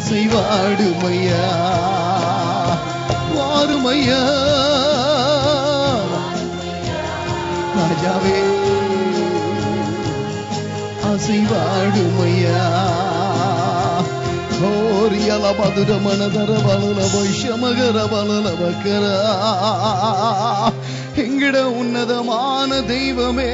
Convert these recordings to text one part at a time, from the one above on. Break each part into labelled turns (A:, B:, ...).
A: அசைவாடுமையா வாருமையா ராஜாவே அசைவாடுமையா ஹோரியல மதுர மனதர பலல வைஷமகர பலல வக்கர எங்கிட உன்னதமான தெய்வமே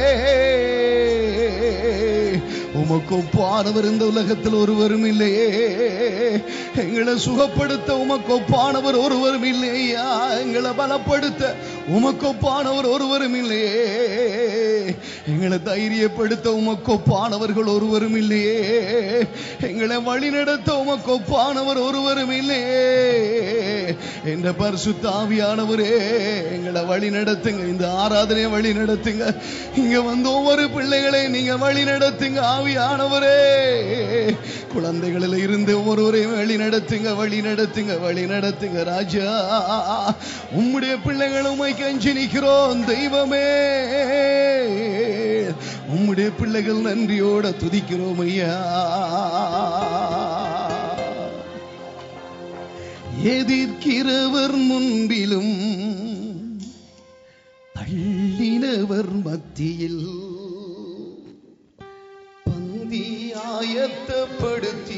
A: உமக்கு ஒப்பானவர் இந்த உலகத்தில் ஒருவரும் இல்லையே எங்களை சுகப்படுத்த உமக்கு ஒப்பானவர் ஒருவரும் இல்லையா எங்களை பலப்படுத்த உமக்கு ஒப்பானவர் ஒருவரும் இல்லையே எங்களை தைரியப்படுத்த உமக்கு ஒப்பானவர்கள் ஒருவரும் இல்லையே எங்களை வழிநடத்த உமக்கு ஒப்பானவர் ஒருவரும் இல்லையே என்ற பரிசுத்தாவியானவரே எங்களை வழி நடத்துங்க இந்த ஆராதனையை வழி நடத்துங்க இங்க வந்து ஒவ்வொரு பிள்ளைகளை நீங்க வழி நடத்துங்க ஆவியானவரே குழந்தைகளில் இருந்து ஒவ்வொருவரையும் வழி நடத்துங்க வழி நடத்துங்க வழி நடத்துங்க ராஜா உம்முடைய பிள்ளைகள் உமை கஞ்சி நிற்கிறோம் தெய்வமே உம்முடைய பிள்ளைகள் நன்றியோட துதிக்கிறோம் ஐயா எதிர்க்கிறவர் முன்பிலும் தள்ளினவர் மத்தியில் பந்தி ஆயத்தப்படுத்தி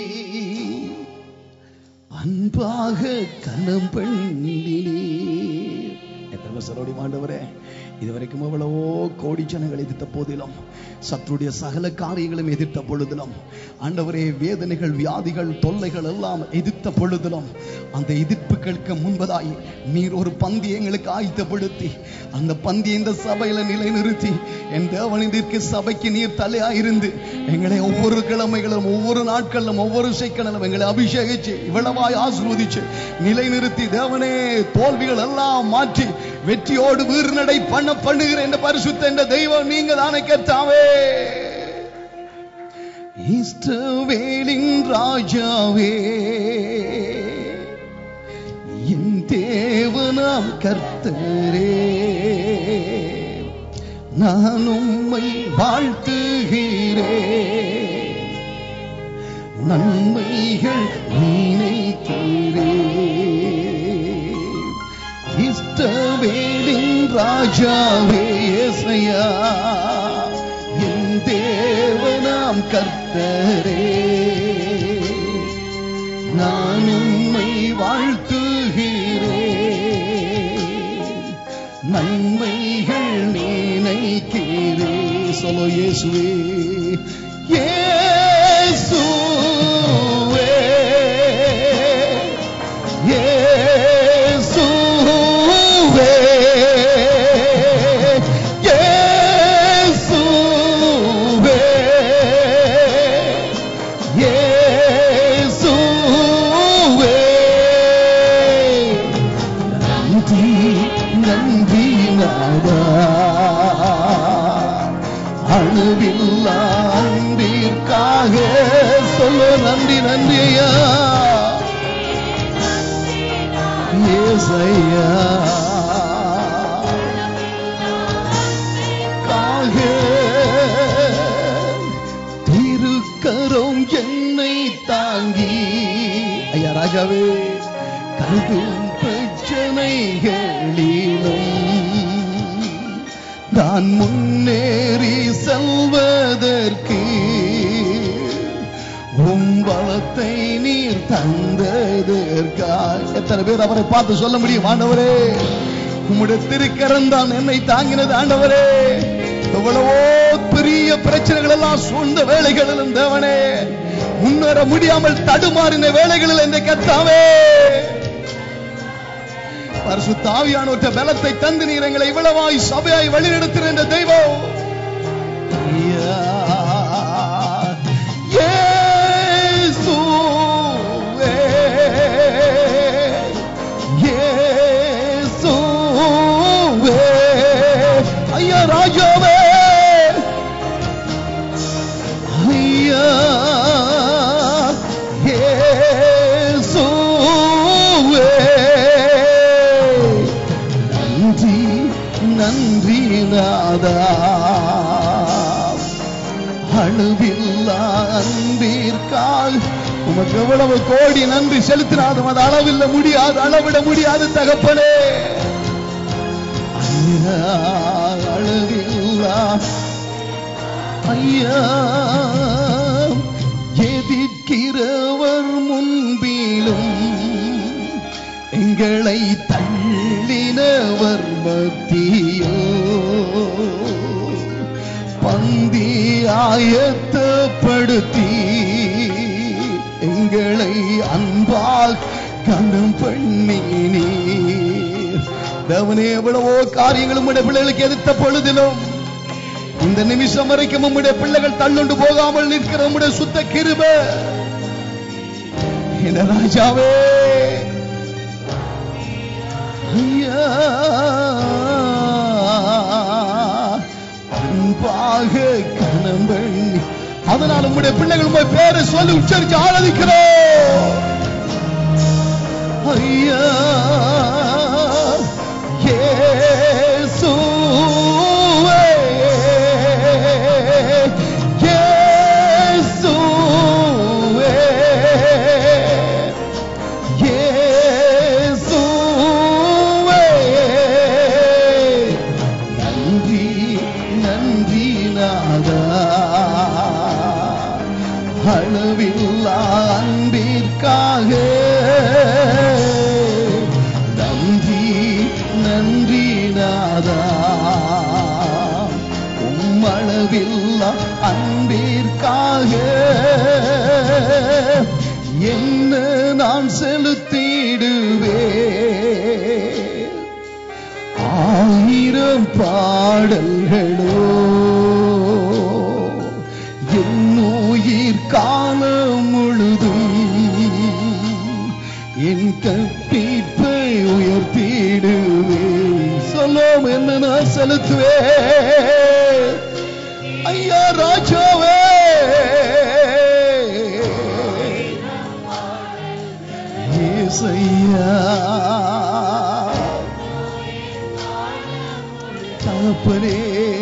A: அன்பாக கனம் பண்ணினீர் எத்தனை சரோடி ஆண்டவரே இதுவரைக்கும் எவ்வளவோ கோடி ஜனங்கள் எதிர்த்த போதிலும் சத்துடைய சகல காரியங்களும் எதிர்த்த பொழுதிலும் ஆண்டவரே வேதனைகள் வியாதிகள் தொல்லைகள் எல்லாம் எதிர்த்த பொழுதிலும் அந்த எதிர்ப்புகளுக்கு முன்பதாய் நீர் ஒரு பந்தி எங்களுக்கு ஆயத்தப்படுத்தி அந்த பந்தி இந்த சபையில நிலைநிறுத்தி என் தேவனிதிற்கு சபைக்கு நீர் தலையாயிருந்து எங்களை ஒவ்வொரு கிழமைகளும் ஒவ்வொரு நாட்களிலும் ஒவ்வொரு சைக்கிளும் எங்களை அபிஷேகிச்சு இவ்வளவாய் ஆசிர்வதிச்சு நிலைநிறுத்தி தேவனே தோல்விகள் எல்லாம் மாற்றி வெற்றியோடு வீர்நடை பண்ண பண்ணுகிற இந்த பரிசுத்த இந்த தெய்வம் நீங்க தானே கேட்டாவே இஸ்ரவேலின் ராஜாவே என் தேவனாம் கர்த்தரே நான் உம்மை வாழ்த்துகிறேன் நன்மைகள் நினைக்கிறேன் இஷ்டவேலின் ராஜாவே இயேசையா என் தேவனாம் கர்த்தரே நான் உம்மை வாழ்த்துகிறேன் நன்மைகள் நினைக்கிறே சொல்லோ இயேசுவே இயேசுவே இயேசுவே இயேசுவே இயேசுவே நன்றி நன்றி நாதா அணுவில்லா அன்பிற்காக சொல்ல நன்றி நன்றி ஐயா ஏசையா காக திருக்கரம் என்னை தாங்கி ஐயா ராஜாவே கருதும் பிரச்சனைகளிலும் நான் முன்னேறி செல்வதற்கு உம் பலத்தை நீர் தந்ததற்காக எத்தனை பேர் அவரை பார்த்து சொல்ல முடியும் ஆண்டவரே உம்முடைய திருக்கரம் தான் என்னை தாங்கினது ஆண்டவரே எவ்வளவோ பெரிய பிரச்சனைகள் எல்லாம் சூழ்ந்த வேலைகளிலும் தேவனே முன்னேற முடியாமல் தடுமாறின வேலைகளில் என்னை கத்தாவே பரிசுத்தாவியானவற்ற பலத்தை தந்து நீர் எங்களை இவ்வளவாய் சபையாய் வழிநடத்துகிற இந்த தெய்வம் ஐயா, இயேசுவே, இயேசுவே, ஐயா ராஜாவே ஐயா இயேசுவே நன்றி நன்றி நாதா அணுவில்லா அன்பி அன்பிற்காக உமக்கு எவ்வளவு கோடி நன்றி செலுத்தினாலும் அது அளவில்ல முடியாது அளவிட முடியாது தகப்பனே ஐயா, அளவில்லா ஐயா எதிர்க்கிறவர் முன்பிலும் எங்களை தள்ளினவர் மத்தியோ பந்தி ஆயத்தப்படுத்தி எங்களை அன்பால் கண்டம் பண்ணினீர் தேவனே எவ்வளவோ காரியங்கள் உம்முடைய பிள்ளைகளுக்கு எதிர்த்த பொழுதிலும் இந்த நிமிஷம் வரைக்கும் உம்முடைய பிள்ளைகள் தள்ளுண்டு போகாமல் நிற்கிற உம்முடைய சுத்த கிருப என் ராஜாவே ஐயா அன்பாக கணம் பண்ணி அதனால் உம்முடைய பிள்ளைகள் உங்கள் பேரை சொல்லி உச்சரித்து ஆராதிக்கிறோம் ஐயா இயேசுவே இயேசுவே இயேசுவே நன்றி நன்றி நாதா அளவில்லா அன்பிற்காக நன்றி நன்றி நாதா உம்மளவில்லா அன்பிற்காக என்ன நான் செலுத்திடுவே ஆயிரம் பாடல்களோ என் உயிர் காலம் முழுதும் என் கற்பிப்பை உயர்த்திடுவே சொல்லும் என்ன நான் செலுத்துவே ஐயா ராஜாவே ஏசையா தகப்பனே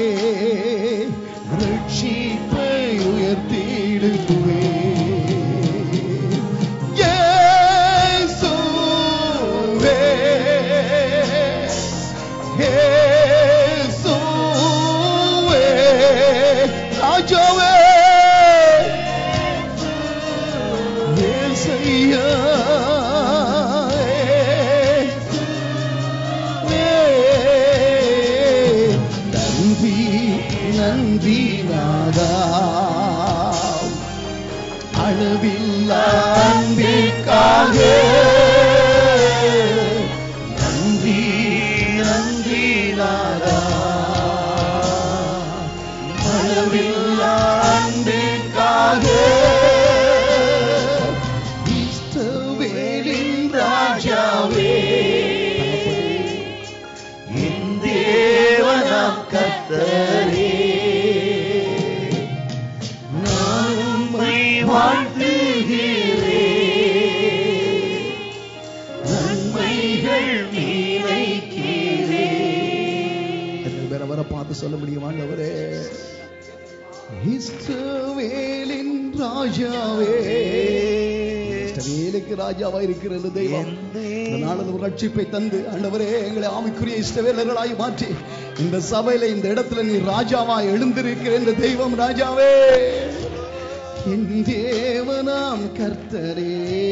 A: ரட்சிப்பை உயர்த்திடுவே இயேசுவே இயேசுவே ராஜாவே இயேசையா நன்றி நன்றி நாதா அளவில்லா அன்பிற்காக நன்றி நன்றி நாதா அளவில்லா அன்பிற்காக இஸ்ரவேலின் ராஜாவே என் தேவனாம் கர்த்தரே நான் உம்மை வாழ்த்துகிறேன் நன்மைகள் நினைக்கிறேன் எத்தனை பேர் அவரை பார்த்து சொல்ல முடியும் ஆண்டவரே இஸ்ரவேலின் ராஜாவே இஸ்ரவேலுக்கு ராஜாவா இருக்கிற இந்த தெய்வம் இந்த நாளில் ஒரு ரட்சிப்பை தந்து ஆண்டவரே எங்களை ஆமைக்குரிய இஷ்டவேலர்களாய் மாற்றி இந்த சபையில இந்த இடத்துல நீ ராஜாவா எழுந்திருக்கிற இந்த தெய்வம் ராஜாவே என் தேவனாம் கர்த்தரே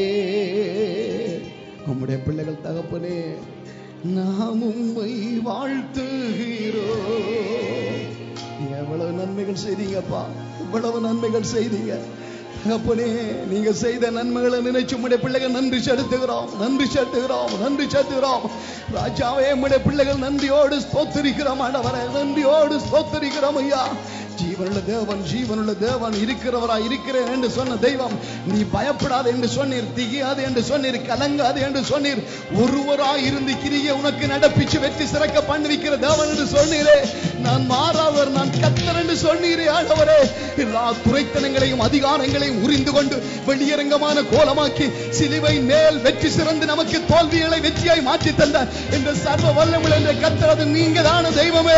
A: உம்முடைய பிள்ளைகள் தகப்பனே நாம் உம்மை வாழ்த்துகிறோம் நீங்க எவ்வளவு நன்மைகள் செய்தீங்கப்பா இவ்வளவு நன்மைகள் செய்தீங்க தகப்பனே நீங்க செய்த நன்மைகளை நினைச்சு உம்முடைய பிள்ளைகள் நன்றி செலுத்துகிறோம் நன்றி செலுத்துகிறோம் நன்றி செலுத்துகிறோம் ராஜாவே உம்முடைய பிள்ளைகள் நன்றியோடு ஸ்தோத்தரிக்கிறோம் ஆண்டவரே நன்றியோடு ஸ்தோத்தரிக்கிறோம் ஐயா ஜீவனுள்ள தேவன் ஜீவனுள்ள தேவன் இருக்கிறவரா இருக்கிறேன் என்று சொன்ன தெய்வம் நீ பயப்படாது என்று சொன்னீர் திகியாது என்று சொன்னீர் கலங்காது என்று சொன்னீர் ஒருவராய் இருந்து கிரியை உனக்கு நடப்பிச்சு வெற்றி சிறக்க பண்ணுவிக்கிற தேவன் என்று சொன்னீரே நான் மாறாதவர் நான் கத்தர் என்று சொன்னீரே ஆண்டவரே எல்லா துறைத்தனங்களையும் அதிகாரங்களையும் உரிந்து கொண்டு வெளியரங்கமான கோலமாக்கி சிலுவை மேல் வெற்றி சிறந்து நமக்கு தோல்விகளை வெற்றியாய் மாற்றி தந்த இந்த சர்வ வல்லமுள்ள என்ற கத்தர் அது நீங்க தான தெய்வமே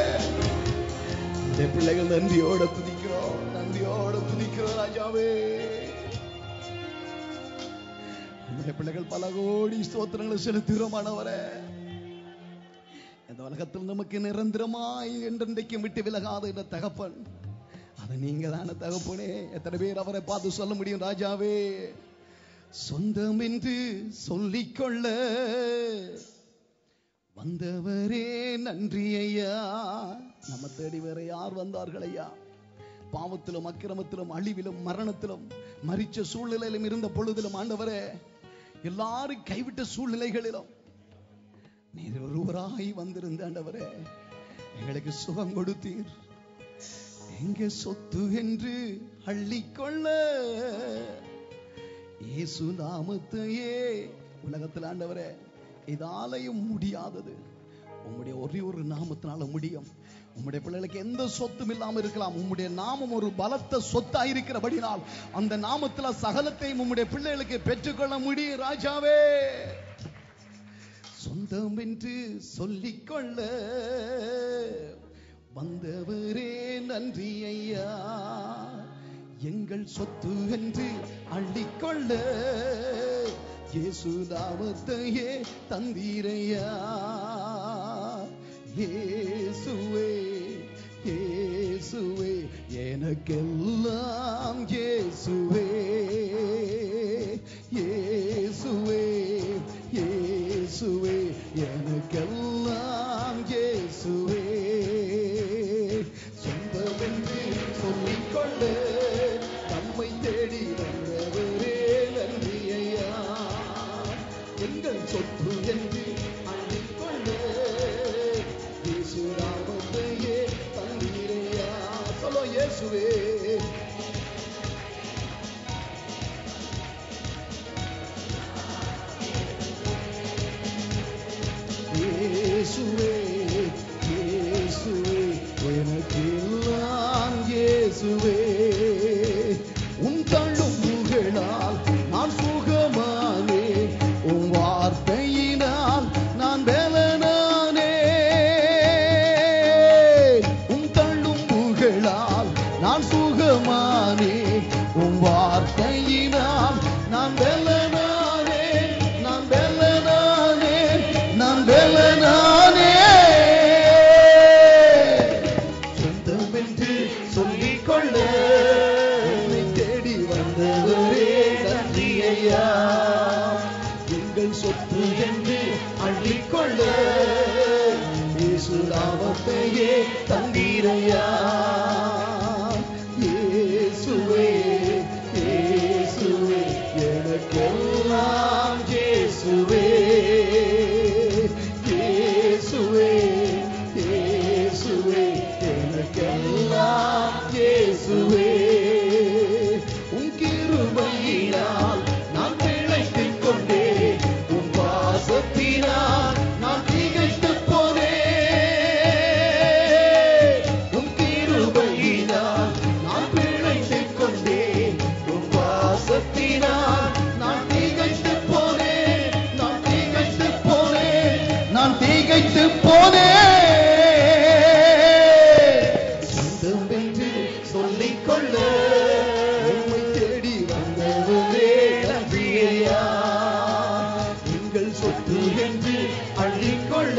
A: என் பிள்ளைகள் நன்றியோட துதிக்கிறோம் நன்றியோட துதிக்கிறோம் ராஜாவே உடைய பிள்ளைகள் பல கோடி ஸ்தோத்திரங்களை செலுத்துகிறோம் ஆண்டவரே இந்த உலகத்தில் நமக்கு நிரந்தரமாய் என்றென்றைக்கும் விட்டு விலகாத இந்த தகப்பன் அது நீங்க தானே தகப்பனே எத்தனை பேர் அவரை பார்த்து சொல்ல முடியும் ராஜாவே சொந்தம் என்று சொல்லிக்கொள்ள வந்தவரே நன்றி ஐயா நம்ம தேடி வேற யார் வந்தார்கள் ஐயா பாவத்திலும் அக்கிரமத்திலும் அழிவிலும் மரணத்திலும் மரிச்ச சூழ்நிலையிலும் இருந்த பொழுதிலும் ஆண்டவரே எல்லாரும் கைவிட்ட சூழ்நிலைகளிலும் நீர் ஒருவராய் வந்திருந்த ஆண்டவரே எங்களுக்கு சுகம் கொடுத்தீர் எங்க சொத்து என்று அள்ளிக்கொள்ள இயேசு நாமத்தையே உலகத்தில் ஆண்டவரே இதாலையும் முடியாதது உம்முடைய ஒரே ஒரு நாமத்தினால முடியும் உம்முடைய பிள்ளைகளுக்கு எந்த சொத்தும் இல்லாம இருக்கலாம் உம்முடைய நாமம் ஒரு பலத்த சொத்தா இருக்கிறபடினால் அந்த நாமத்துல சகலத்தையும் உம்முடைய பிள்ளைகளுக்கு பெற்றுக்கொள்ள முடியும் ராஜாவே சொந்தம் என்று சொல்லிக்கொள்ள வந்தவரே நன்றி ஐயா எங்கள் சொத்து என்று அள்ளிக்கொள்ள இயேசு நாமத்தையே தந்தீரையா இயேசுவே இயேசுவே எனக்கெல்லாம் இயேசுவே இயேசுவே இயேசுவே எனக்கெல்லாம் இயேசுவே சொந்தமென்று சொல்லிக்கொள்ள நம்மை தேடி வந்தவரே நன்றி ஐயா எங்கள் சொத்து என்று அள்ளிக்கொள்ள இயேசுராமத்தையே தந்தீரையா சொல்லோ இயேசுவே இயேசுவே இயேசுவே எனக்கெல்லாம் இயேசுவே உன் தள்ளும் புகழால் நான் சுகமானே உன் வார்த்தையினால் நான் வேலனானே உன் தள்ளும் புகழால் நான் சுகமானே உன் வார்த்தையினால் நான் வேலனானே நான் வேலனானே நான் வேலனானே சொந்தம் என்று சொல்லிக்கொள்ள என்னை தேடி வந்தவரே நன்றி ஐயா எங்கள் சொத்து என்று அள்ளிக்கொள்ள இயேசுராமத்தையே தந்தீரையா இயேசுவே இயேசுவே எனக்கெல்லாம் இயேசுவே இயேசுவே இயேசுவே எனக்கெல்லாம் இயேசுவே உன் கிருபையினால் நான் பிழைத்துக் கொண்டே உன் பாசத்தினால் நான் திகைத்துப் போனேன் உன் கிருபையினால் நான் பிழைத்துக் கொண்டே உன் பாசத்தினால் நான் திகைத்துப் போனேன் நான் திகைத்துப் போனேன் நான் திகைத்துப் போனேன் சொந்தம் என்று சொல்லிக்கொள்ள உம்மை தேடி வந்தவரே நன்றியா எங்கள் சொத்து என்று அள்ளிக்கொள்ள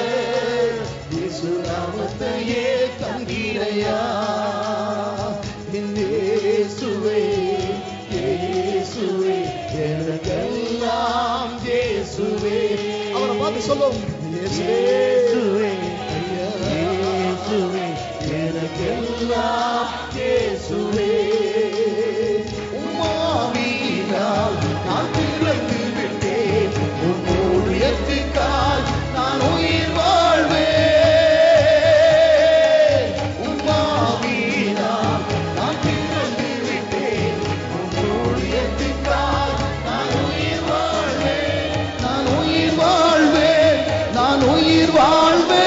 A: இயேசுநாமத்தையே தந்தீரையா என் இயேசுவே இயேசுவே எனக்கெல்லாம் இயேசுவே அவரை பார்த்து சொல்லும் இயேசுவே ஐயா இயேசுவே எனக்கெல்லாம் இயேசுவே உம்மாவியினால் நான் பிறந்து விட்டேன் உம் ஊழியத்துக்காய் நான் உயிர் வாழ்வேன் உம்மாவியினால் நான் பிறந்து விட்டேன் உம் ஊழியத்துக்காய் நான் உயிர் வாழ்வேன் நான் உயிர் வாழ்வேன் நான் உயிர் வாழ்வேன்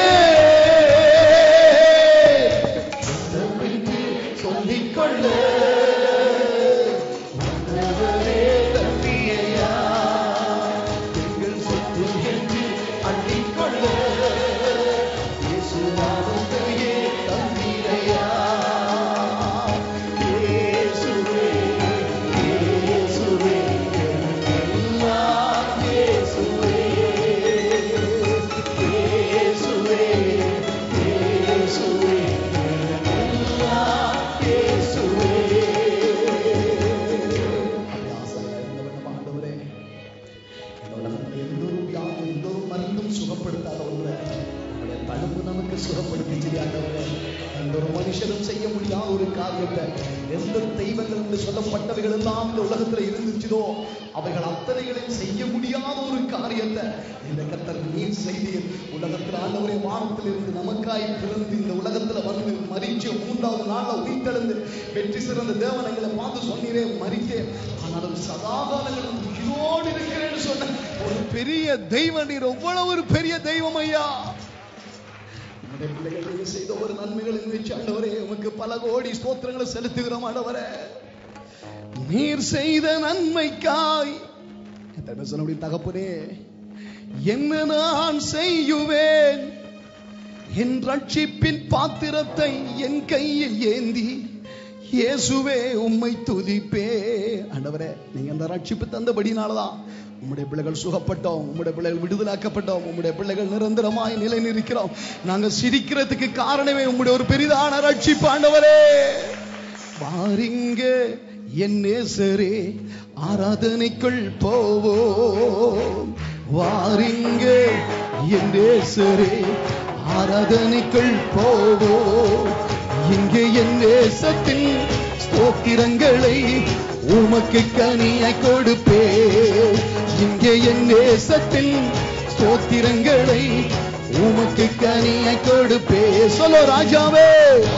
A: எந்தெந்த தெய்வங்கள் என்று சொல்லப்பட்டவைகள் எல்லாம் இந்த உலகத்துல இருந்துச்சதோ அவைகள் அத்தனைகளையும் செய்ய முடியாத ஒரு காரியத்தை இந்த கத்தர் நீர் செய்தீர் உலகத்தில் ஆண்டவரே வானத்தில் இருந்து நமக்காய் பிறந்து இந்த உலகத்துல வந்து மறிச்சு மூன்றாவது நாள்ல உயிர்த்தெழுந்து வெற்றி சிறந்த தேவனங்களை பார்த்து சொன்னீரே மறித்தேன் ஆனாலும் சதாகாலங்களும் உயிரோடு இருக்கிறேன்னு சொன்ன ஒரு பெரிய தெய்வம் நீர் எவ்வளவு ஒரு பெரிய தெய்வம் ஐயா நம்முடைய பிள்ளைகள் நீங்க செய்த ஒரு நன்மைகளின் வச்சு ஆண்டவரே உமக்கு பல கோடி ஸ்தோத்திரங்களை செலுத்துகிறோம் ஆண்டவரே நீர் செய்த நன்மைக்காய் என்ன சொல்ல முடியும் தகப்பனே என்ன நான் செய்யுவேன் என் ரட்சிப்பின் பாத்திரத்தை என் கையில் ஏந்தி இயேசுவே உம்மை துதிப்பே ஆண்டவரே நீங்க அந்த ரட்சிப்பு தந்தபடினாலதான் உம்முடைய பிள்ளைகள் சுகப்பட்டோம் உம்முடைய பிள்ளைகள் விடுதலாக்கப்பட்டோம் உம்முடைய பிள்ளைகள் நிரந்தரமாய் நிலை நிற்கிறோம் நாங்க சிரிக்கிறதுக்கு காரணமே உம்முடைய ஒரு பெரிதான ரட்சிப்பு ஆண்டவரே வாரிங்க என் நேசரே ஆராதனைக்குள் போவோம் வாரிங்க என் நேசரே ஆராதனைக்குள் போவோம் இங்கே என் நேசத்தின் ஸ்தோத்திரங்களை உமக்கு கனியாய் கொடுப்பே இங்கே என் நேசத்தின் ஸ்தோத்திரங்களை உமக்கு கனியாய் கொடுப்பே சொல்லோ ராஜாவே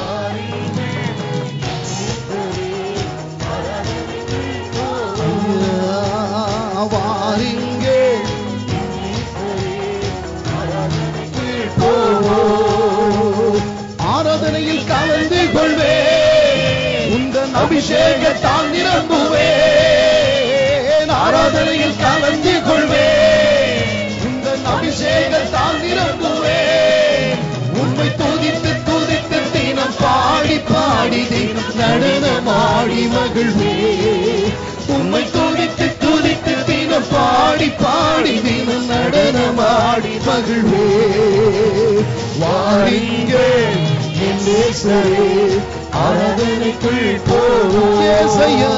A: வாரிங்கே ஆராதனையில் கலந்து கொள்வே உந்தன் அபிஷேகத்தால் நிரம்புவேன் ஆராதனையில் கலந்து கொள்வே உந்தன் அபிஷேகத்தால் நிரம்புவேன் உண்மை துதித்து துதித்து தினம் பாடி பாடி தினம் நடனமாடி மகிழ்வே உண்மை துதித்து துதித்து தினம் பாடி பாடி தினம் நடனமாடி மகிழ்வே வாரிங்க என் நேசரே ஆராதனைக்குள் போவோசையா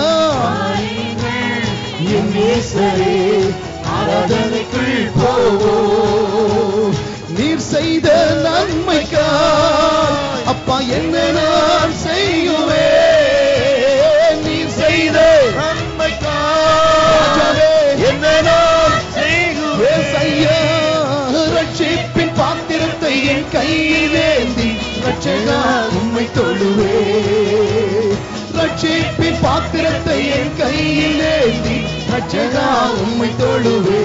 A: என் நேசரே ஆராதனைக்குள் போவோ நீர் செய்த நன்மைக்கா அப்பா என்ன நான் செய்யுவே நீர் செய்த நன்மைக்கா என்ன நான் செய்யுவே செய்யா ரட்சிப்பின் பாத்திரத்தை என் கையில் ஏந்தி ரட்சகா உம்மை தொழுவே ரட்சிப்பின் பாத்திரத்தை என் கையில் ஏந்தி ரட்சகா உம்மை தொழுவே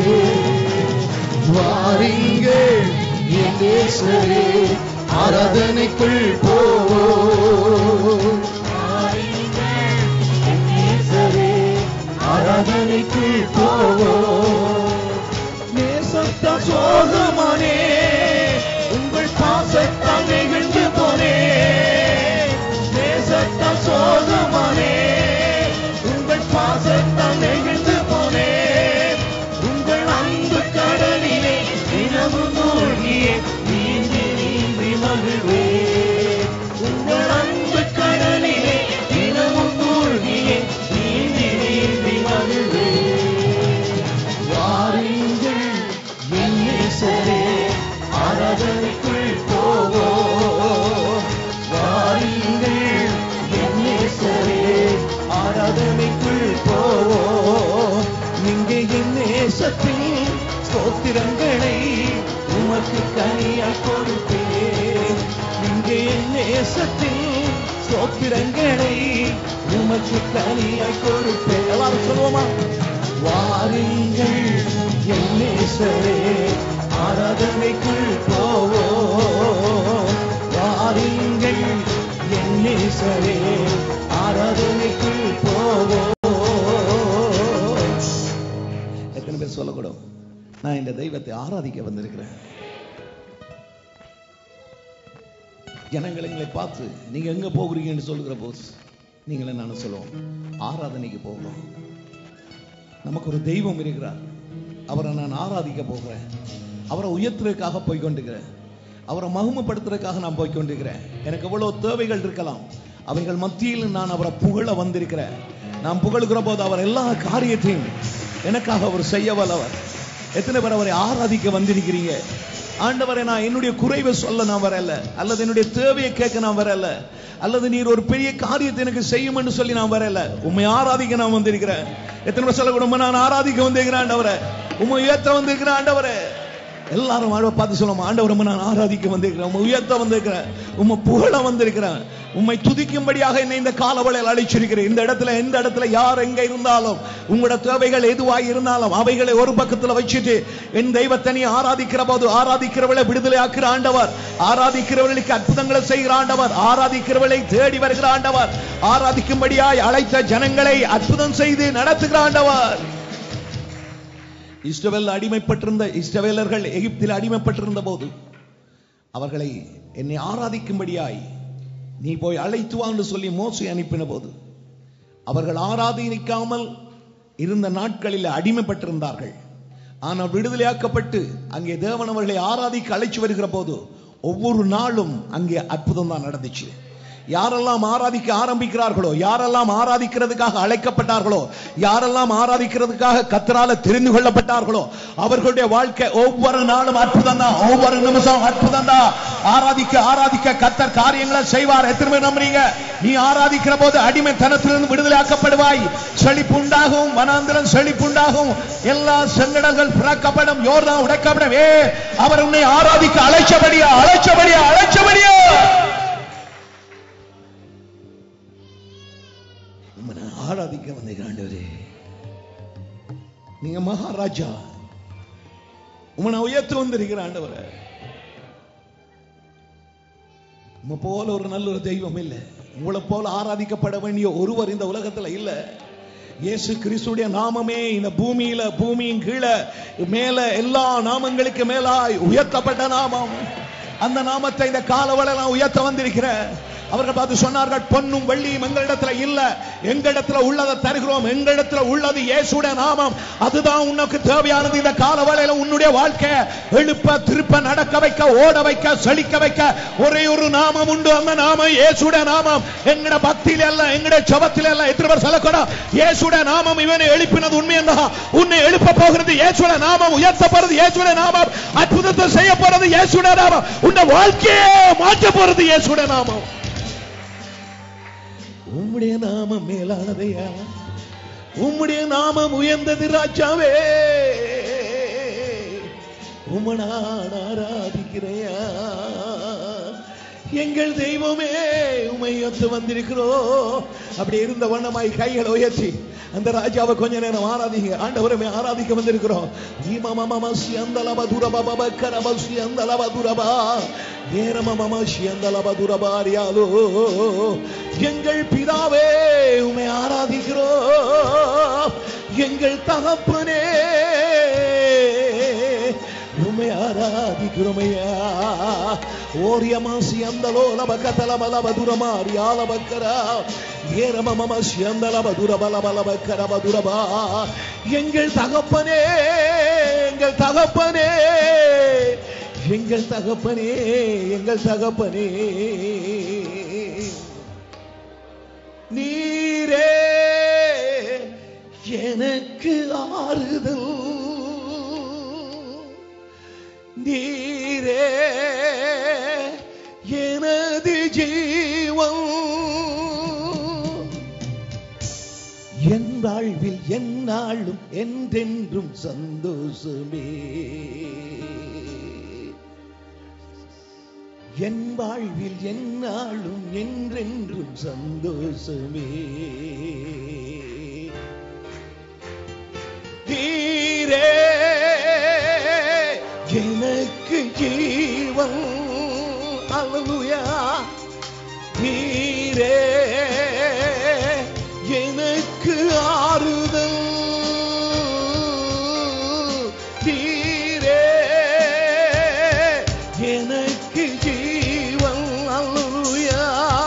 A: வாரிங்க என் நேசரே ஆராதனைக்குள் போவோ ஆராதனைக்குள் போவோ நேசத்த சோகமானே உங்கள் பாசத்தால் நெகிழ்ந்து போனே நேசத்த சோகமானே உங்கள் பாசத்தால் நெகிழ்ந்து போனே உங்கள் அன்பு கடலிலே தினமும் மூழ்கியே நீந்தி நீந்தி மகிழ்வே உங்கள் அன்பு கடலிலே தினமும் மூழ்கியே நீந்தி நீந்தி மகிழ்வே வாருங்கள் என் நேசரே ஆராதனைக்குள் போவோ வாருங்கள் என் நேசரே ஆராதனைக்குள் போவோ நீங்க என் நேசத்தில் ஸ்தோத்திரங்களை உமக்கு கனியா கொடுப்பேன் நீங்க என் நேசத்தில் ஸ்தோத்திரங்களை உமக்கு கனியா கொடுப்பேன் எல்லாரும் சொல்லுவோமா வாருங்கள் என் நேசரே ஆராதனைக்குள் போவோ வாருங்கள் என் நேசரே ஆராதனைக்குள் போவோ எத்தனை பேர் சொல்லக்கூடும் நான் இந்த தெய்வத்தை ஆராதிக்க வந்திருக்கிறேன் ஜனங்கள் எங்களை பார்த்து நீங்க எங்க போகிறீங்கன்னு சொல்லுகிற போது நீங்களே நானும் சொல்லுவோம் ஆராதனைக்கு போகிறோம் நமக்கு ஒரு தெய்வம் இருக்கிறார் அவரை நான் ஆராதிக்க போகிறேன் அவரை உயர்த்துறதுக்காக போய் கொண்டிருக்கிறேன் அவரை மகிமைப்படுத்துறதுக்காக நான் போய் கொண்டிருக்கிறேன் எனக்கு எவ்வளவு தேவைகள் இருக்கலாம் அவைகள் மத்தியில் நான் அவரை புகழ வந்திருக்கிறேன் நான் புகழுகிற போது அவர் எல்லா காரியத்தையும் எனக்காக அவர் செய்ய வல்லவர் எத்தனை பேர் அவரை ஆராதிக்க வந்திருக்கிறீங்க
B: ஆண்டவரே நான் என்னுடைய குறைவை சொல்ல நான் வரல அல்லது என்னுடைய தேவையை கேட்க நான் வரல அல்லது நீர் ஒரு பெரிய காரியத்தை எனக்கு செய்யும் என்று சொல்லி நான் வரல உண்மை ஆராதிக்க நான் வந்திருக்கிறேன் எத்தனை பேர் சொல்லக்கூட உம்மை நான் ஆராதிக்க வந்திருக்கிறேன் ஆண்டவரே உண்மை உயர்த்த வந்திருக்கிறேன் ஆண்டவரே எல்லாரும் ஆழ்வ பார்த்து சொல்லுவோம் ஆண்டவர் உம்மை நான் ஆராதிக்க வந்திருக்கிறேன் உம்மை உயர்த்த வந்திருக்கிறேன் உம்மை புகழ வந்திருக்கிறேன் உம்மை துதிக்கும்படியாக என்னை இந்த காலவளையில் அழைச்சிருக்கிறேன் இந்த இடத்துல எந்த இடத்துல யார் எங்க இருந்தாலும் உங்களோட தேவைகள் எதுவாக இருந்தாலும் அவைகளை ஒரு பக்கத்துல வச்சுட்டு என் தெய்வத்தை நீ ஆராதிக்கிற போது ஆராதிக்கிறவளை விடுதலை ஆக்குற ஆண்டவர் ஆராதிக்கிறவர்களுக்கு அற்புதங்களை செய்கிற ஆண்டவர் ஆராதிக்கிறவளை தேடி வருகிற ஆண்டவர் ஆராதிக்கும்படியாய் அழைத்த ஜனங்களை அற்புதம் செய்து நடத்துகிற ஆண்டவர் இஸ்ரவேல் அடிமைப்பட்டிருந்த இஸ்ரவேலர்கள் எகிப்தில் அடிமைப்பட்டிருந்த போது அவர்களை என்னை ஆராதிக்கும்படியாய் நீ போய் அழைத்து வா என்று சொல்லி மோசை அனுப்பின போது அவர்கள் ஆராதிக்காமல் இருந்த நாட்களில் அடிமைப்பட்டிருந்தார்கள் ஆனால் விடுதலையாக்கப்பட்டு அங்கே தேவன் அவர்களை ஆராதிக்க அழைச்சு வருகிற போது ஒவ்வொரு நாளும் அங்கே அற்புதம் தான் நடந்துச்சு யாரெல்லாம் ஆராதிக்க ஆரம்பிக்கிறார்களோ யாரெல்லாம் ஆராதிக்கிறதுக்காக அழைக்கப்பட்டார்களோ யாரெல்லாம் ஆராதிக்கிறதுக்காக கத்தரால தெரிந்து கொள்ளப்பட்டார்களோ அவர்களுடைய வாழ்க்கை ஒவ்வொரு நாளும் அற்புதம் தான் ஒவ்வொரு நிமிஷம் அற்புதம் தான் ஆராதிக்க ஆராதிக்க கத்தர் காரியங்களை செய்வார் எத்தனை பேர் நம்புறீங்க நீ ஆராதிக்கிற போது அடிமைத்தனத்திலிருந்து விடுதலையாக்கப்படுவாய் செழிப்பு உண்டாகும் வனாந்திரம் செழிப்பு உண்டாகும் எல்லா செங்கடல்கள் பிறக்கப்படும் யோர்தான் உடைக்கப்படும் ஏ அவர் உன்னை ஆராதிக்க அழைச்சபடியா அழைச்சபடியா அழைச்சபடியா உம்மை நான் ஆராதிக்க வந்தேன் ஆண்டவரே நீங்க மகாராஜா உம்மை நான் உயர்த்து வந்திருக்கிற ஆண்டவரே உம்மை போல ஒரு நல்ல ஒரு தெய்வம் இல்லை உங்களை போல ஆராதிக்கப்பட வேண்டிய ஒருவர் இந்த உலகத்துல இல்ல இயேசு கிறிஸ்துடைய நாமமே இந்த பூமியில பூமியின் கீழே மேல எல்லா நாமங்களுக்கு மேலாய் உயர்த்தப்பட்ட நாமம் அந்த நாமத்தை இந்த காலவளை நான் உயர்த்த வந்திருக்கிறேன் அவர்கள் பார்த்து சொன்னார்கள் பொன்னும் வெள்ளியும் எங்களிடத்துல இல்ல எங்களிடத்துல உள்ளதை தருகிறோம் எங்களிடத்துல உள்ளது இயேசுடைய நாமம் அதுதான் உனக்கு தேவையானது இந்த காலவளையில உன்னுடைய வாழ்க்கை எழுப்ப திருப்ப நடக்க வைக்க ஓட வைக்க செழிக்க வைக்க ஒரே ஒரு நாமம் உண்டு அந்த நாமம் இயேசுடைய நாமம் எங்கட பக்தியில அல்ல எங்கட ஜபத்தில அல்ல எத்தனை பேர் சொல்லக்கூடாது இயேசுடைய நாமம் இவனை எழுப்பினது உண்மை என்ன உன்னை எழுப்ப போகிறது இயேசுடைய நாமம் உயர்த்தப்படுறது இயேசுடைய நாமம் அற்புதத்தை செய்ய போறது இயேசுடைய நாமம் உன்னை வாழ்க்கையே மாற்ற போறது இயேசுடைய நாமம் உம்முடைய நாமம் மேலானதையா உம்முடைய நாமம் உயர்ந்தது ராஜாவே உம்மை நான் ஆராதிக்கிறையா எங்கள் தெய்வமே உமை ஒத்து வந்திருக்கிறோம் அப்படி இருந்த வண்ணமாய் கைகளை உயர்த்தி அந்த ராஜாவை கொஞ்ச நேரம் ஆராதிங்க ஆண்டவரமே ஆராதிக்க வந்திருக்கிறோம் ஈமமமசி அந்தலப துரபப கரபசி அந்தலப துரபா ஏரமமசி அந்தலப துரபாரியாலோ எங்கள் பிதாவே உமை ஆராதிக்கிறோம் எங்கள் தகப்பனே உமை ஆராதிக்கிறோமையா ஓரியமாசி அந்தலோ லபகதல பலபதுரமாரி ஆலபக்கரா ஏரமமசி அந்தல பதுரபல பலபக்கர பதுரபா எங்கள் தகப்பனே எங்கள் தகப்பனே எங்கள் தகப்பனே எங்கள் தகப்பனே நீரே எனக்கு ஆறுதல் நீரே எனது ஜீவன் என் வாழ்வில் எந்நாளும் என்றென்றும் சந்தோஷமே என் வாழ்வில் எந்நாளும் என்றென்றும் சந்தோஷமே நீரே எனக்கு ஜீவன் அல்லேலூயா நீரே எனக்கு ஆறுதல் நீரே எனக்கு ஜீவன் அல்லேலூயா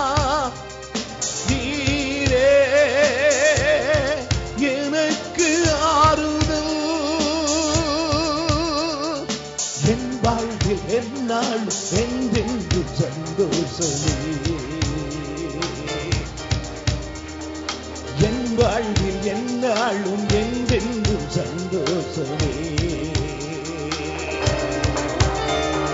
B: நீரே எனக்கு ஆறுதல் என் வாழ்வில் என்னாலும் என்றென்றும் சந்தோஷமே என் வாழ்வில் என்னாலும் என்றென்றும் சந்தோஷமே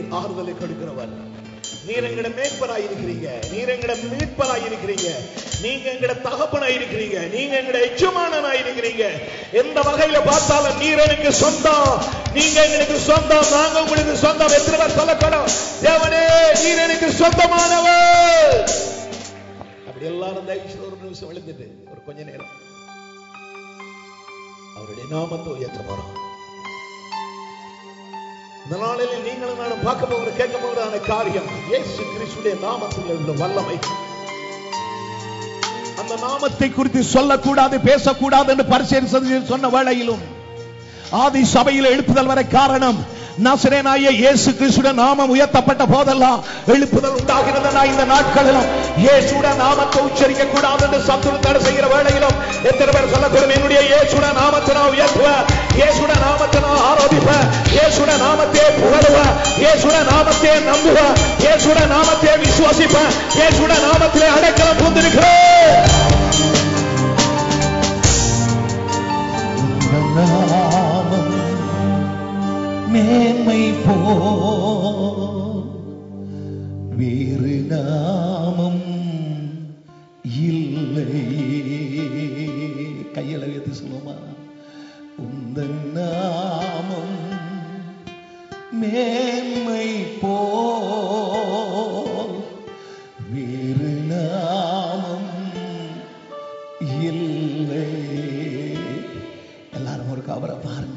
B: ஆறுதலை கொடுக்கிறவர் நீர் எங்கட மேய்ப்பராய் இருக்கிறீங்க நீர் எங்கட மீட்பராய் இருக்கிறீங்க நீங்க எங்கட தகப்பனாய் இருக்கிறீங்க நீங்க எங்கட எஜமானனாய் இருக்கிறீங்க எந்த வகையில பார்த்தாலும் நீர் எனக்கு சொந்தம் நீங்க எங்களுக்கு சொந்தம் நாங்க உங்களுக்கு சொந்தம் எத்தனை பேர் சொல்லக்கூடும் தேவனே நீர் எனக்கு சொந்தமானவர் அப்படி எல்லாரும் தயவுசெய்து ஒரு நிமிஷம் எழுந்துட்டு ஒரு கொஞ்ச நேரம் அவருடைய நாமத்தை உயர்த்த போறோம் இந்த நாளில் நீங்களும் நானும் பார்க்க போகிற கேட்க போகிறதான காரியம் இயேசு கிறிஸ்துடைய நாமத்தில் உள்ள வல்லமை அந்த நாமத்தை குறித்து சொல்லக்கூடாது பேசக்கூடாது என்று பரிசீலனை சொன்ன வேளையிலும் ஆதி சபையில் எழுப்புதல் வர காரணம் நசரேனாய இயேசு கிறிஸ்துட நாமம் உயர்த்தப்பட்ட போதெல்லாம் எழுப்புதல் உண்டாகிறதுனா இந்த நாட்களிலும் இயேசுட நாமத்தை உச்சரிக்க கூடாது என்று சத்துரு தடை செய்கிற வேளையிலும் எத்தனை பேர் சொல்லக்கூடும் என்னுடைய இயேசுட நாமத்தை நான் உயர்த்துவேன் இயேசுட நாமத்தை நான் ஆரோபிப்பேன் இயேசுட நாமத்தை புகழுவேன் இயேசுட நாமத்தை நம்புவேன் இயேசுட நாமத்தை விசுவாசிப்பேன் இயேசுட நாமத்திலே அடைக்கலம் புந்திருக்கிறேன்
A: நாமம் மேன்மை போ வேறு நாமம் இல்லை கையில வைத்து சொல்லுமா உந்த நாமம் மேன்மை போ வேறு நாமம் இல்லை எல்லாரும் ஒரு அவரை பாருங்க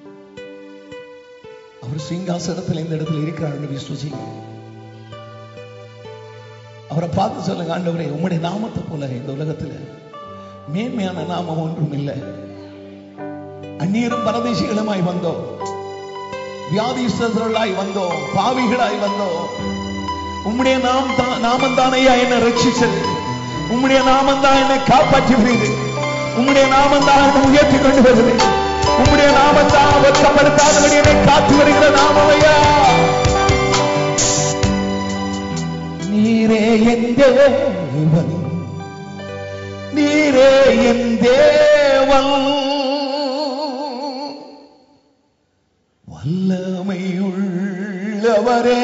A: அவர் சிங்காசனத்தில் இந்த இடத்துல இருக்கிறார் விசுவசிங்க அவரை பார்த்து சொல்லுங்க ஆண்டவரே உம்முடைய நாமத்தை போல இந்த உலகத்துல மேன்மையான நாமம் ஒன்றும் இல்லை அந்நீரும் பரதேசிகளுமாய் வந்தோம் வியாதிஸ்தர்களாய் வந்தோம் பாவிகளாய் வந்தோம் உம்முடைய நாம் தான் நாமம் தானையா என்னை ரட்சிச்சது உம்முடைய நாமம் தான் என்னை காப்பாற்றுகிறது உம்முடைய நாமம் தான் என்னை உயர்த்தி கொண்டு வருது உம்முடைய நாமம் தான் வெட்கப்படுத்தாதபடி என்னை காத்து வருகிற நாமமையா நீரே என் தேவன் நீரே என் தேவன் வல்லமை உள்ளவரே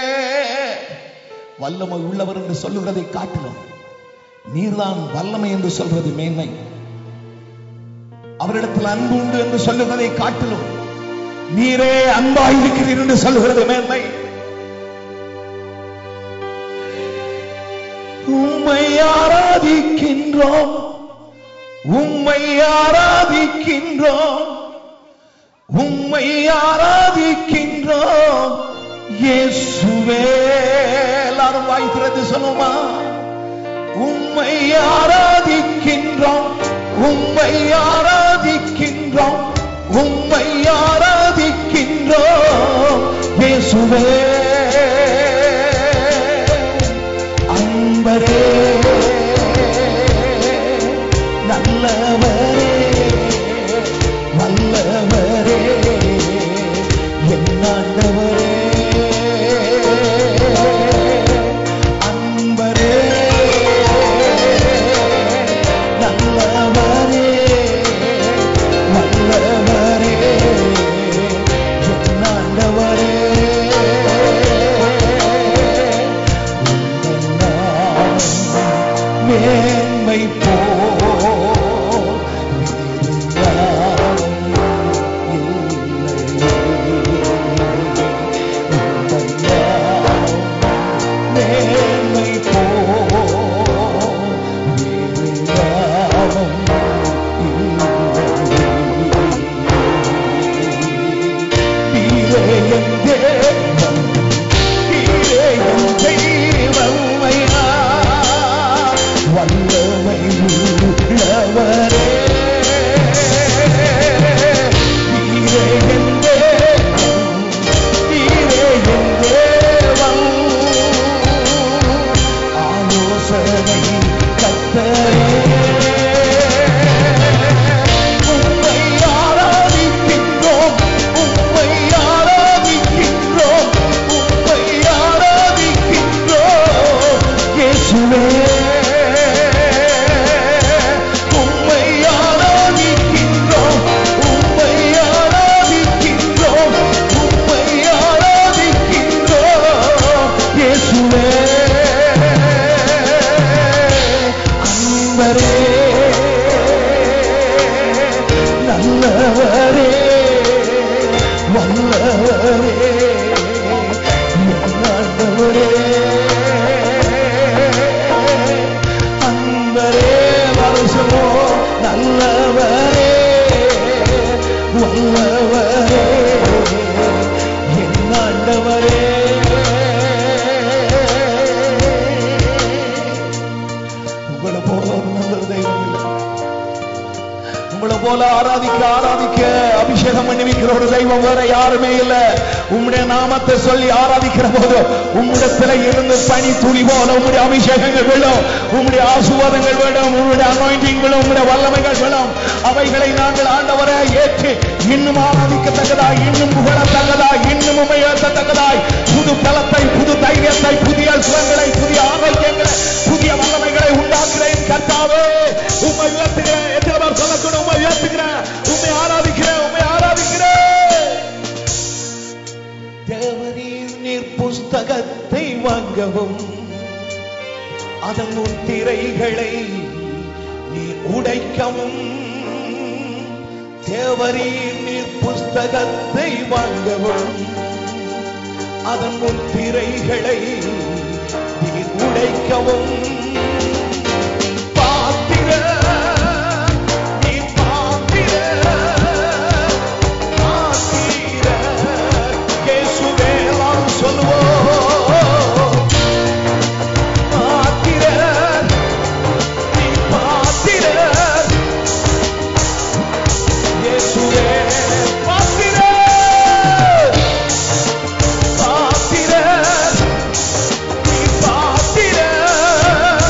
A: வல்லமை உள்ளவர் என்று சொல்லுகிறதை காட்டிலும் நீர்தான் வல்லமை என்று சொல்றது மேன்மை அவரிடத்தில் அன்பு உண்டு என்று சொல்லுகிறதை காட்டிலும் நீரே அன்பாயிருக்கிறீர் என்று சொல்லுகிறது மேன்மை உம்மை ஆராதிக்கின்றோம் உம்மை ஆராதிக்கின்றோம் உம்மை ஆராதிக்கின்றோம் இயேசுவே எல்லாரும் வாய் திறந்து சொல்லுமா உம்மை ஆராதிக்கின்றோம் உம்மை ஆராதிக்கின்றோம் உம்மை ஆராதிக்கின்றோம் இயேசுவே அன்பரே நல்லவரே வல்லவரே என் ஆண்டவரே அன்பரே நல்லவரே வல்லவரே என் ஆண்டவரே
B: நல்லவரே என் ஆண்டவரே உங்களை போல ஒரு நல்ல தெய்வம் இல்லை உங்களை போல ஆராதிக்க ஆராதிக்க அபிஷேகம் பண்ணி வைக்கிற ஒரு தெய்வம் வேற யாருமே இல்ல உம்முடைய நாமத்தை சொல்லி ஆராதிக்கிற போது உம்முடத்துல இருந்து பனி துளி போல உம்முடைய அபிஷேகங்கள் விழும் உம்முடைய ஆசுவாதங்கள் விழும் உம்முடைய அனாயிண்டிங் விழும் உம்முடைய வல்லமைகள் விழும் அவைகளை நாங்கள் ஆண்டவரை ஏற்று இன்னும் ஆராதிக்கத்தக்கதாய் இன்னும் புகழத்தக்கதாய் இன்னும் உமையத்தக்கதாய் புது பலத்தை புது தைரியத்தை புதிய சுகங்களை புதிய ஆரோக்கியங்களை புதிய வல்லமைகளை உண்டாக்குறேன் கர்த்தாவே உண்மை உயர்த்துகிறேன் எத்தனை பேர் சொல்லக்கூட உண்மை உயர்த்துகிறேன் உண்மை ஆராதிக்கிறேன் உண்மை ஆராதிக்கிறேன் தேவரீர் நீர் புஸ்தகத்தை வாங்கவும் அதன் முத்திரைகளை நீர் உடைக்கவும் தேவரீர் நீர் புஸ்தகத்தை வாங்கவும் அதன் முத்திரைகளை நீர் உடைக்கவும் பாத்திர நீ பாத்திர பாத்திர இயேசுவே நாம் சொல்லுவோம் பாத்திர நீ பாத்திர இயேசுவே பாத்திர பாத்திர நீ பாத்திர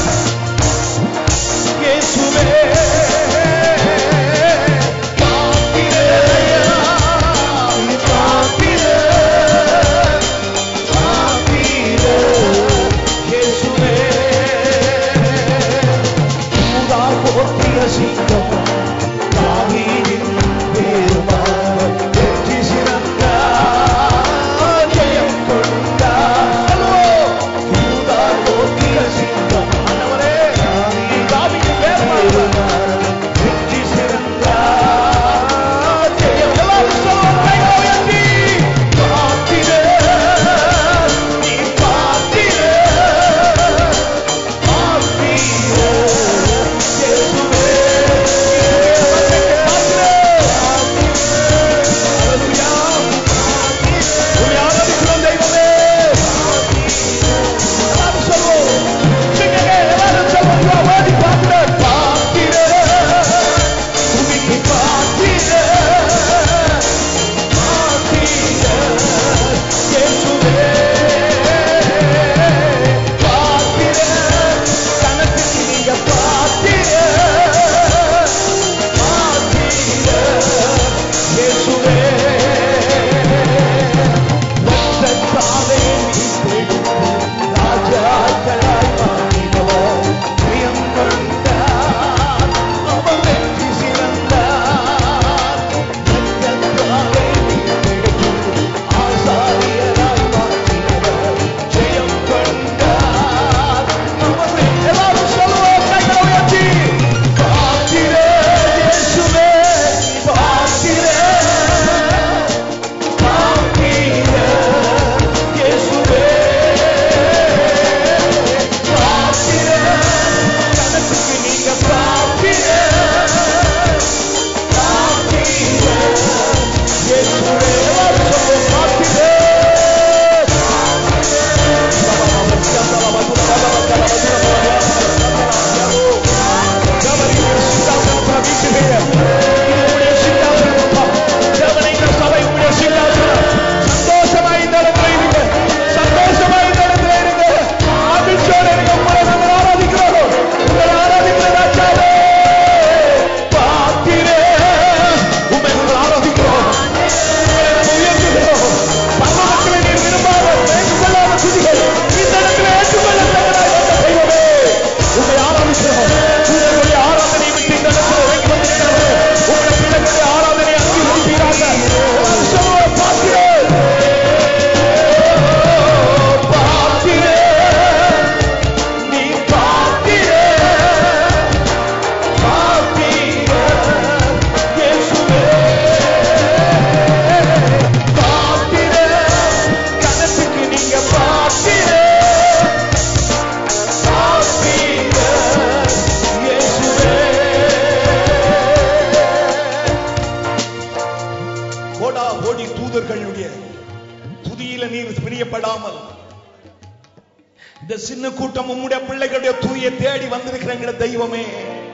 B: இந்த சின்ன கூட்டம் உம்முடைய பிள்ளைகளுடைய தூய தேடி வந்திருக்கிற தெய்வமே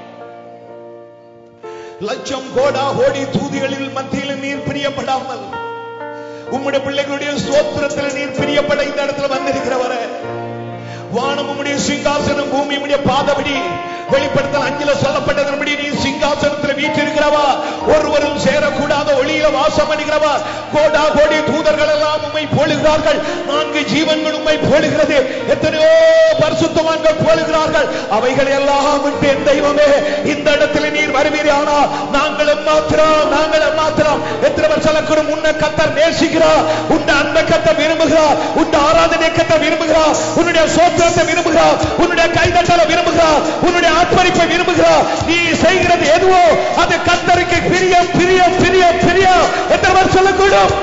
B: லட்சம் கோடா கோடி தூதிகளில் மத்தியில் நீர் பிரியப்படாமல் உம்முடைய பிள்ளைகளுடைய சோத்திரத்தில் நீர் பிரியப்பட இந்த இடத்துல வந்திருக்கிறவர வானம் உம்முடைய சிங்காசனம் பூமி உம்முடைய பாதபடி வெளிப்படுத்தல் அஞ்சில சொல்லப்பட்டதன்படி நீ சிங்காசனத்தில் வீற்றிருக்கிறவா ஒருவரும் சேரக்கூடாத ஒளியில வாசம் பண்ணுகிறவா கோடா கோடி தூதர்கள் எல்லாம் உம்மை போலுகிறார்கள் நான்கு ஜீவன்கள் உம்மை போலுகிறது எத்தனையோ பரிசுத்தவான்கள் போலுகிறார்கள் அவைகளை எல்லாம் விட்டு என் தெய்வமே இந்த இடத்துல நீர் வருவீரானா நாங்களும் மாத்திரம் நாங்களும் மாத்திரம் எத்தனை வருஷம் உன்னை கத்தர் நேசிக்கிறார் உன்னை அன்பை கத்த விரும்புகிறார் உன்னை ஆராதனை கத்த விரும்புகிறார் உன்னுடைய சோத்திரத்தை விரும்புகிறார் உன்னுடைய கைதட்டலை விரும்புகிறார் உன்னுடைய ஆத்மரிப்பை விரும்புகிறார் நீ செய்கிறது எதுவோ அது கத்தருக்கு பிரியம் பிரியம் பிரியம் பிரியம் எத்தனை வருஷம் சொல்லக்கூடும்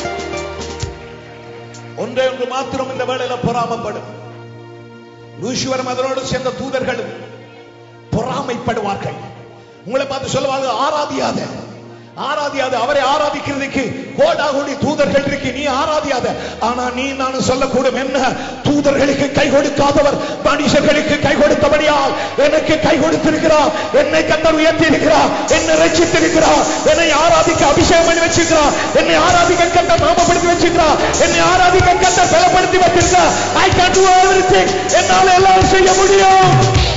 B: ஒன்றே ஒன்று மாத்திரம் இந்த வேளையில பொறாமப்படும் லூசிவரம் அதனோடு சேர்ந்த தூதர்களும் பொறாமைப்படுவார்கள் உங்களை பார்த்து சொல்லுவாங்க ஆராதியாத ஆராதியாத அவரை ஆராதிக்கிறதுக்கு கோடா கோடி தூதர்கள் இருக்கு நீ ஆராதியாத ஆனா நீ நான் சொல்லக்கூடும் என்ன தூதர்களுக்கு கை கொடுக்காதவர் மனுஷர்களுக்கு கை கொடுத்தபடியால் எனக்கு கை கொடுத்திருக்கிறார் என்னை கத்தர் உயர்த்தி இருக்கிறார் என்னை ரட்சித்திருக்கிறார் என்னை ஆராதிக்க அபிஷேகம் பண்ணி வச்சிருக்கிறார் என்னை ஆராதிக்க கத்த நாமப்படுத்தி வச்சிருக்கிறார் என்னை ஆராதிக்க கத்த பலப்படுத்தி வச்சிருக்கிறார் ஐ கேன் டு எவ்ரிதிங் என்னால எல்லாம் செய்ய முடியும்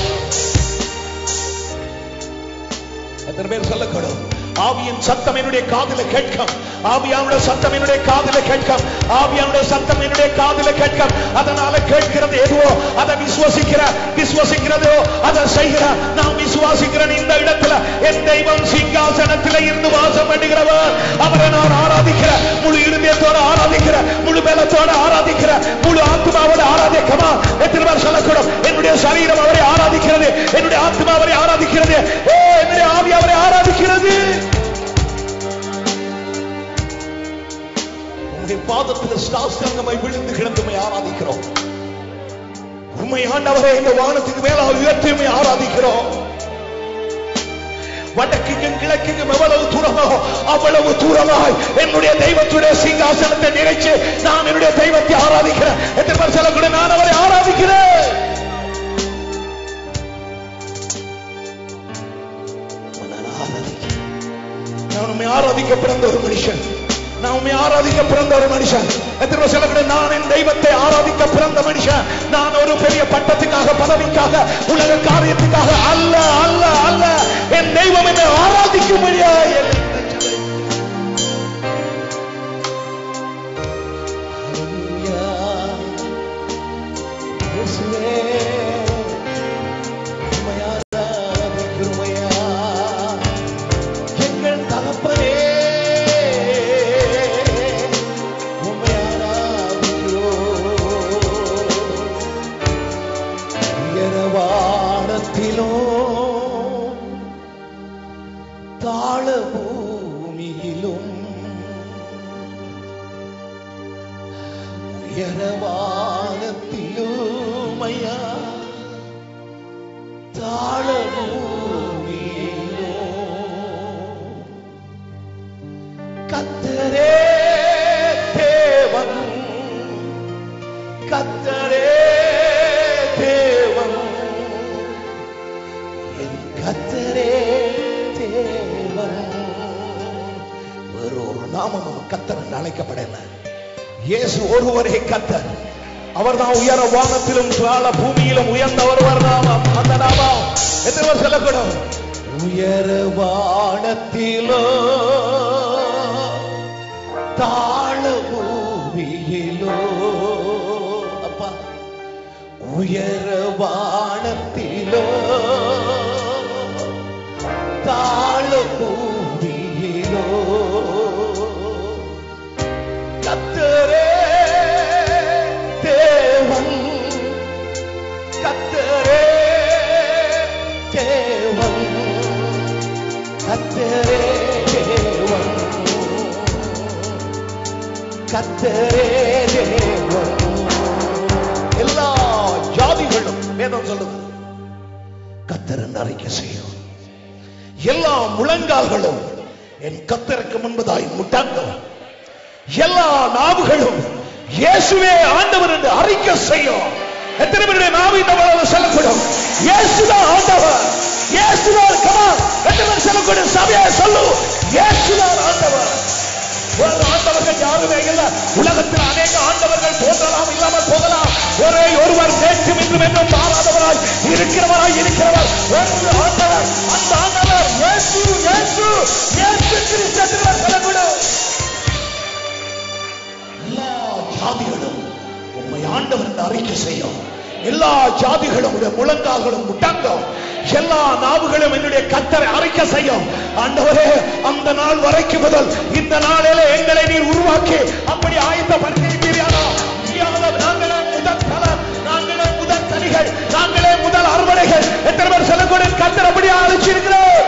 B: எத்தனை பேர் சொல்லக்கூடும் ஆவியின் சத்தம் என்னுடைய காதுல கேட்கும் ஆவியானுடைய சத்தம் என்னுடைய காதுல கேட்கும் ஆவியானுடைய சத்தம் என்னுடைய காதுல கேட்கும் அதனால கேட்கிறது எதுவோ அதை விசுவசிக்கிற விசுவசிக்கிறதோ அதை செய்கிற நாம் விசுவாசிக்கிறேன் இந்த இடத்துல என் தெய்வம் சிங்காசனத்தில் இருந்து வாசம் பண்ணுகிறவர் அவரை நான் ஆராதிக்கிற முழு இருதயத்தோட ஆராதிக்கிற முழு பலத்தோட ஆராதிக்கிற முழு ஆத்மாவோட ஆராதிக்கமா எத்தனை பேர் சொல்லக்கூடும் என்னுடைய சரீரம் அவரை ஆராதிக்கிறது என்னுடைய ஆத்மா அவரை ஆராதிக்கிறது ஓ என்னுடைய ஆவி அவரை ஆராதிக்கிறது உங்களுடைய பாதத்தில் சாஸ்திரங்கமாய் விழுந்து கிடந்துமை ஆராதிக்கிறோம் உண்மை ஆண்டவரே இந்த வானத்துக்கு மேல உயர்த்தியுமை ஆராதிக்கிறோம் வடக்குக்கும் கிழக்குக்கும் எவ்வளவு தூரமோ அவ்வளவு தூரமாய் என்னுடைய தெய்வத்துடைய சிங்காசனத்தை நிறைச்சு நான் என்னுடைய தெய்வத்தை ஆராதிக்கிறேன் எத்தனை பேர் சொல்லக்கூட நான் அவரை ஆராதிக்கிறேன் நான் ஆராதிக்கிறேன். நான் உண்மை ஆராதிக்க பிறந்த ஒரு மனுஷன் நான் உண்மை ஆராதிக்க பிறந்த ஒரு மனுஷன் எத்தனை பேர் சொல்லக்கூட நான் என் தெய்வத்தை ஆராதிக்க பிறந்த மனுஷன் நான் ஒரு பெரிய பட்டத்துக்காக பதவிக்காக உலக காரியத்துக்காக அல்ல அல்ல அல்ல என் தெய்வம் என்னை ஆராதிக்கும்படியா எங்கள் தகப்பனே உம்மை ஆராதிக்கிறோம். உயரவானத்திலோ தாழ பூமியிலும் உயரவானத்திலும் ஐயா தாழ பூமியிலும் கத்தரே தேவன் கத்தரே தேவன் என் கத்தரே தேவன் வேறு ஒரு நாமம் கத்தர் என்று அழைக்கப்படல இயேசு ஒருவரே கத்தர் அவர்தான் உயர வானத்திலும் தாழ பூமியிலும் உயர்ந்த ஒருவர் நாமம் அந்த நாமம் எத்தனை பேர் சொல்லக்கூடும் உயர வானத்திலோ தாழ பூமியிலோ அப்பா உயர வானத்திலோ தாழ பூமியிலோ கத்தரே தேவன் கத்தரே தேவன் கத்தரே தேவன் கத்தரே தேவன் எல்லா ஜாதிகளும் வேதம் சொல்லுது கத்தரன் அறிக்கை செய்யும் எல்லா முழங்கால்களும் என் கத்தருக்கு முன்பதாய் முட்டாங்கள் எல்லா நாவுகளும் இயேசுவே ஆண்டவர் என்று அறிக்கை செய்யும் எத்தனை பேருடைய நாவு இந்த உலகம் சொல்லக்கூடும் இயேசுதான் ஆண்டவர் இயேசுதான் கமான் எத்தனை பேர் சொல்லக்கூடும் சபையை சொல்லு இயேசுதான் ஆண்டவர் ஒரு ஆண்டவர்கள் யாருமே இல்ல உலகத்தில் அநேக ஆண்டவர்கள் தோன்றலாம் இல்லாமல் போகலாம் ஒரே ஒருவர் நேற்றும் இன்றும் என்றும் மாறாதவராய் இருக்கிறவராய் இருக்கிறவர் ஒரு ஆண்டவர் அந்த ஆண்டவர் இயேசு இயேசு இயேசு கிறிஸ்து என்று சொல்லக்கூடும் எல்லா ஜாதிகளும் உண்மை ஆண்டவர் என்று அறிக்கை செய்யும் எல்லா ஜாதிகளும் உடைய முழங்கால்களும் முட்டங்கும் எல்லா நாவுகளும் என்னுடைய கத்தரை அறிக்கை செய்யும் ஆண்டவரே அந்த நாள் வரைக்கும் முதல் இந்த நாளிலே எங்களை நீர் உருவாக்கி அப்படி ஆயத்தப்படுத்தியிருக்கிறீர்களா நாங்களே முதல் பலர் நாங்களே முதல் தனிகள் நாங்களே முதல் அறுவடைகள் எத்தனை பேர் சொல்லக்கூடிய கத்தர் அப்படி அழைச்சிருக்கிறோம்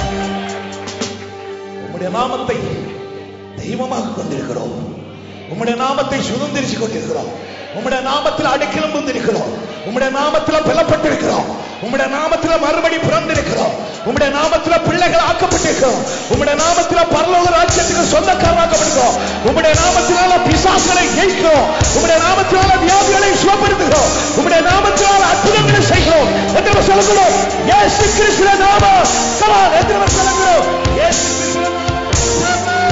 B: உம்முடைய நாமத்தை தெய்வமாக கொண்டிருக்கிறோம் உம்முடைய நாமத்தை சுதந்திரிச்சு கொண்டிருக்கிறோம் உம்முடைய நாமத்தில் அடைக்கலம் வந்திருக்கிறோம் உம்முடைய நாமத்தில் பலப்பட்டிருக்கிறோம் உம்முடைய நாமத்தில் மறுபடி பிறந்திருக்கிறோம் உம்முடைய நாமத்தில் பிள்ளைகள் ஆக்கப்பட்டிருக்கிறோம் உம்முடைய நாமத்தில் பரலோக ராஜ்யத்துக்கு சொந்தக்காரராக்கப்பட்டிருக்கிறோம் உம்முடைய நாமத்தினால பிசாசுகளை ஜெயிக்கிறோம் உம்முடைய நாமத்தினால வியாதிகளை சுகப்படுத்துகிறோம் உம்முடைய நாமத்தினால அற்புதங்களை செய்கிறோம் எத்தனை சொல்லக்கூடும் இயேசு கிறிஸ்துவ நாமம் கமான் எத்தனை சொல்லக்கூடும் இயேசு கிறிஸ்துவ நாமம்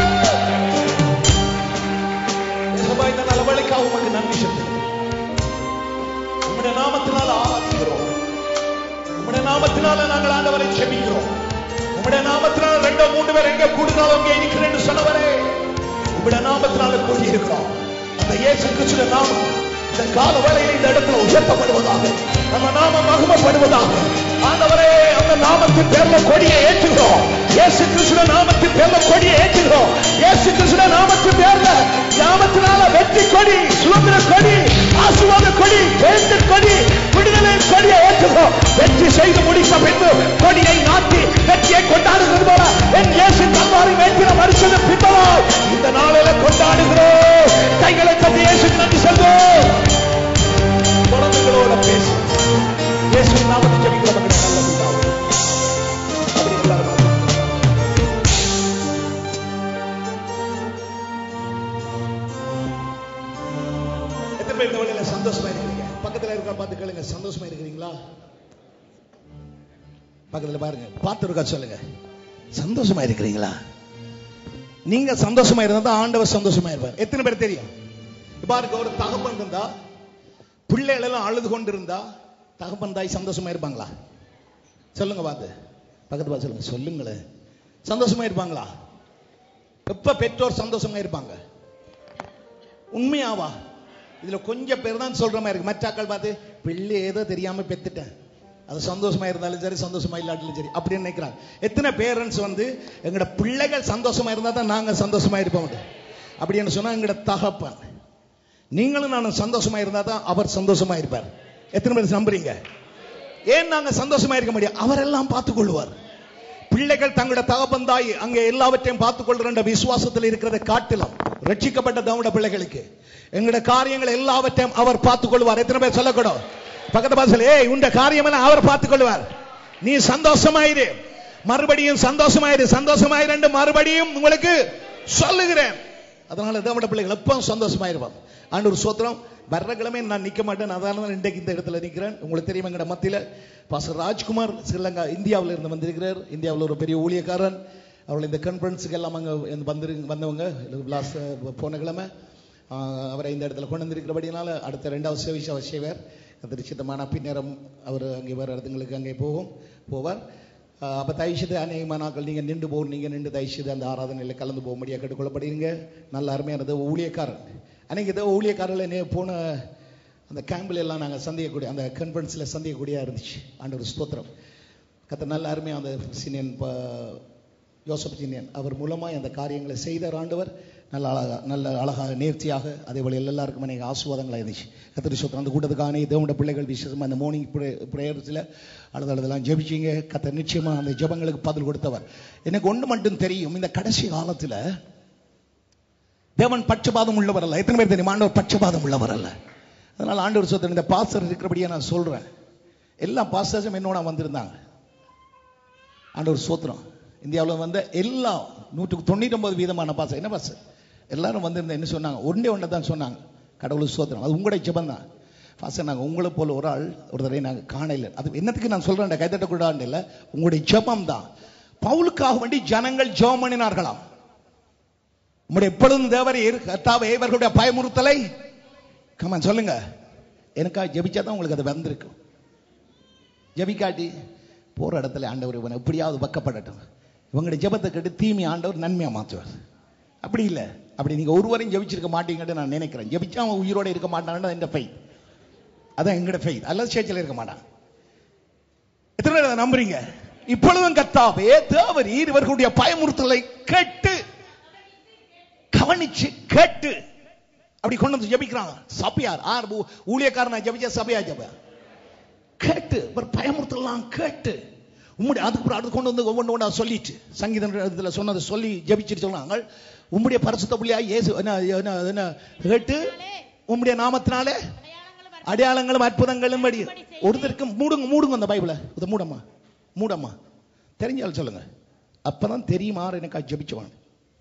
B: யெகோவா, இந்த நலவழிக்காக உமக்கு நன்றி செலுத்துகிறேன் உம்முடைய நாமத்தினால் ஆராதிக்கிறோம் உம்முடைய நாமத்தினால நாங்கள் ஆண்டவரை செபிக்கிறோம் உம்முடைய நாமத்தினால ரெண்டோ மூன்று பேர் எங்க கூடுதல் அங்கே இருக்கிறேன்னு சொன்னவரே உம்முடைய நாமத்தினால கூடி இருக்கிறோம் அந்த இயேசு கிறிஸ்துவின் நாமம் இந்த கால வேளையில் இந்த இடத்துல உயர்த்தப்படுவதாக நம்ம நாமம் மகிமைப்படுவதாக ஆண்டவரே அந்த நாமத்தின் பேர்ல கொடியை ஏற்றுகிறோம் இயேசு கிறிஸ்துவ நாமத்தின் பேர்ல கொடியை ஏற்றுகிறோம் இயேசு கிறிஸ்துவ நாமத்தின் பேர்ல நாமத்தினால வெற்றி கொடி சுதந்திர கொடி ஆசீர்வாத கொடி எழுத்து கொடி விடுதலை கொடியை ஏற்றுகிறோம் வெற்றி செய்து முடித்த பின்பு கொடியை நாட்டி வெற்றியை கொண்டாடுகிறது போல என் இயேசு கல்வாரி வேண்டிய மனுஷன பின்பலாய் இந்த நாளில கொண்டாடுகிறோம் கைகளை தட்டி இயேசுக்கு நன்றி சொல்வோம் குழந்தைகளோட பேசு இயேசு நாமத்தை ஜெபிக்கிற மகனே நல்ல பிதாவே. அப்படி எல்லாரும் வாங்க. எத்தனை பேர் இந்த வழியில சந்தோஷமா இருக்கிறீங்க பக்கத்துல இருக்க பார்த்து கேளுங்க சந்தோஷமா இருக்கிறீங்களா பக்கத்துல பாருங்க பார்த்து இருக்கா சொல்லுங்க சந்தோஷமா இருக்கிறீங்களா நீங்க சந்தோஷமா இருந்தா தான் ஆண்டவர் சந்தோஷமா இருப்பார் எத்தனை பேர் தெரியும் இப்ப பாருங்க ஒரு தகப்பன் இருந்தா பிள்ளைகள் எல்லாம் அழுது கொண்டு இருந்தா தகப்பன் தாய் சந்தோஷமா இருப்பாங்களா சொல்லுங்க பார்த்து பக்கத்து பார்த்து சொல்லுங்க சொல்லுங்களேன் சந்தோஷமா இருப்பாங்களா எப்ப பெற்றோர் சந்தோஷமா இருப்பாங்க உண்மையாவா இதுல கொஞ்சம் பேர் தான் சொல்ற மாதிரி இருக்கு மற்றாக்கள் பார்த்து பிள்ளை ஏதோ தெரியாம பெத்துட்டேன் அது சந்தோஷமா இருந்தாலும் சரி சந்தோஷமா இல்லாட்டிலும் சரி அப்படின்னு நினைக்கிறாங்க எத்தனை பேரண்ட்ஸ் வந்து எங்களோட பிள்ளைகள் சந்தோஷமா இருந்தா தான் நாங்க சந்தோஷமா இருப்போம் அப்படின்னு சொன்னா எங்களோட தகப்பன் நீங்களும் நானும் சந்தோஷமா இருந்தா தான் அவர் சந்தோஷமா இருப்பார் எத்தனை பேர் நம்புறீங்க ஏன் நாங்க சந்தோஷமா இருக்க முடியும் அவரெல்லாம் பார்த்துக் கொள்வார் பிள்ளைகள் தங்களோட தகப்பன் தாய் அங்கே எல்லாவற்றையும் பார்த்துக் கொள்கிற விசுவாசத்தில் இருக்கிறதை காட்டிலும் ரட்சிக்கப்பட்ட தவட பிள்ளைகளுக்கு எங்களோட காரியங்கள் எல்லாவற்றையும் அவர் பார்த்துக் கொள்வார் எத்தனை பேர் சொல்லக்கூடும் பக்கத்து பாசல் ஏய் உண்ட காரியம் எல்லாம் அவர் பார்த்துக் கொள்வார் நீ சந்தோஷமாயிரு மறுபடியும் சந்தோஷமாயிரு சந்தோஷமாயிரு மறுபடியும் உங்களுக்கு சொல்லுகிறேன் அதனால தேவட பிள்ளைகள் எப்பவும் சந்தோஷமாயிருப்பான் ஆண்டவர் சோத்திரம் வர்ற கிழமை நான் நிக்க மாட்டேன் அதனால தான் இன்றைக்கு இந்த இடத்துல நிக்கிறேன் உங்களுக்கு தெரியும் எங்கட மத்தியில பாஸ்டர் ராஜ்குமார் ஸ்ரீலங்கா இந்தியாவில் இருந்து வந்திருக்கிறார் இந்தியாவில் ஒரு பெரிய ஊழியக்காரன் அவர்கள் இந்த கான்ஃபரன்ஸுக்கு எல்லாம் அங்க வந்து வந்தவங்க லாஸ்ட் போன கிழமை ஆஹ், அவரை இந்த இடத்துல கொண்டு வந்திருக்கிறபடினால அடுத்த ரெண்டாவது சேவிஷ் அவர் செய்வார் கத்திரி சித்தமான பின்னேரம் அவர் அங்கே வேறு இடத்துங்களுக்கு அங்கே போகும் போவார் ஆஹ், அப்ப தயவுசெய்து அநேகமான நாட்கள் நீங்க நின்று போகும் நீங்க நின்று தயவுசெய்து அந்த ஆராதனையில் கலந்து போக முடியாது கேட்டுக்கொள்ளப்படுறீங்க நல்ல அருமையானது ஊழியக்காரன் அன்னைக்கு ஏதோ ஊழியக்காரர்கள் நே போன அந்த கேம்பில் எல்லாம் நாங்கள் சந்திக்கக்கூடிய அந்த கான்ஃபரன்ஸில் சந்திக்கக்கூடியா இருந்துச்சு ஆண்டவர் ஸ்தோத்திரம் கத்த நல்ல அருமையாக அந்த சீனியன் யோசப் சீனியன் அவர் மூலமாய் அந்த காரியங்களை செய்தார் ஆண்டவர் நல்ல அழகா நல்ல அழகாக நேர்த்தியாக அதே போல எல்லாருக்கும் அநேக ஆசுவாதங்களாக இருந்துச்சு கத்திரி சொத்து அந்த கூட்டத்துக்கான தேவண்ட பிள்ளைகள் விசேஷமாக அந்த மார்னிங் ப்ரேயர்ஸில் அழுது அழுதெல்லாம் ஜெபிச்சிங்க கத்த நிச்சயமா அந்த ஜெபங்களுக்கு பதில் கொடுத்தவர் எனக்கு ஒன்று மட்டும் தெரியும் இந்த கடைசி காலத்தில் தேவன் பட்சபாதம் உள்ளவர் அல்ல எத்தனை பேர் தெரியும் ஆண்டவர் பட்சபாதம் உள்ளவர் அல்ல அதனால ஆண்டவர் சொத்தன் இந்த பாஸ்டர் இருக்கிறபடியே நான் சொல்றேன் எல்லா பாஸ்டர்ஸும் என்னோட வந்திருந்தாங்க ஆண்டவர் சோத்திரம் இந்தியாவில் வந்த எல்லா நூற்றுக்கு தொண்ணூற்றி ஒன்பது வீதமான பாஸ்டர் என்ன பாஸ்டர் எல்லாரும் வந்திருந்த என்ன சொன்னாங்க ஒன்றே ஒன்று தான் சொன்னாங்க கடவுள் சோத்திரம் அது உங்களுடைய ஜெபம் தான்
A: பாச நாங்க உங்களை போல ஒரு ஆள் ஒரு தடவை நாங்க காணல அது என்னத்துக்கு நான் சொல்றேன் கைதட்டக்கூடாது இல்ல உங்களுடைய ஜெபம் தான் பவுலுக்காக வேண்டி ஜனங்கள் ஜெபம் பண்ணினார்களாம் உங்களுடைய எப்பொழுதும் தேவரீர் கர்த்தாவே இவர்களுடைய பயமுறுத்தலை கமன் சொல்லுங்க எனக்காக ஜெபிச்சா தான் உங்களுக்கு அது வந்திருக்கும் ஜெபிக்காட்டி போற இடத்துல ஆண்டவர் இவனை எப்படியாவது பக்கப்படட்டும் இவங்களுடைய ஜெபத்தை கேட்டு தீமை ஆண்டவர் நன்மையா மாற்றுவார் அப்படி இல்லை அப்படி நீங்க ஒருவரையும் ஜெபிச்சிருக்க மாட்டீங்கன்னு நான் நினைக்கிறேன் ஜெபிச்சா அவன் உயிரோட இருக்க மாட்டான்னு என் ஃபெய்த் அதான் எங்களோட ஃபெய்த் அல்லது சேர்ச்சில் இருக்க மாட்டான் எத்தனை பேர் அதை நம்புறீங்க இப்பொழுதும் கத்தாவே தேவரீர் இவர்களுடைய பயமுறுத்தலை கேட்டு கவனிச்சு கேட்டு அப்படி கொண்டு வந்து ஜெபிக்கிறாங்க சபையார் ஆர் ஊ- ஊழியக்காரனா ஜெபிச்ச சபையா ஜெப கேட்டு ஒரு பயமுறுத்தலாம் கேட்டு உம்முடைய அதுக்கு அப்புறம் அடுத்து கொண்டு வந்து ஒவ்வொன்று ஒன்றா சொல்லிட்டு சங்கீதம் இடத்துல சொன்னதை சொல்லி ஜெபிச்சுட்டு சொன்னாங்க உம்முடைய பரிசுத்த புள்ளியா இயேசு என்ன என்ன என்ன கேட்டு உம்முடைய நாமத்தினாலே அடையாளங்களும் அற்புதங்களும் படி ஒருத்தருக்கு மூடுங்க மூடுங்க அந்த பைபிளை இதை மூடம்மா மூடம்மா தெரிஞ்சால் சொல்லுங்க அப்பதான் தெரியுமா எனக்கு ஜெபிச்சுவான்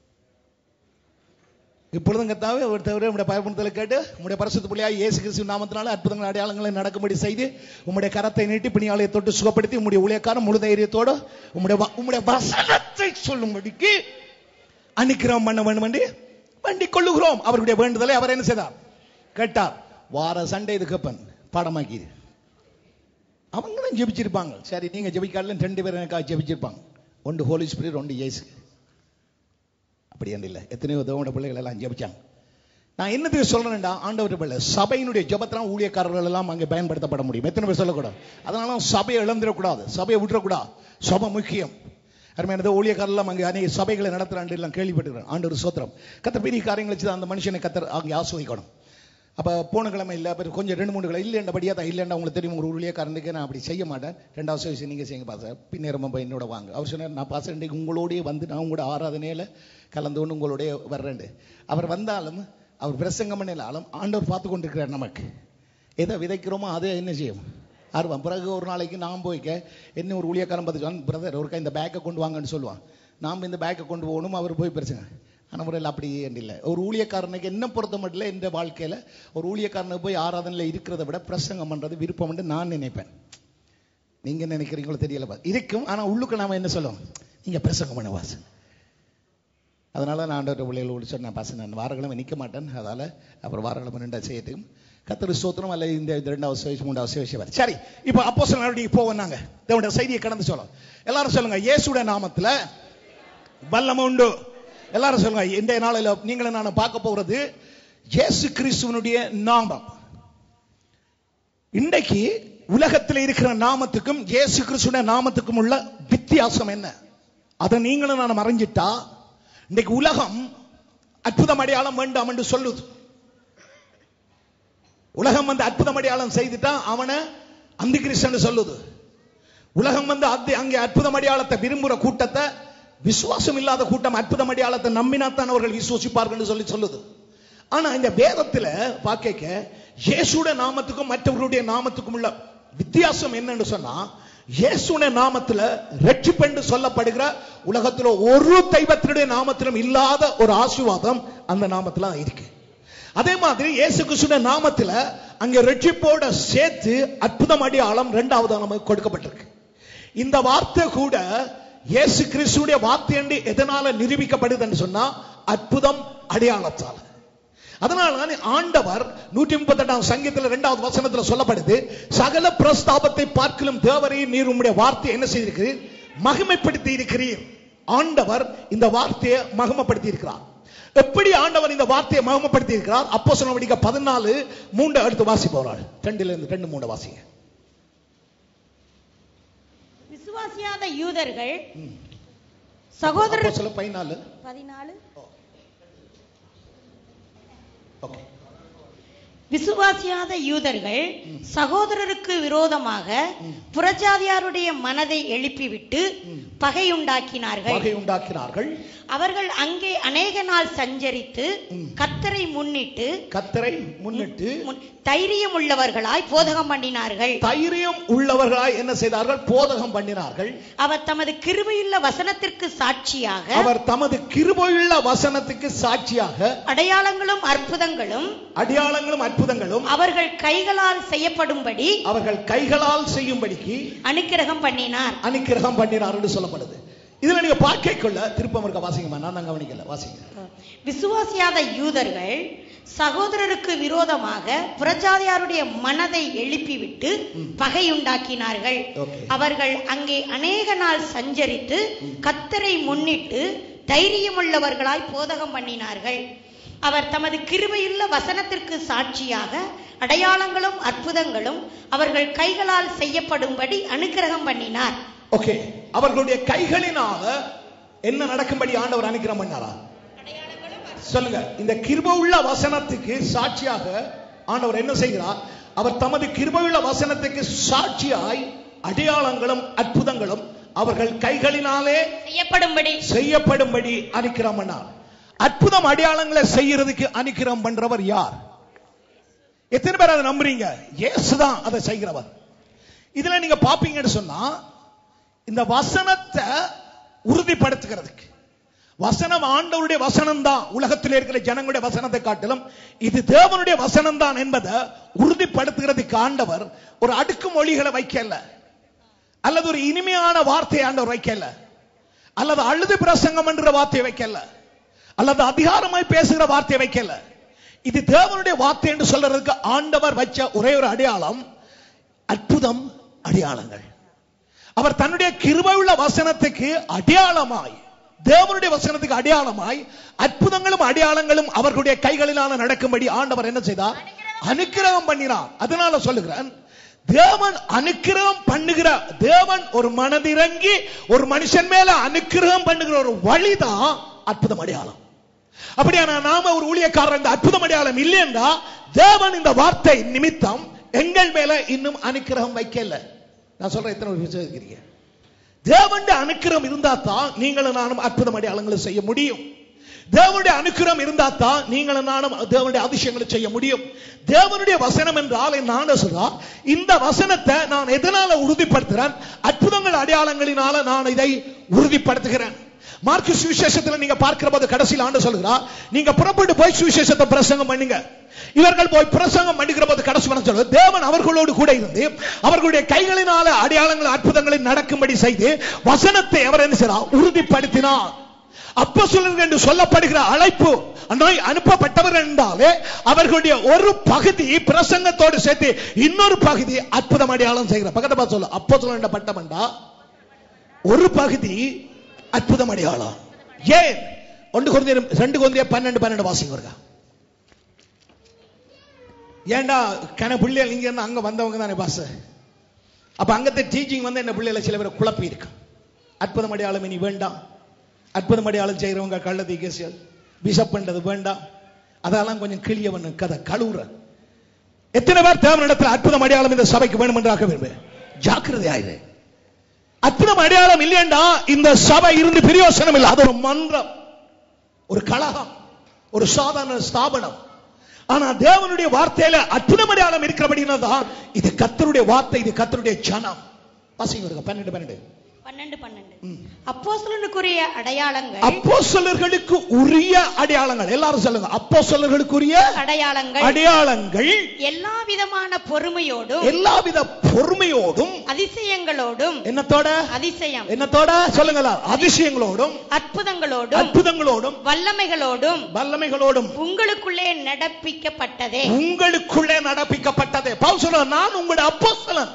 A: இப்பொழுதும் கத்தாவே ஒருத்தவரை உங்களுடைய பயப்படுத்தலை கேட்டு உங்களுடைய பரிசுத்த பிள்ளையா இயேசு கிறிஸ்து நாமத்தினால அற்புதங்கள் அடையாளங்களை நடக்கும்படி செய்து உங்களுடைய கரத்தை நீட்டி பிணியாலயை தொட்டு சுகப்படுத்தி உங்களுடைய ஊழியக்காரன் முழு தைரியத்தோடு உங்களுடைய வ- உங்களுடைய வசனத்தை சொல்லும்படிக்கு அனுக்கிரகம் பண்ண வேண்டும் என்று வேண்டிக் கொள்ளுகிறோம் அவருடைய வேண்டுதலை அவர் என்ன செய்தார் கேட்டார் வார சண்டே இது கேப்பன் பாடமாக்கி அவங்களும் ஜெபிச்சிருப்பாங்க சரி நீங்க ஜெபிக்கால ரெண்டு பேரும் எனக்காக ஜெபிச்சிருப்பாங்க ஒன்று ஹோலி ஸ்பிரிட் ஒன்று இயேசு அப்படி என்று இல்லை எத்தனையோ தேவனுடைய பிள்ளைகள் எல்லாம் ஜெபிச்சாங்க நான் என்னத்துக்கு சொல்றேன்டா ஆண்டவர் பிள்ளை சபையினுடைய ஜெபத்திலாம் ஊழியக்காரர்கள் எல்லாம் அங்கே பயன்படுத்தப்பட முடியும் எத்தனை பேர் சொல்லக்கூடாது அதனால சபையை இழந்துடக்கூடாது சபையை விட்டுறக்கூடாது சபை முக்கியம் அருமையானது ஊழியக்காரெல்லாம் அங்கே அநேக சபைகளை நடத்துறாண்டு எல்லாம் கேள்விப்பட்டிருக்கிறேன் ஆண்டவர் சோத்திரம் கத்த பெரிய காரியங்களை வச்சு தான் அந்த மனுஷனை கத்தர் அங்கே ஆஸ்வதிக்கணும் அப்ப போன கிழமை இல்லை அப்புறம் கொஞ்சம் ரெண்டு மூணு கிழமை இல்லைண்டபடியா தான் இல்லைண்டா உங்களுக்கு தெரியும் ஒரு ஊழியக்காரனுக்கு நான் அப்படி செய்ய மாட்டேன் ரெண்டாவது விஷயம் நீங்க செய்யுங்க பாச பின்னேரமா போய் என்னோட வாங்க அவர் சொன்னார் நான் பாச இன்றைக்கு உங்களோடய வந்து நான் உங்களோட ஆராதனையில கலந்து கொண்டு உங்களோடய வர்றேன் அவர் வந்தாலும் அவர் பிரசங்கம் பண்ணினாலும் ஆண்டவர் பார்த்து கொண்டிருக்கிறார் நமக்கு எதை விதைக்கிறோமோ அதை என்ன செய்யும் ஆர்வம் பிறகு ஒரு நாளைக்கு நான் போய்க்க என்ன ஒரு ஊழியக்காரன் பார்த்து சொன்னான் பிரதர் ஒருக்கா இந்த பேக்கை கொண்டு வாங்கன்னு சொல்லுவான் நாம் இந்த பேக்கை கொண்டு போகணும் அவர் போய் பிரச்சனை ஆனால் முறையில் அப்படி இல்லை ஒரு ஊழியக்காரனுக்கு என்ன பொறுத்த மட்டும் இந்த வாழ்க்கையில ஒரு ஊழியக்காரனுக்கு போய் ஆராதனையில் இருக்கிறத விட பிரசங்கம் பண்றது விருப்பம் நான் நினைப்பேன் நீங்க நினைக்கிறீங்களோ தெரியல பா. இருக்கும் ஆனா உள்ளுக்கு நாம என்ன சொல்லுவோம் நீங்க பிரசங்கம் பண்ண வாசன் அதனால நான் ஆண்டவர் பிள்ளைகள் சொன்னேன் பாச நான் வாரக்கிழமை நிற்க மாட்டேன் அதால அப்புறம் வாரக்கிழமை ரெண்டா செய்யட்டும் கத்தரு சோத்திரம் அல்ல இந்த இந்த ரெண்டாவது சேவை மூன்றாவது சேவை செய்வார் சரி இப்போ அப்போ சொன்ன போவோம் நாங்க தேவனுடைய செய்தியை கடந்து சொல்லலாம் எல்லாரும் சொல்லுங்க இயேசுடைய நாமத்துல வல்லமை உண்டு எல்லாரும் சொல்லுங்க இன்றைய நாளில் நீங்களும் நான் பார்க்க போறது இயேசு கிறிஸ்துவனுடைய நாமம் இன்றைக்கு உலகத்தில் இருக்கிற நாமத்துக்கும் இயேசு கிறிஸ்துடைய நாமத்துக்கும் உள்ள வித்தியாசம் என்ன அதை நீங்களும் நான் மறைஞ்சிட்டா இன்றைக்கு உலகம் அற்புதம் அடையாளம் வேண்டாம் என்று சொல்லுது உலகம் வந்து அற்புதம் அடையாளம் செய்துட்டா அவனை அந்தி கிறிஸ்தன் சொல்லுது உலகம் வந்து அது அங்கே அற்புதம் அடையாளத்தை விரும்புற கூட்டத்தை விசுவாசம் இல்லாத கூட்டம் அற்புதம் அடையாளத்தை நம்பினாத்தான் அவர்கள் விசுவாசிப்பார்கள் என்று சொல்லி சொல்லுது ஆனா இந்த வேதத்துல பார்க்க இயேசுடைய நாமத்துக்கும் மற்றவர்களுடைய நாமத்துக்கும் உள்ள வித்தியாசம் என்னன்னு சொன்னா இயேசுடைய நாமத்துல ரட்சிப்பு என்று சொல்லப்படுகிற உலகத்துல ஒரு தெய்வத்தினுடைய நாமத்திலும் இல்லாத ஒரு ஆசீர்வாதம் அந்த நாமத்துல இருக்கு அதே மாதிரி இயேசு கிறிஸ்துடைய நாமத்துல அங்க ரட்சிப்போட சேர்த்து அற்புதம் அடையாளம் இரண்டாவது நமக்கு கொடுக்கப்பட்டிருக்கு இந்த வார்த்தை கூட இயேசு கிறிஸ்துடைய வார்த்தை என்று எதனால நிரூபிக்கப்படுதுன்னு சொன்னா அற்புதம் அடையாளத்தால் அதனால தான் ஆண்டவர் நூற்றி முப்பத்தி எட்டாம் சங்கீதத்தில் இரண்டாவது வசனத்துல சொல்லப்படுது சகல பிரஸ்தாபத்தை பார்க்கலும் தேவரை நீர் உம்முடைய வார்த்தை என்ன செய்திருக்கிறீர் மகிமைப்படுத்தி இருக்கிறீர் ஆண்டவர் இந்த வார்த்தையை மகிமைப்படுத்தி இருக்கிறார் எப்படி ஆண்டவர் இந்த வார்த்தையை மகிமைப்படுத்தி இருக்கிறார் அப்போ சொன்ன பதினாலு மூன்று அடுத்து வாசி போறாள் ரெண்டுல இருந்து ரெண்டு மூணு வாசிங்க
C: விசுவாசியாத யூதர்கள் சகோதரர்
A: அப்போ சொல்ல பதினாலு
C: பதினாலு
A: ஓகே
C: விசுவாசியாத யூதர்கள் சகோதரருக்கு விரோதமாக புறஜாதியாருடைய மனதை எழுப்பிவிட்டு பகையுண்டாக்கினார்கள்
A: வகை உண்டாக்கினார்கள்
C: அவர்கள் அங்கே அநேக நாள் சஞ்சரித்து கத்தரை முன்னிட்டு
A: கத்தரை முன்னிட்டு
C: முன்- தைரியம் உள்ளவர்களாய் போதகம் பண்ணினார்கள்
A: தைரியம் உள்ளவர்களாய் என்ன செய்தார்கள் போதகம் பண்ணினார்கள்
C: அவர் தமது கிருபையுள்ள வசனத்திற்கு சாட்சியாக
A: அவர் தமது கிருபையுள்ள வசனத்துக்கு சாட்சியாக
C: அடையாளங்களும் அற்புதங்களும்
A: அடையாளங்களும்
B: அற்புதங்களும்
C: அவர்கள் கைகளால் செய்யப்படும்படி
B: அவர்கள் கைகளால் செய்யும்படிக்கு
C: அனுக்கிரகம் பண்ணினார்
B: அனுக்கிரகம் பண்ணினார் என்று சொல்லப்படுது இதுல நீங்க பார்க்கக்குள்ள திருப்பம் இருக்க வாசிங்கம்மா நான் தான் கவனிக்கல வாசிங்க
C: விசுவாசியாத யூதர்கள் சகோதரருக்கு விரோதமாக புறஜாதியாருடைய மனதை எழுப்பிவிட்டு பகையுண்டாக்கினார்கள்
B: Okay.
C: அவர்கள் அங்கே அநேக நாள் சஞ்சரித்து கத்தரை முன்னிட்டு தைரியமுள்ளவர்களாய் போதகம் பண்ணினார்கள் அவர் தமது கிருபையுள்ள வசனத்திற்கு சாட்சியாக அடையாளங்களும் அற்புதங்களும் அவர்கள் கைகளால் செய்யப்படும்படி அனுக்கிரகம் பண்ணினார்
B: ஓகே அவர்களுடைய கைகளினால என்ன நடக்கும்படி ஆண்டவர் அனுக்கிரம் பண்ணாரா சொல்லுங்க இந்த கிருபையுள்ள வசனத்துக்கு சாட்சியாக ஆண்டவர் என்ன செய்கிறார் அவர் தமது கிருபையுள்ள வசனத்துக்கு சாட்சியாய் அடையாளங்களும் அற்புதங்களும் அவர்கள் கைகளினாலே
C: செய்யப்படும்படி
B: செய்யப்படும்படி அனுக்கிரம் பண்ணார் அற்புதம் அடையாளங்களை செய்யறதுக்கு அனுக்கிரம் பண்றவர் யார் எத்தனை பேர் அதை நம்புறீங்க இயேசுதான் அதை செய்கிறவர் இதுல நீங்க பாப்பீங்கன்னு சொன்னா இந்த வசனத்தை உறுதிப்படுத்துகிறதுக்கு வசனம் ஆண்டவருடைய வசனம் தான் உலகத்தில் இருக்கிற ஜனங்களுடைய வசனத்தை காட்டிலும் இது தேவனுடைய வசனம் தான் என்பதை உறுதிப்படுத்துகிறதுக்கு ஆண்டவர் ஒரு அடுக்கு மொழிகளை வைக்கல அல்லது ஒரு இனிமையான வார்த்தையை ஆண்டவர் வைக்கல அல்லது அழுது பிரசங்கம் என்ற வார்த்தையை வைக்கல அல்லது அதிகாரமாய் பேசுகிற வார்த்தையை வைக்கல இது தேவனுடைய வார்த்தை என்று சொல்றதுக்கு ஆண்டவர் வச்ச ஒரே ஒரு அடையாளம் அற்புதம் அடையாளங்கள் அவர் தன்னுடைய கிருபையுள்ள வசனத்துக்கு அடையாளமாய் தேவனுடைய வசனத்துக்கு அடையாளமாய் அற்புதங்களும் அடையாளங்களும் அவர்களுடைய கைகளிலான நடக்கும்படி ஆண்டவர் என்ன செய்தார் அனுக்கிரகம் பண்ணினார் அதனால சொல்லுகிறேன் தேவன் அனுக்கிரகம் பண்ணுகிற தேவன் ஒரு மனதிறங்கி ஒரு மனுஷன் மேல அனுக்கிரகம் பண்ணுகிற ஒரு வழிதான் அற்புதம் அடையாளம் அப்படியானா நாம ஒரு ஊழியக்காரர் இந்த அற்புதம் அடையாளம் இல்லையென்றா தேவன் இந்த வார்த்தை நிமித்தம் எங்கள் மேல இன்னும் அனுக்கிரகம் வைக்கல நான் சொல்றேன் எத்தனை பேர் விசுவாசிக்கிறீங்க தேவனுடைய அனுக்கிரகம் இருந்தா தான் நீங்களும் நானும் அற்புதம் அடையாளங்களை செய்ய முடியும் தேவனுடைய அனுக்கிரகம் இருந்தா தான் நீங்களும் நானும் தேவனுடைய அதிசயங்களை செய்ய முடியும் தேவனுடைய வசனம் என்றால் நான் சொல்றா இந்த வசனத்தை நான் எதனால உறுதிப்படுத்துறேன் அற்புதங்கள் அடையாளங்களினால நான் இதை உறுதிப்படுத்துகிறேன் மார்க்கு சுவிசேஷத்துல நீங்க பார்க்கிற போது கடைசியில் ஆண்டு சொல்கிறா நீங்க புறப்பட்டு போய் சுவிசேஷத்தை பிரசங்கம் பண்ணுங்க இவர்கள் போய் பிரசங்கம் பண்ணுகிற போது கடைசி பண்ண சொல்றது தேவன் அவர்களோடு கூட இருந்து அவர்களுடைய கைகளினால அடையாளங்கள் அற்புதங்களை நடக்கும்படி செய்து வசனத்தை அவர் என்ன செய்யறார் உறுதிப்படுத்தினார் அப்போ என்று சொல்லப்படுகிற அழைப்பு நோய் அனுப்பப்பட்டவர் என்றாலே அவர்களுடைய ஒரு பகுதி பிரசங்கத்தோடு சேர்த்து இன்னொரு பகுதி அற்புதம் அடையாளம் செய்கிற பக்கத்தை பார்த்து சொல்லு அப்போ சொல்ல பட்டமண்டா ஒரு பகுதி அற்புதம் அடையாளம் ஏன் ஒன்று குழந்தைய ரெண்டு குழந்தைய பன்னெண்டு பன்னெண்டு வாசிங்க வருங்க ஏன்டா கன பிள்ளைகள் இங்க இருந்து அங்க வந்தவங்க தானே பாச அப்ப அங்கത്തെ டீச்சிங் வந்து என்ன பிள்ளைகளை சில பேர் குழப்பி இருக்கு அற்புதம் அடையாளம் இனி வேண்டாம் அற்புதம் அடையாளம் செய்யறவங்க கள்ள தீகசியல் பிஷப் பண்றது வேண்டாம் அதெல்லாம் கொஞ்சம் கிளியவன் கதை கழுவுற எத்தனை பேர் தேவனிடத்தில் அற்புதம் அடையாளம் இந்த சபைக்கு வேணும் என்றாக விரும்புகிறேன் ஜாக்கிரதை ஆயிரு அற்புதம் அடையாளம் இல்லையண்டா இந்த சபை இருந்து பிரயோசனம் இல்லை அது ஒரு மன்றம் ஒரு கழகம் ஒரு சாதாரண ஸ்தாபனம் ஆனா தேவனுடைய வார்த்தையில அற்புதம் அடையாளம் இருக்கிறபடினா தான் இது கத்தருடைய வார்த்தை இது கத்தருடைய ஜனம் வாசிங்க வருங்க பன்னெண்டு பன்னெண்டு
C: பன்னெண்டு பன்னெண்டு அப்போஸ்தலனுக்குரிய அடையாளங்கள்
B: அப்போஸ்தலர்களுக்கு உரிய அடையாளங்கள் எல்லாரும் சொல்லுங்க அப்போஸ்தலர்களுக்குரிய
C: அடையாளங்கள்
B: அடையாளங்கள்
C: எல்லா விதமான பொறுமையோடும்
B: எல்லாவித பொறுமையோடும்
C: அதிசயங்களோடும்
B: என்னத்தோட
C: அதிசயம்
B: என்னத்தோட சொல்லுங்களா அதிசயங்களோடும்
C: அற்புதங்களோடும்
B: அற்புதங்களோடும்
C: வல்லமைகளோடும்
B: வல்லமைகளோடும்
C: உங்களுக்குள்ளே நடப்பிக்கப்பட்டதே
B: உங்களுக்குள்ளே நடப்பிக்கப்பட்டது பவுல் சொல்றார் நான் உங்களுடைய அப்போஸ்தலன்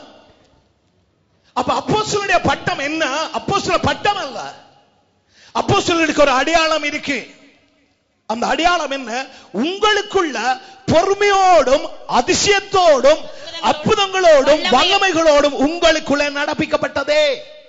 B: அப்ப அப்போஸ்தலனுடைய பட்டம் என்ன அப்போஸ்தல பட்டம் அல்ல அப்போஸ்தலனுக்கு ஒரு அடையாளம் இருக்கு அந்த அடையாளம் என்ன உங்களுக்குள்ள பொறுமையோடும் அதிசயத்தோடும் அற்புதங்களோடும் வல்லமைகளோடும் உங்களுக்குள்ளே நடப்பிக்கப்பட்டதே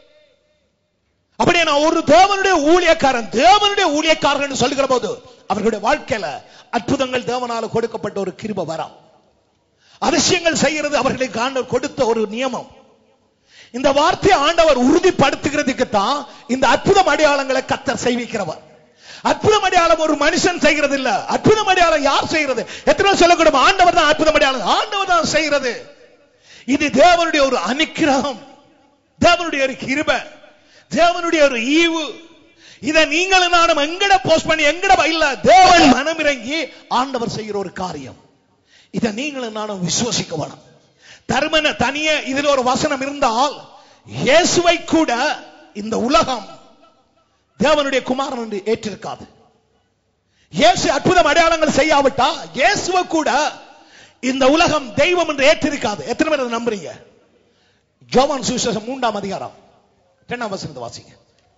B: அப்படியே நான் ஒரு தேவனுடைய ஊழியக்காரன் தேவனுடைய ஊழியக்காரன் சொல்லுகிற போது அவர்களுடைய வாழ்க்கையில அற்புதங்கள் தேவனால கொடுக்கப்பட்ட ஒரு கிருப வரம் அதிசயங்கள் செய்கிறது அவர்களுக்கு ஆண்டவர் கொடுத்த ஒரு நியமம் இந்த வார்த்தையை ஆண்டவர் உறுதிப்படுத்துகிறதுக்கு தான் இந்த அற்புதம் அடையாளங்களை கத்தர் செய்விக்கிறவர் அற்புதம் அடையாளம் ஒரு மனுஷன் செய்கிறது இல்ல அற்புதம் அடையாளம் யார் செய்கிறது எத்தனை சொல்லக்கூடும் ஆண்டவர் தான் அற்புதம் அடையாளம் ஆண்டவர் தான் செய்கிறது இது தேவனுடைய ஒரு அனுக்கிரகம் தேவனுடைய ஒரு கிருபை தேவனுடைய ஒரு ஈவு இதை நீங்களும் நானும் எங்கட போஸ்ட் பண்ணி எங்கட இல்ல தேவன் மனம் இறங்கி ஆண்டவர் செய்கிற ஒரு காரியம் இதை நீங்களும் நானும் விசுவசிக்க வேணும் தருமன தனியே இதுல ஒரு வசனம் இருந்தால் இயேசுவை கூட இந்த உலகம் தேவனுடைய குமாரன் என்று ஏற்றிருக்காது இயேசு அற்புதம் அடையாளங்கள் செய்யாவிட்டா இயேசுவை கூட இந்த உலகம் தெய்வம் என்று ஏற்றிருக்காது எத்தனை பேர் அதை நம்புறீங்க ஜோவான் சுவிசேஷம் மூன்றாம் அதிகாரம் இரண்டாம் வசனத்தை வாசிங்க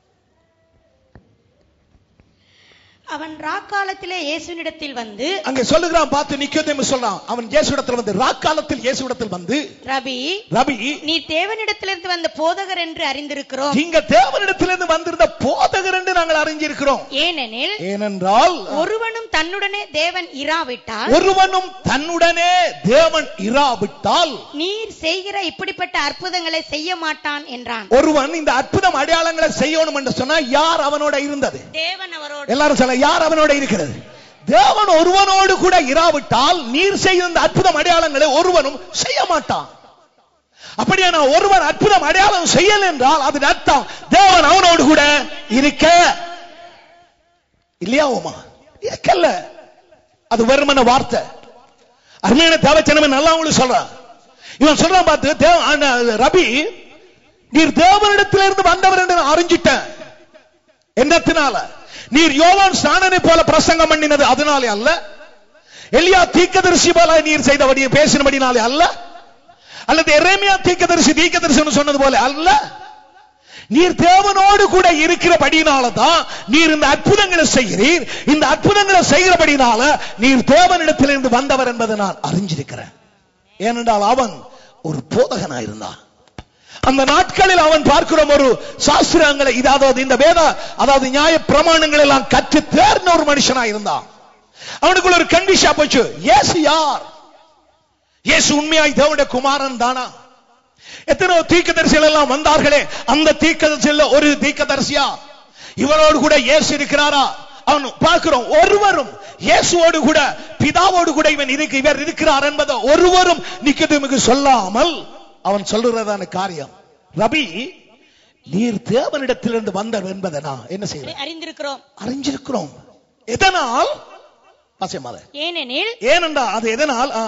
C: அவன் ராக்காலத்திலே இயேசுனிடத்தில் வந்து
B: அங்க சொல்லுகிறான் பார்த்து நிக்கோதேமு சொல்றான் அவன் இயேசுவிடத்தில் வந்து ராக்காலத்தில் இயேசுவிடத்தில் வந்து
C: ரபி
B: ரவி
C: நீ தேவனிடத்திலிருந்து வந்த போதகர் என்று அறிந்திருக்கிறோம்
B: இங்க தேவனிடத்திலிருந்து வந்திருந்த போதகர் என்று நாங்கள் அறிஞ்சிருக்கிறோம்
C: ஏனெனில்
B: ஏனென்றால்
C: ஒருவனும் தன்னுடனே தேவன் இராவிட்டால்
B: ஒருவனும் தன்னுடனே தேவன் இராவிட்டால்
C: நீர் செய்கிற இப்படிப்பட்ட அற்புதங்களை செய்ய மாட்டான் என்றான்
B: ஒருவன் இந்த அற்புதம் அடையாளங்களை செய்யணும் என்று சொன்னா யார் அவனோட இருந்தது
C: தேவன் அவரோடு
B: எல்லாரும் சொல்ல யார் அவனோட இருக்கிறது தேவன் ஒருவனோடு கூட இராவிட்டால் நீர் செய்த இந்த அற்புதம் அடையாளங்களை ஒருவனும் செய்ய மாட்டான் அப்படியான ஒருவன் அற்புதம் அடையாளம் செய்யல என்றால் அதன் அர்த்தம் தேவன் அவனோடு கூட இருக்க இல்லையா ஓமா இருக்கல்ல அது வெறுமன வார்த்தை அருமையான தேவச்சனமே நல்லா உங்களுக்கு சொல்றான் இவன் சொல்றான் பார்த்து தேவ ஆன- ரபி நீர் தேவனிடத்திலிருந்து வந்தவர் என்று நான் அறிஞ்சிட்டேன் என்னத்தினால நீர் யோவான் ஸ்நானனை போல பிரசங்கம் பண்ணினது அதனாலே அல்ல எலியா தீக்கதரிசி போல நீர் செய்தபடி பேசினபடினாலே அல்ல அல்லது எரேமியா தீக்கதரிசி தீக்கதரிசி சொன்னது போல அல்ல நீர் தேவனோடு கூட இருக்கிறபடினால தான் நீர் இந்த அற்புதங்களை செய்கிறீர் இந்த அற்புதங்களை செய்கிறபடினால நீர் தேவனிடத்திலிருந்து வந்தவர் என்பதை நான் அறிஞ்சிருக்கிறேன் ஏனென்றால் அவன் ஒரு போதகனா இருந்தான் அந்த நாட்களில் அவன் பார்க்கிறோம் ஒரு சாஸ்திரங்களை இது அதாவது இந்த வேத அதாவது நியாய பிரமாணங்கள் எல்லாம் கற்று தேர்ந்த ஒரு மனுஷனா இருந்தான் அவனுக்குள்ள ஒரு கண்டிஷா போச்சு இயேசு யார் இயேசு உண்மையாய் தேவனுடைய குமாரன் தானா எத்தனையோ தீர்க்கதரிசிகள் எல்லாம் வந்தார்களே அந்த தீர்க்கதரிசியில் ஒரு தீர்க்கதரிசியா இவரோடு கூட இயேசு இருக்கிறாரா அவன் பார்க்கிறோம் ஒருவரும் இயேசுவோடு கூட பிதாவோடு கூட இவன் இருக்கு இவர் இருக்கிறார் என்பதை ஒருவரும் நிக்கதுமுக்கு சொல்லாமல் அவன் சொல்லுறதான காரியம் ரபி நீர் தேவனிடத்திலிருந்து வந்தவர் என்பதை நான் என்ன செய்வேன்
C: அறிந்திருக்கிறோம்
B: அறிஞ்சிருக்கிறோம் எதனால் பாசியமாத
C: ஏனெனில்
B: ஏனென்றா அது எதனால் ஆ.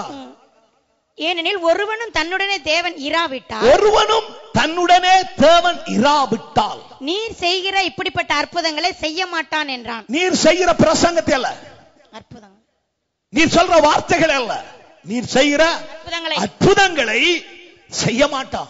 C: ஏனெனில் ஒருவனும் தன்னுடனே தேவன் இராவிட்டால்
B: ஒருவனும் தன்னுடனே தேவன் இராவிட்டால்
C: நீர் செய்கிற இப்படிப்பட்ட அற்புதங்களை செய்ய மாட்டான் என்றான்
B: நீர் செய்கிற பிரசங்கத்தை அல்ல
C: அற்புதம்
B: நீர் சொல்ற வார்த்தைகள் அல்ல நீர் செய்கிற
C: அற்புதங்களை
B: அற்புதங்களை செய்ய மாட்டான்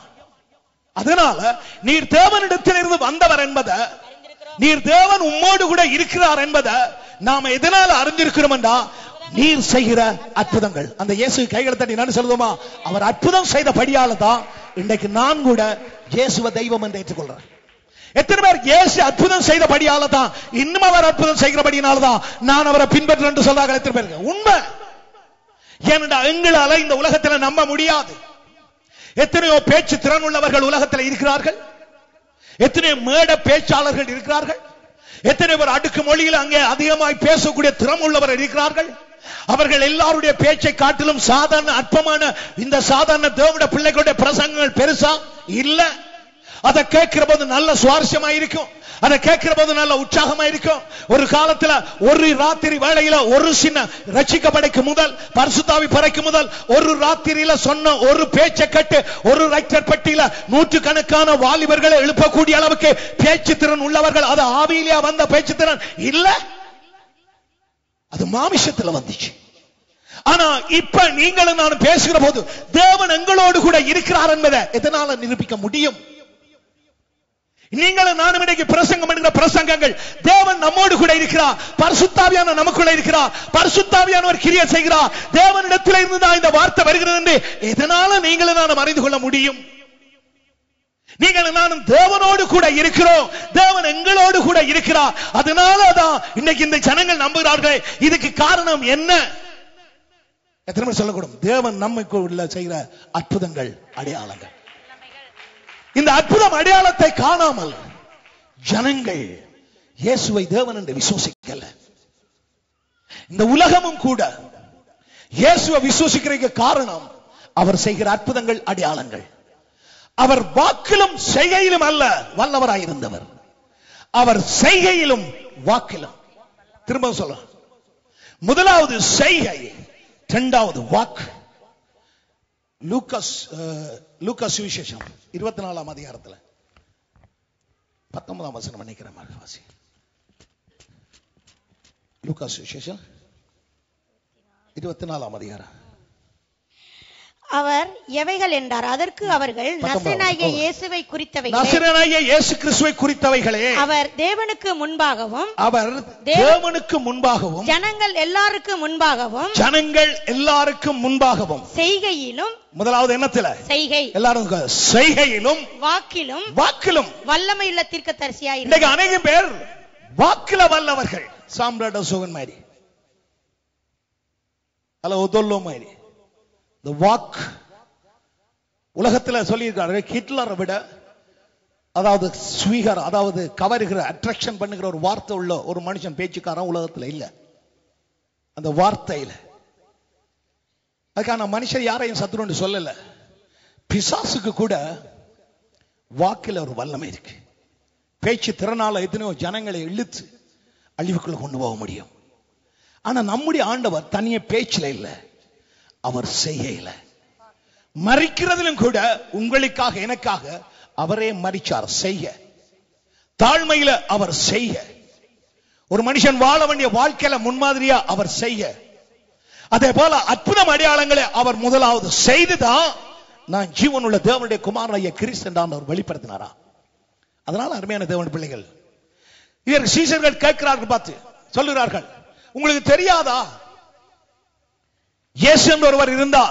B: அதனால நீர் தேவனிடத்திலிருந்து வந்தவர் என்பதை நீர் தேவன் உம்மோடு கூட இருக்கிறார் என்பதை நாம எதனால அறிஞ்சிருக்கிறோம் என்றா நீர் செய்கிற அற்புதங்கள் அந்த இயேசு கைகளை தட்டி நான் சொல்லுவோமா அவர் அற்புதம் செய்தபடியால தான் இன்றைக்கு நான் கூட இயேசுவ தெய்வம் என்று ஏற்றுக்கொள்றேன் எத்தனை பேர் இயேசு அற்புதம் செய்தபடியால தான் இன்னும் அவர் அற்புதம் செய்கிறபடியால தான் நான் அவரை பின்பற்ற என்று சொல்றாங்க எத்தனை பேருக்கு உண்மை ஏனென்றா எங்களால இந்த உலகத்துல நம்ப முடியாது எத்தனையோ பேச்சு திறன் உள்ளவர்கள் உலகத்தில் இருக்கிறார்கள் எத்தனை மேட பேச்சாளர்கள் இருக்கிறார்கள் எத்தனை பேர் அடுக்கு மொழியில் அங்கே அதிகமாய் பேசக்கூடிய திறம் உள்ளவர்கள் இருக்கிறார்கள் அவர்கள் எல்லாருடைய பேச்சை காட்டிலும் சாதாரண அற்பமான இந்த சாதாரண தேவனுடைய பிள்ளைகளுடைய பிரசங்கங்கள் பெருசா இல்ல அதை கேட்கிற போது நல்ல சுவாரஸ்யமா இருக்கும் அதை கேட்கிற போது நல்ல உற்சாகமா இருக்கும் ஒரு காலத்துல ஒரு ராத்திரி வேளையில ஒரு சின்ன ரட்சிக்கப்படைக்கு முதல் பரிசுத்தாவி பறைக்கு முதல் ஒரு ராத்திரியில சொன்ன ஒரு பேச்சை கட்டு ஒரு ரைட்டர் பட்டியல நூற்று கணக்கான வாலிபர்களை எழுப்பக்கூடிய அளவுக்கு பேச்சு திறன் உள்ளவர்கள் அது ஆவியிலேயே வந்த பேச்சு திறன் இல்ல அது மாமிஷத்துல வந்துச்சு ஆனா இப்ப நீங்களும் நான் பேசுகிற போது தேவன் எங்களோடு கூட இருக்கிறார் என்பதை எதனால நிரூபிக்க முடியும் நீங்களும் நானும் இன்றைக்கு பிரசங்கம் என்கிற பிரசங்கங்கள் தேவன் நம்மோடு கூட இருக்கிறார் பரிசுத்தாவியான நமக்குள்ள இருக்கிறார் பரிசுத்தாவியானவர் கிரியை செய்கிறார் தேவனிடத்தில் இருந்து தான் இந்த வார்த்தை வருகிறது என்று எதனால நீங்களும் நானும் அறிந்து கொள்ள முடியும் நீங்கள் நானும் தேவனோடு கூட இருக்கிறோம் தேவன் எங்களோடு கூட இருக்கிறார் அதனால தான் இன்னைக்கு இந்த ஜனங்கள் நம்புகிறார்கள் இதுக்கு காரணம் என்ன எத்தனை பேர் சொல்லக்கூடும் தேவன் நம்மைக்கு உள்ள செய்கிற அற்புதங்கள் அடையாளங்கள் இந்த அற்புதம் அடையாளத்தை காணாமல் ஜனங்கள் இயேசுவை தேவன் என்று விசுவசிக்கல இந்த உலகமும் கூட இயேசுவை விசுவசிக்கிறதுக்கு காரணம் அவர் செய்கிற அற்புதங்கள் அடையாளங்கள் அவர் வாக்கிலும் செய்கையிலும் அல்ல வல்லவராயிருந்தவர் அவர் செய்கையிலும் வாக்கிலும் திரும்ப சொல்ல முதலாவது செய்கை இரண்டாவது வாக்கு லூக்கஸ் அஹ், லூக்கஸ் சுவிசேஷம் இருபத்தி நாலாம் அதிகாரத்துல பத்தொன்பதாம் வசனம் நினைக்கிற மாதிரி வாசி லூக்கா சுவிசேஷம் இருபத்தி நாலாம் அதிகாரம்
C: அவர் எவைகள் என்றார் அதற்கு அவர்கள்
B: பத்தொன்பது.
C: நசனாகிய
B: ஓ.
C: இயேசுவை குறித்தவைகளை
B: நசரனாகிய இயேசு கிறிஸ்துவை குறித்தவைகளே
C: அவர் தேவனுக்கு முன்பாகவும்
B: அவர்
C: தேவ-
B: தேவனுக்கு முன்பாகவும்
C: ஜனங்கள் எல்லாருக்கும் முன்பாகவும்
B: ஜனங்கள் எல்லாருக்கும் முன்பாகவும்
C: செய்கையிலும்
B: முதலாவது எண்ணத்துல
C: செய்கை
B: எல்லாரும் செய்கையிலும்
C: வாக்கிலும்
B: வாக்கிலும்
C: வல்லமையுள்ள தீர்க்கதரிசியாய்
B: இன்னைக்கு அநேக பேர் வாக்குல வல்லவர்கள் சாம்ராட் அசோகன் மாதிரி அல்ல ஒதொல்லோ மாதிரி இந்த வாக் உலகத்துல சொல்லியிருக்காரு ஹிட்லரை விட அதாவது ஸ்வீகர் அதாவது கவருகிற அட்ராக்ஷன் பண்ணுகிற ஒரு வார்த்தை உள்ள ஒரு மனுஷன் பேச்சுக்காரன் உலகத்துல இல்ல அந்த வார்த்தையில அதுக்கான மனுஷர் யாரையும் சத்துருன்னு சொல்லல பிசாசுக்கு கூட வாக்குல ஒரு வல்லமை இருக்கு பேச்சு திறனால எத்தனையோ ஜனங்களை இழுத்து அழிவுக்குள்ள கொண்டு போக முடியும் ஆனா நம்முடைய ஆண்டவர் தனிய பேச்சுல இல்ல அவர் செய்யல மறிக்கிறதிலும் கூட உங்களுக்காக எனக்காக அவரே மறிச்சார் செய்ய தாழ்மையில அவர் செய்ய ஒரு மனுஷன் வாழ வேண்டிய வாழ்க்கையில முன்மாதிரியா அவர் செய்ய அதே போல அற்புதம் அடையாளங்களை அவர் முதலாவது செய்துதான் நான் ஜீவனுள்ள தேவனுடைய குமாரனைய கிறிஸ்து என்றான் அவர் வெளிப்படுத்தினாரா அதனால அருமையான தேவன் பிள்ளைகள் இதற்கு சீசர்கள் கேட்கிறார்கள் பார்த்து சொல்லுகிறார்கள் உங்களுக்கு தெரியாதா இயேசு என்று ஒருவர் இருந்தார்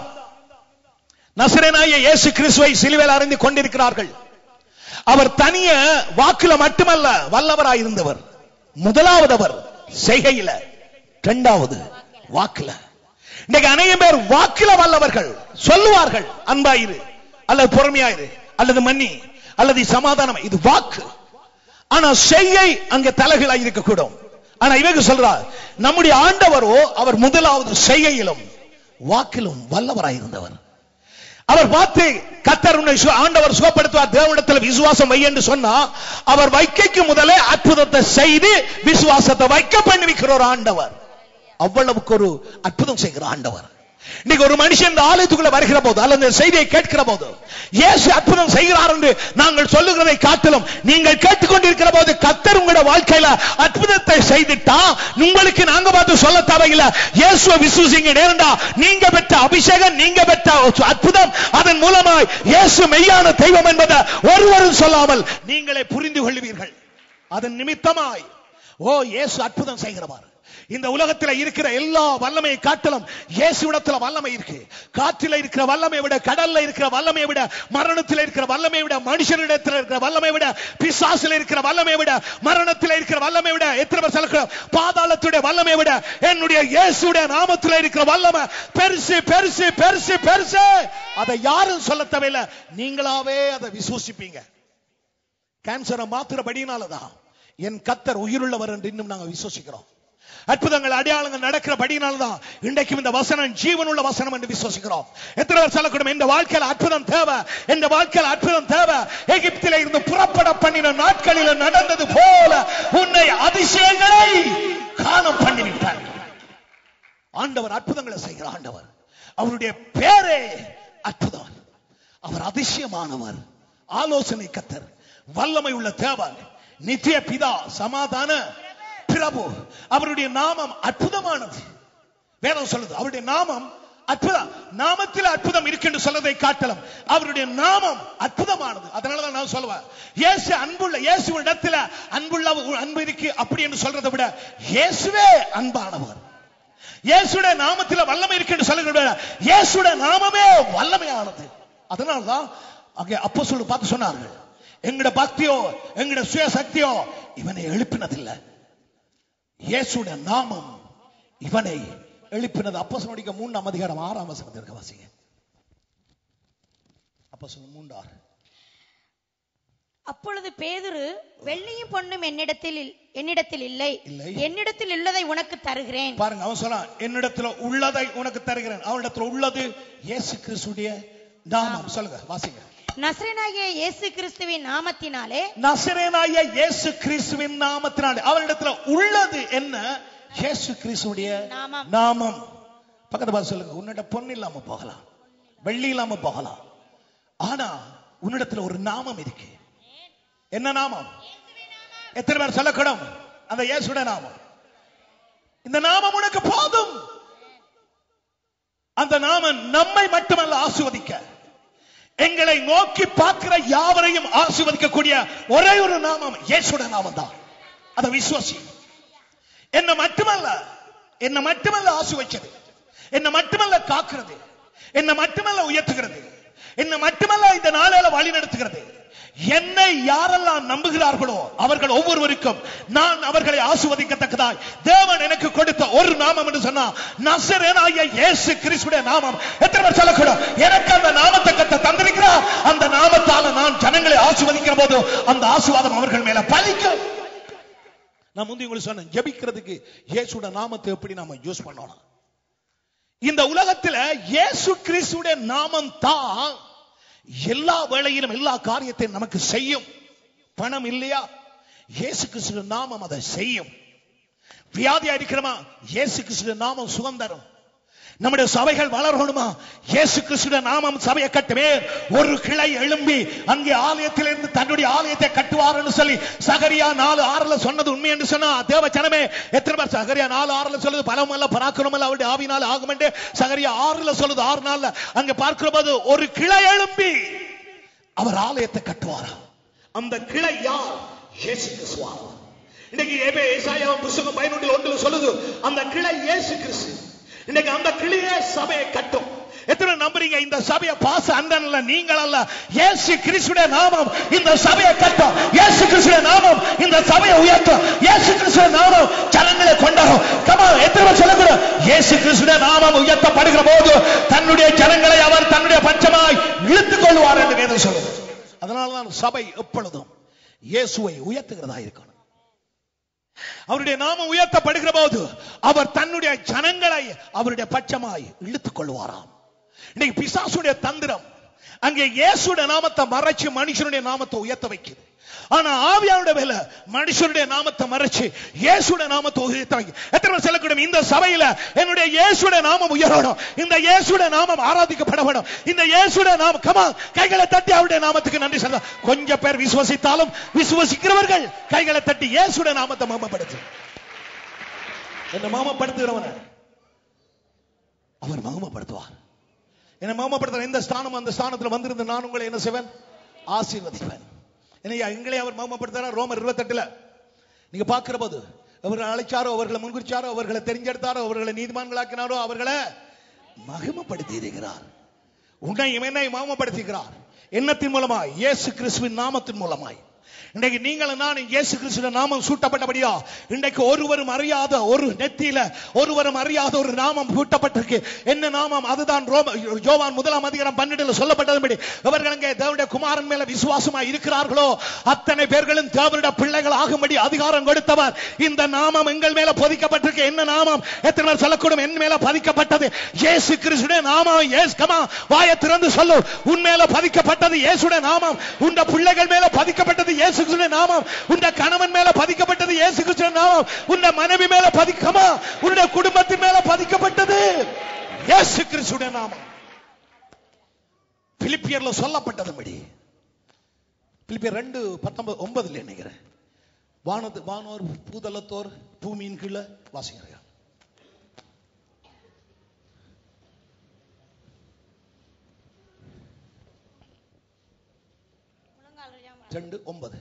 B: நசரேனாய இயேசு கிறிஸ்துவை சிலுவையில் அறிந்து கொண்டிருக்கிறார்கள் அவர் தனிய வாக்குல மட்டுமல்ல வல்லவராய் இருந்தவர் முதலாவது அவர் செய்கையில இரண்டாவது வாக்குல இன்னைக்கு அநேக பேர் வாக்குல வல்லவர்கள் சொல்லுவார்கள் அன்பாயிரு அல்லது பொறுமையாயிரு அல்லது மன்னி அல்லது சமாதானம் இது வாக்கு ஆனா செய்கை அங்க தலைகளாய் இருக்கக்கூடும் ஆனா இவங்க சொல்றார் நம்முடைய ஆண்டவரோ அவர் முதலாவது செய்கையிலும் வாக்கிலும் வல்லவராய் இருந்தவர் அவர் பார்த்து கத்தர் உன்னை சு- ஆண்டவர் சுகப்படுத்துவார் தேவனிடத்தில் விசுவாசம் வை என்று சொன்னா அவர் வைக்கைக்கு முதலே அற்புதத்தை செய்து விசுவாசத்தை வைக்க பண்ணுவிக்கிற ஒரு ஆண்டவர் அவ்வளவுக்கு ஒரு அற்புதம் செய்கிற ஆண்டவர் இன்னைக்கு ஒரு மனுஷன் இந்த ஆலயத்துக்குள்ள வருகிற போது அல்லது இந்த செய்தியை கேட்கிற போது இயேசு அற்புதம் செய்கிறார் என்று நாங்கள் சொல்லுகிறதை காட்டிலும் நீங்கள் கேட்டுக்கொண்டிருக்கிற போது கத்தர் உங்களோட வாழ்க்கையில அற்புதத்தை செய்துட்டா உங்களுக்கு நாங்க பார்த்து சொல்ல தேவையில்லை இயேசுவை விசுவசிங்க நேரண்டா நீங்க பெற்ற அபிஷேகம் நீங்க பெற்ற அற்புதம் அதன் மூலமாய் இயேசு மெய்யான தெய்வம் என்பதை ஒருவரும் சொல்லாமல் நீங்களே புரிந்து கொள்வீர்கள் அதன் நிமித்தமாய் ஓ இயேசு அற்புதம் செய்கிறவர் இந்த உலகத்துல இருக்கிற எல்லா வல்லமையை காட்டிலும் இயேசுவிடத்துல வல்லமை இருக்கு காற்றில இருக்கிற வல்லமையை விட கடல்ல இருக்கிற வல்லமையை விட மரணத்தில் இருக்கிற வல்லமையை விட மனுஷனிடத்தில் இருக்கிற வல்லமையை விட பிசாசில் இருக்கிற வல்லமையை விட மரணத்தில் இருக்கிற வல்லமையை விட எத்தனை பேர் சொல்லுகிற பாதாளத்துடைய வல்லமையை விட என்னுடைய இயேசுடைய நாமத்தில் இருக்கிற வல்லமை பெருசு பெருசு பெருசு பெருசு அதை யாரும் சொல்ல தேவையில்லை நீங்களாவே அதை விசுவசிப்பீங்க கேன்சரை மாத்துறபடினாலதான் என் கத்தர் உயிருள்ளவர் என்று இன்னும் நாங்க விசுவசிக்கிறோம் அற்புதங்கள் அடையாளங்கள் நடக்கிறபடினால்தான் இன்றைக்கும் இந்த வசனம் ஜீவனுள்ள வசனம் என்று விசுவசிக்கிறோம் எத்தனை பேர் சொல்லக்கூடும் இந்த வாழ்க்கையில் அற்புதம் தேவை இந்த வாழ்க்கையில் அற்புதம் தேவை எகிப்தில இருந்து புறப்பட பண்ணின நாட்களில் நடந்தது போல உன்னை அதிசயங்களை காண பண்ணி விட்டார் ஆண்டவர் அற்புதங்களை செய்கிற ஆண்டவர் அவருடைய பேரே அற்புதம் அவர் அதிசயமானவர் ஆலோசனை கத்தர் வல்லமை உள்ள தேவன் நித்திய பிதா சமாதான பிரபு அவருடைய நாமம் அற்புதமானது வேதம் சொல்லுது அவருடைய நாமம் அற்புதம் நாமத்தில் அற்புதம் இருக்கு என்று சொல்றதை காட்டலாம் அவருடைய நாமம் அற்புதமானது அதனாலதான் நான் சொல்லுவேன் இயேசு அன்புள்ள இயேசு இடத்துல அன்புள்ள அன்பு இருக்கு அப்படி என்று சொல்றதை விட இயேசுவே அன்பானவர் இயேசுடைய நாமத்துல வல்லமை இருக்கு என்று சொல்லுகிற இயேசுடைய நாமமே வல்லமையானது அதனால்தான் அங்கே அப்போ சொல்லு பார்த்து சொன்னார்கள் எங்கட பக்தியோ எங்கட சுயசக்தியோ இவனை எழுப்பினதில்லை இயேசுடைய நாமம் இவனை எழுப்பினது அப்போ சொன்ன மூணாம் அதிகாரம் ஆறாம் வசனத்தில் இருக்க வாசிங்க அப்போ சொன்ன மூன்றாறு
C: அப்பொழுது பேதுரு வெள்ளியும் பொன்னும் என்னிடத்தில் இல்- என்னிடத்தில் இல்லை
B: இல்லை.
C: என்னிடத்தில் உள்ளதை உனக்கு தருகிறேன்
B: பாருங்க அவன் சொன்னான் என்னிடத்துல உள்ளதை உனக்கு தருகிறேன் அவனிடத்துல உள்ளது இயேசு கிறிஸ்துடைய நாமம் சொல்லுங்க வாசிங்க
C: நசரேனாகிய இயேசு கிறிஸ்துவின் நாமத்தினாலே
B: நசரேனாய இயேசு கிறிஸ்துவின் நாமத்தினாலே அவனிடத்துல உள்ளது என்ன இயேசு கிறிஸ்துடைய
C: நாமம்.
B: நாமம் பக்கத்து பார்த்து சொல்லுங்க உன்னிட பொண்ணு இல்லாம போகலாம் வெள்ளி இல்லாம போகலாம் ஆனா உன்னிடத்துல ஒரு நாமம் இருக்கு என்ன நாமம் எத்தனை பேர் சொல்லக்கூடும் அந்த இயேசுட நாமம் இந்த நாமம் உனக்கு போதும் அந்த நாமம் நம்மை மட்டுமல்ல ஆசுவதிக்க எங்களை நோக்கி பார்க்கிற யாவரையும் ஆசிர்வதிக்கக்கூடிய ஒரே ஒரு நாமம் இயேசுட நாமம் தான் அதை விசுவாசி என்ன மட்டுமல்ல என்ன மட்டுமல்ல ஆசிர்வச்சது என்ன மட்டுமல்ல காக்கிறது என்ன மட்டுமல்ல உயர்த்துகிறது என்ன மட்டுமல்ல இந்த நாளையில வழி நடத்துகிறது என்னை யாரெல்லாம் நம்புகிறார்களோ அவர்கள் ஒவ்வொருவருக்கும் நான் அவர்களை ஆசுவதிக்கத்தக்கதாய் தேவன் எனக்கு கொடுத்த ஒரு நாமம் என்று சொன்னா நசரேனாகிய இயேசு கிறிஸ்துடைய நாமம் எத்தனை பேர் சொல்லக்கூடும் எனக்கு அந்த நாமத்தை கத்த தந்திருக்கிறார் அந்த நாமத்தால நான் ஜனங்களை ஆசுவதிக்கிற போது அந்த ஆசுவாதம் அவர்கள் மேல பலிக்கும் நான் முந்தி உங்களுக்கு சொன்னேன் ஜெபிக்கிறதுக்கு இயேசுட நாமத்தை எப்படி நாம யூஸ் பண்ணணும் இந்த உலகத்துல இயேசு கிறிஸ்துடைய நாமம் தான் எல்லா வேளையிலும் எல்லா காரியத்தையும் நமக்கு செய்யும் பணம் இல்லையா இயேசு கிறிஸ்து நாமம் அதை செய்யும் வியாதியா இருக்கிறோமா இயேசு கிறிஸ்து நாமம் சுகம் தரும் நம்முடைய சபைகள் வளரணுமா இயேசு கிறிஸ்துடைய நாமம் சபையை கட்டுமே ஒரு கிளை எழும்பி அங்கே ஆலயத்திலிருந்து தன்னுடைய ஆலயத்தை கட்டுவார்னு சொல்லி சகரியா நாலு ஆறுல சொன்னது உண்மை என்று சொன்னா தேவ ஜனமே எத்தனை பேர் சகரியா நாலு ஆறுல சொல்லுது பலம் அல்ல பராக்கிரமம் அல்ல அவருடைய ஆவினால் ஆகும் என்று சகரியா ஆறுல சொல்லுது ஆறு நாள்ல அங்க பார்க்கிற போது ஒரு கிளை எழும்பி அவர் ஆலயத்தை கட்டுவாராம் அந்த கிளை யார் இயேசு கிறிஸ்துவார் இன்னைக்கு ஏபே ஏசாயாவும் புஸ்தகம் பதினொன்றில் ஒன்றில் சொல்லுது அந்த கிளை இயேசு கிறிஸ்து இன்னைக்கு அந்த கிளியே சபையை கட்டும் எத்தனை நம்புறீங்க இந்த சபையை பாச அந்தன்ல நீங்கள் அல்ல இயேசு கிறிஸ்துடைய நாமம் இந்த சபையை கட்டும் இயேசு கிறிஸ்துடைய நாமம் இந்த சபையை உயர்த்தும் இயேசு கிறிஸ்துடைய நாமம் ஜனங்களை கொண்டாடும் கமா எத்தனை பேர் சொல்லக்கூடும் இயேசு கிறிஸ்துடைய நாமம் உயர்த்தப்படுகிற போது தன்னுடைய ஜனங்களை அவர் தன்னுடைய பட்சமாய் இழுத்துக் கொள்வார் என்று வேதம் சொல்லுது அதனால்தான் சபை எப்பொழுதும் இயேசுவை உயர்த்துகிறதா இருக்கணும் அவருடைய நாமம் உயர்த்தப்படுகிற போது அவர் தன்னுடைய ஜனங்களை அவருடைய பட்சமாய் இழுத்துக் கொள்வாராம் இன்னைக்கு பிசாசுடைய தந்திரம் அங்கே இயேசுடைய நாமத்தை மறைச்சு மனுஷனுடைய நாமத்தை உயர்த்த வைக்குது ஆனா ஆவியானுடைய வேலை மனுஷனுடைய நாமத்தை மறைச்சு இயேசுடைய நாமத்தை உயர்த்த வைக்க எத்தனை பேர் சொல்லக்கூடும் இந்த சபையில என்னுடைய இயேசுடைய நாமம் உயரணும் இந்த இயேசுடைய நாமம் ஆராதிக்கப்பட வேண்டும் இந்த இயேசுடைய நாமம் கமா கைகளை தட்டி அவருடைய நாமத்துக்கு நன்றி சொல்ல கொஞ்சம் பேர் விசுவசித்தாலும் விசுவசிக்கிறவர்கள் கைகளை தட்டி இயேசுடைய நாமத்தை மாமப்படுத்து என்ன மாமப்படுத்துகிறவன அவர் மகமப்படுத்துவார் என்ன மகமப்படுத்துற எந்த ஸ்தானம் அந்த ஸ்தானத்தில் வந்திருந்த நான் உங்களை என்ன செய்வேன் ஆசீர்வதிப்பேன் என்னையா எங்களை அவர் மகமப்படுத்துறார் ரோமர் இருபத்தெட்டுல நீங்க பார்க்கிற போது அவர்களை அழைச்சாரோ அவர்களை முன்குறிச்சாரோ அவர்களை தெரிஞ்செடுத்தாரோ அவர்களை நீதிமான்களாக்கினாரோ அவர்களை மகிமப்படுத்தி இருக்கிறார் உன்னை என்னை மகிமப்படுத்துகிறார் எண்ணத்தின் மூலமாய் இயேசு கிறிஸ்துவின் நாமத்தின் மூலமாய் இன்றைக்கு நீங்களும் நான் இயேசு கிறிஸ்துவின் நாமம் சூட்டப்பட்டபடியா இன்றைக்கு ஒருவரும் அறியாத ஒரு நெத்தியில ஒருவரும் அறியாத ஒரு நாமம் சூட்டப்பட்டிருக்கு என்ன நாமம் அதுதான் ரோம யோவான் முதலாம் அதிகாரம் பன்னெண்டுல சொல்லப்பட்டதுபடி அவர்கள் அங்கே தேவனுடைய குமாரன் மேல விசுவாசமா இருக்கிறார்களோ அத்தனை பேர்களும் தேவனுடைய பிள்ளைகள் ஆகும்படி அதிகாரம் கொடுத்தவர் இந்த நாமம் எங்கள் மேல பொதிக்கப்பட்டிருக்கு என்ன நாமம் எத்தனை பேர் சொல்லக்கூடும் என் மேல பதிக்கப்பட்டது இயேசு கிறிஸ்துடைய நாமம் இயேசு கமா வாயை திறந்து சொல்லு உன் மேல பதிக்கப்பட்டது இயேசுடைய நாமம் உண்ட பிள்ளைகள் மேல பதிக்கப்பட்டது இயேசு கிறிஸ்துடைய நாமம் உண்ட கணவன் மேல பதிக்கப்பட்டது இயேசு கிறிஸ்துடைய நாமம் உண்ட மனைவி மேல பதிக்கமா உன்னுடைய குடும்பத்தின் மேல பதிக்கப்பட்டது இயேசு கிறிஸ்துடைய நாமம் பிலிப்பியர்ல சொல்லப்பட்டதுபடி பிலிப்பியர் ரெண்டு பத்தொன்பது ஒன்பதுல நினைக்கிறேன் வானது வானோர் பூதலத்தோர் பூமியின் கீழே வாசிக்கிறார் ரெண்டு ஒன்பது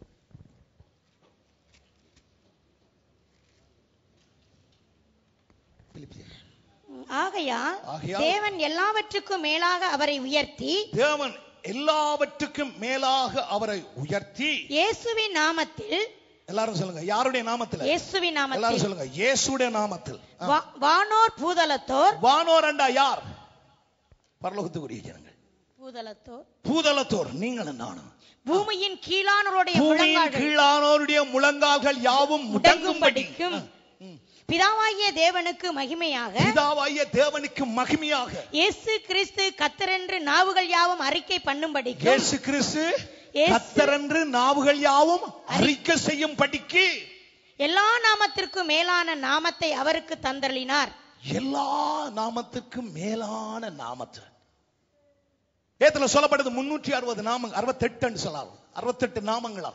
B: பிலிப்பியர்
C: ஆகையால்
B: ஆகையால்
C: தேவன் எல்லாவற்றுக்கும் மேலாக அவரை உயர்த்தி
B: தேவன் எல்லாவற்றுக்கும் மேலாக அவரை உயர்த்தி
C: இயேசுவின் நாமத்தில்
B: எல்லாரும் சொல்லுங்க யாருடைய நாமத்தில்
C: இயேசுவின்
B: எல்லாரும்
C: நாமத்தில்
B: சொல்லுங்க இயேசுடைய நாமத்தில் ஆ.
C: வா- வானோர் பூதலத்தோர்
B: வானோரண்டா யார் பரலோகத்துக்குரிய ஜனங்கள்
C: பூதலத்தோர்
B: பூதலத்தோர் நீங்களும் நானும்
C: பூமியின் கீழானோருடைய
B: பூமியின்
C: முழங்கால்கள்
B: கீழானோருடைய முழங்கால்கள் யாவும் முடங்கும்படி
C: முடங்கும்படிக்கும் பிதாவாகிய தேவனுக்கு மகிமையாக
B: பிதாவாகிய தேவனுக்கு மகிமையாக
C: இயேசு கிறிஸ்து கத்தரென்று நாவுகள் யாவும் அறிக்கை பண்ணும்படிக்கும்
B: இயேசு கிறிஸ்து
C: இயேசு-
B: கத்தரென்று நாவுகள் யாவும் அறிக்கை செய்யும் படிக்கு
C: எல்லா நாமத்திற்கும் மேலான நாமத்தை அவருக்கு தந்தருளினார்
B: எல்லா நாமத்துக்கும் மேலான நாமத்தை வேதத்துல சொல்லப்படுது முன்னூற்றி அறுபது நாமங்கள் அறுபத்தெட்டுன்னு சொல்லலாம் அறுபத்தெட்டு நாமங்களா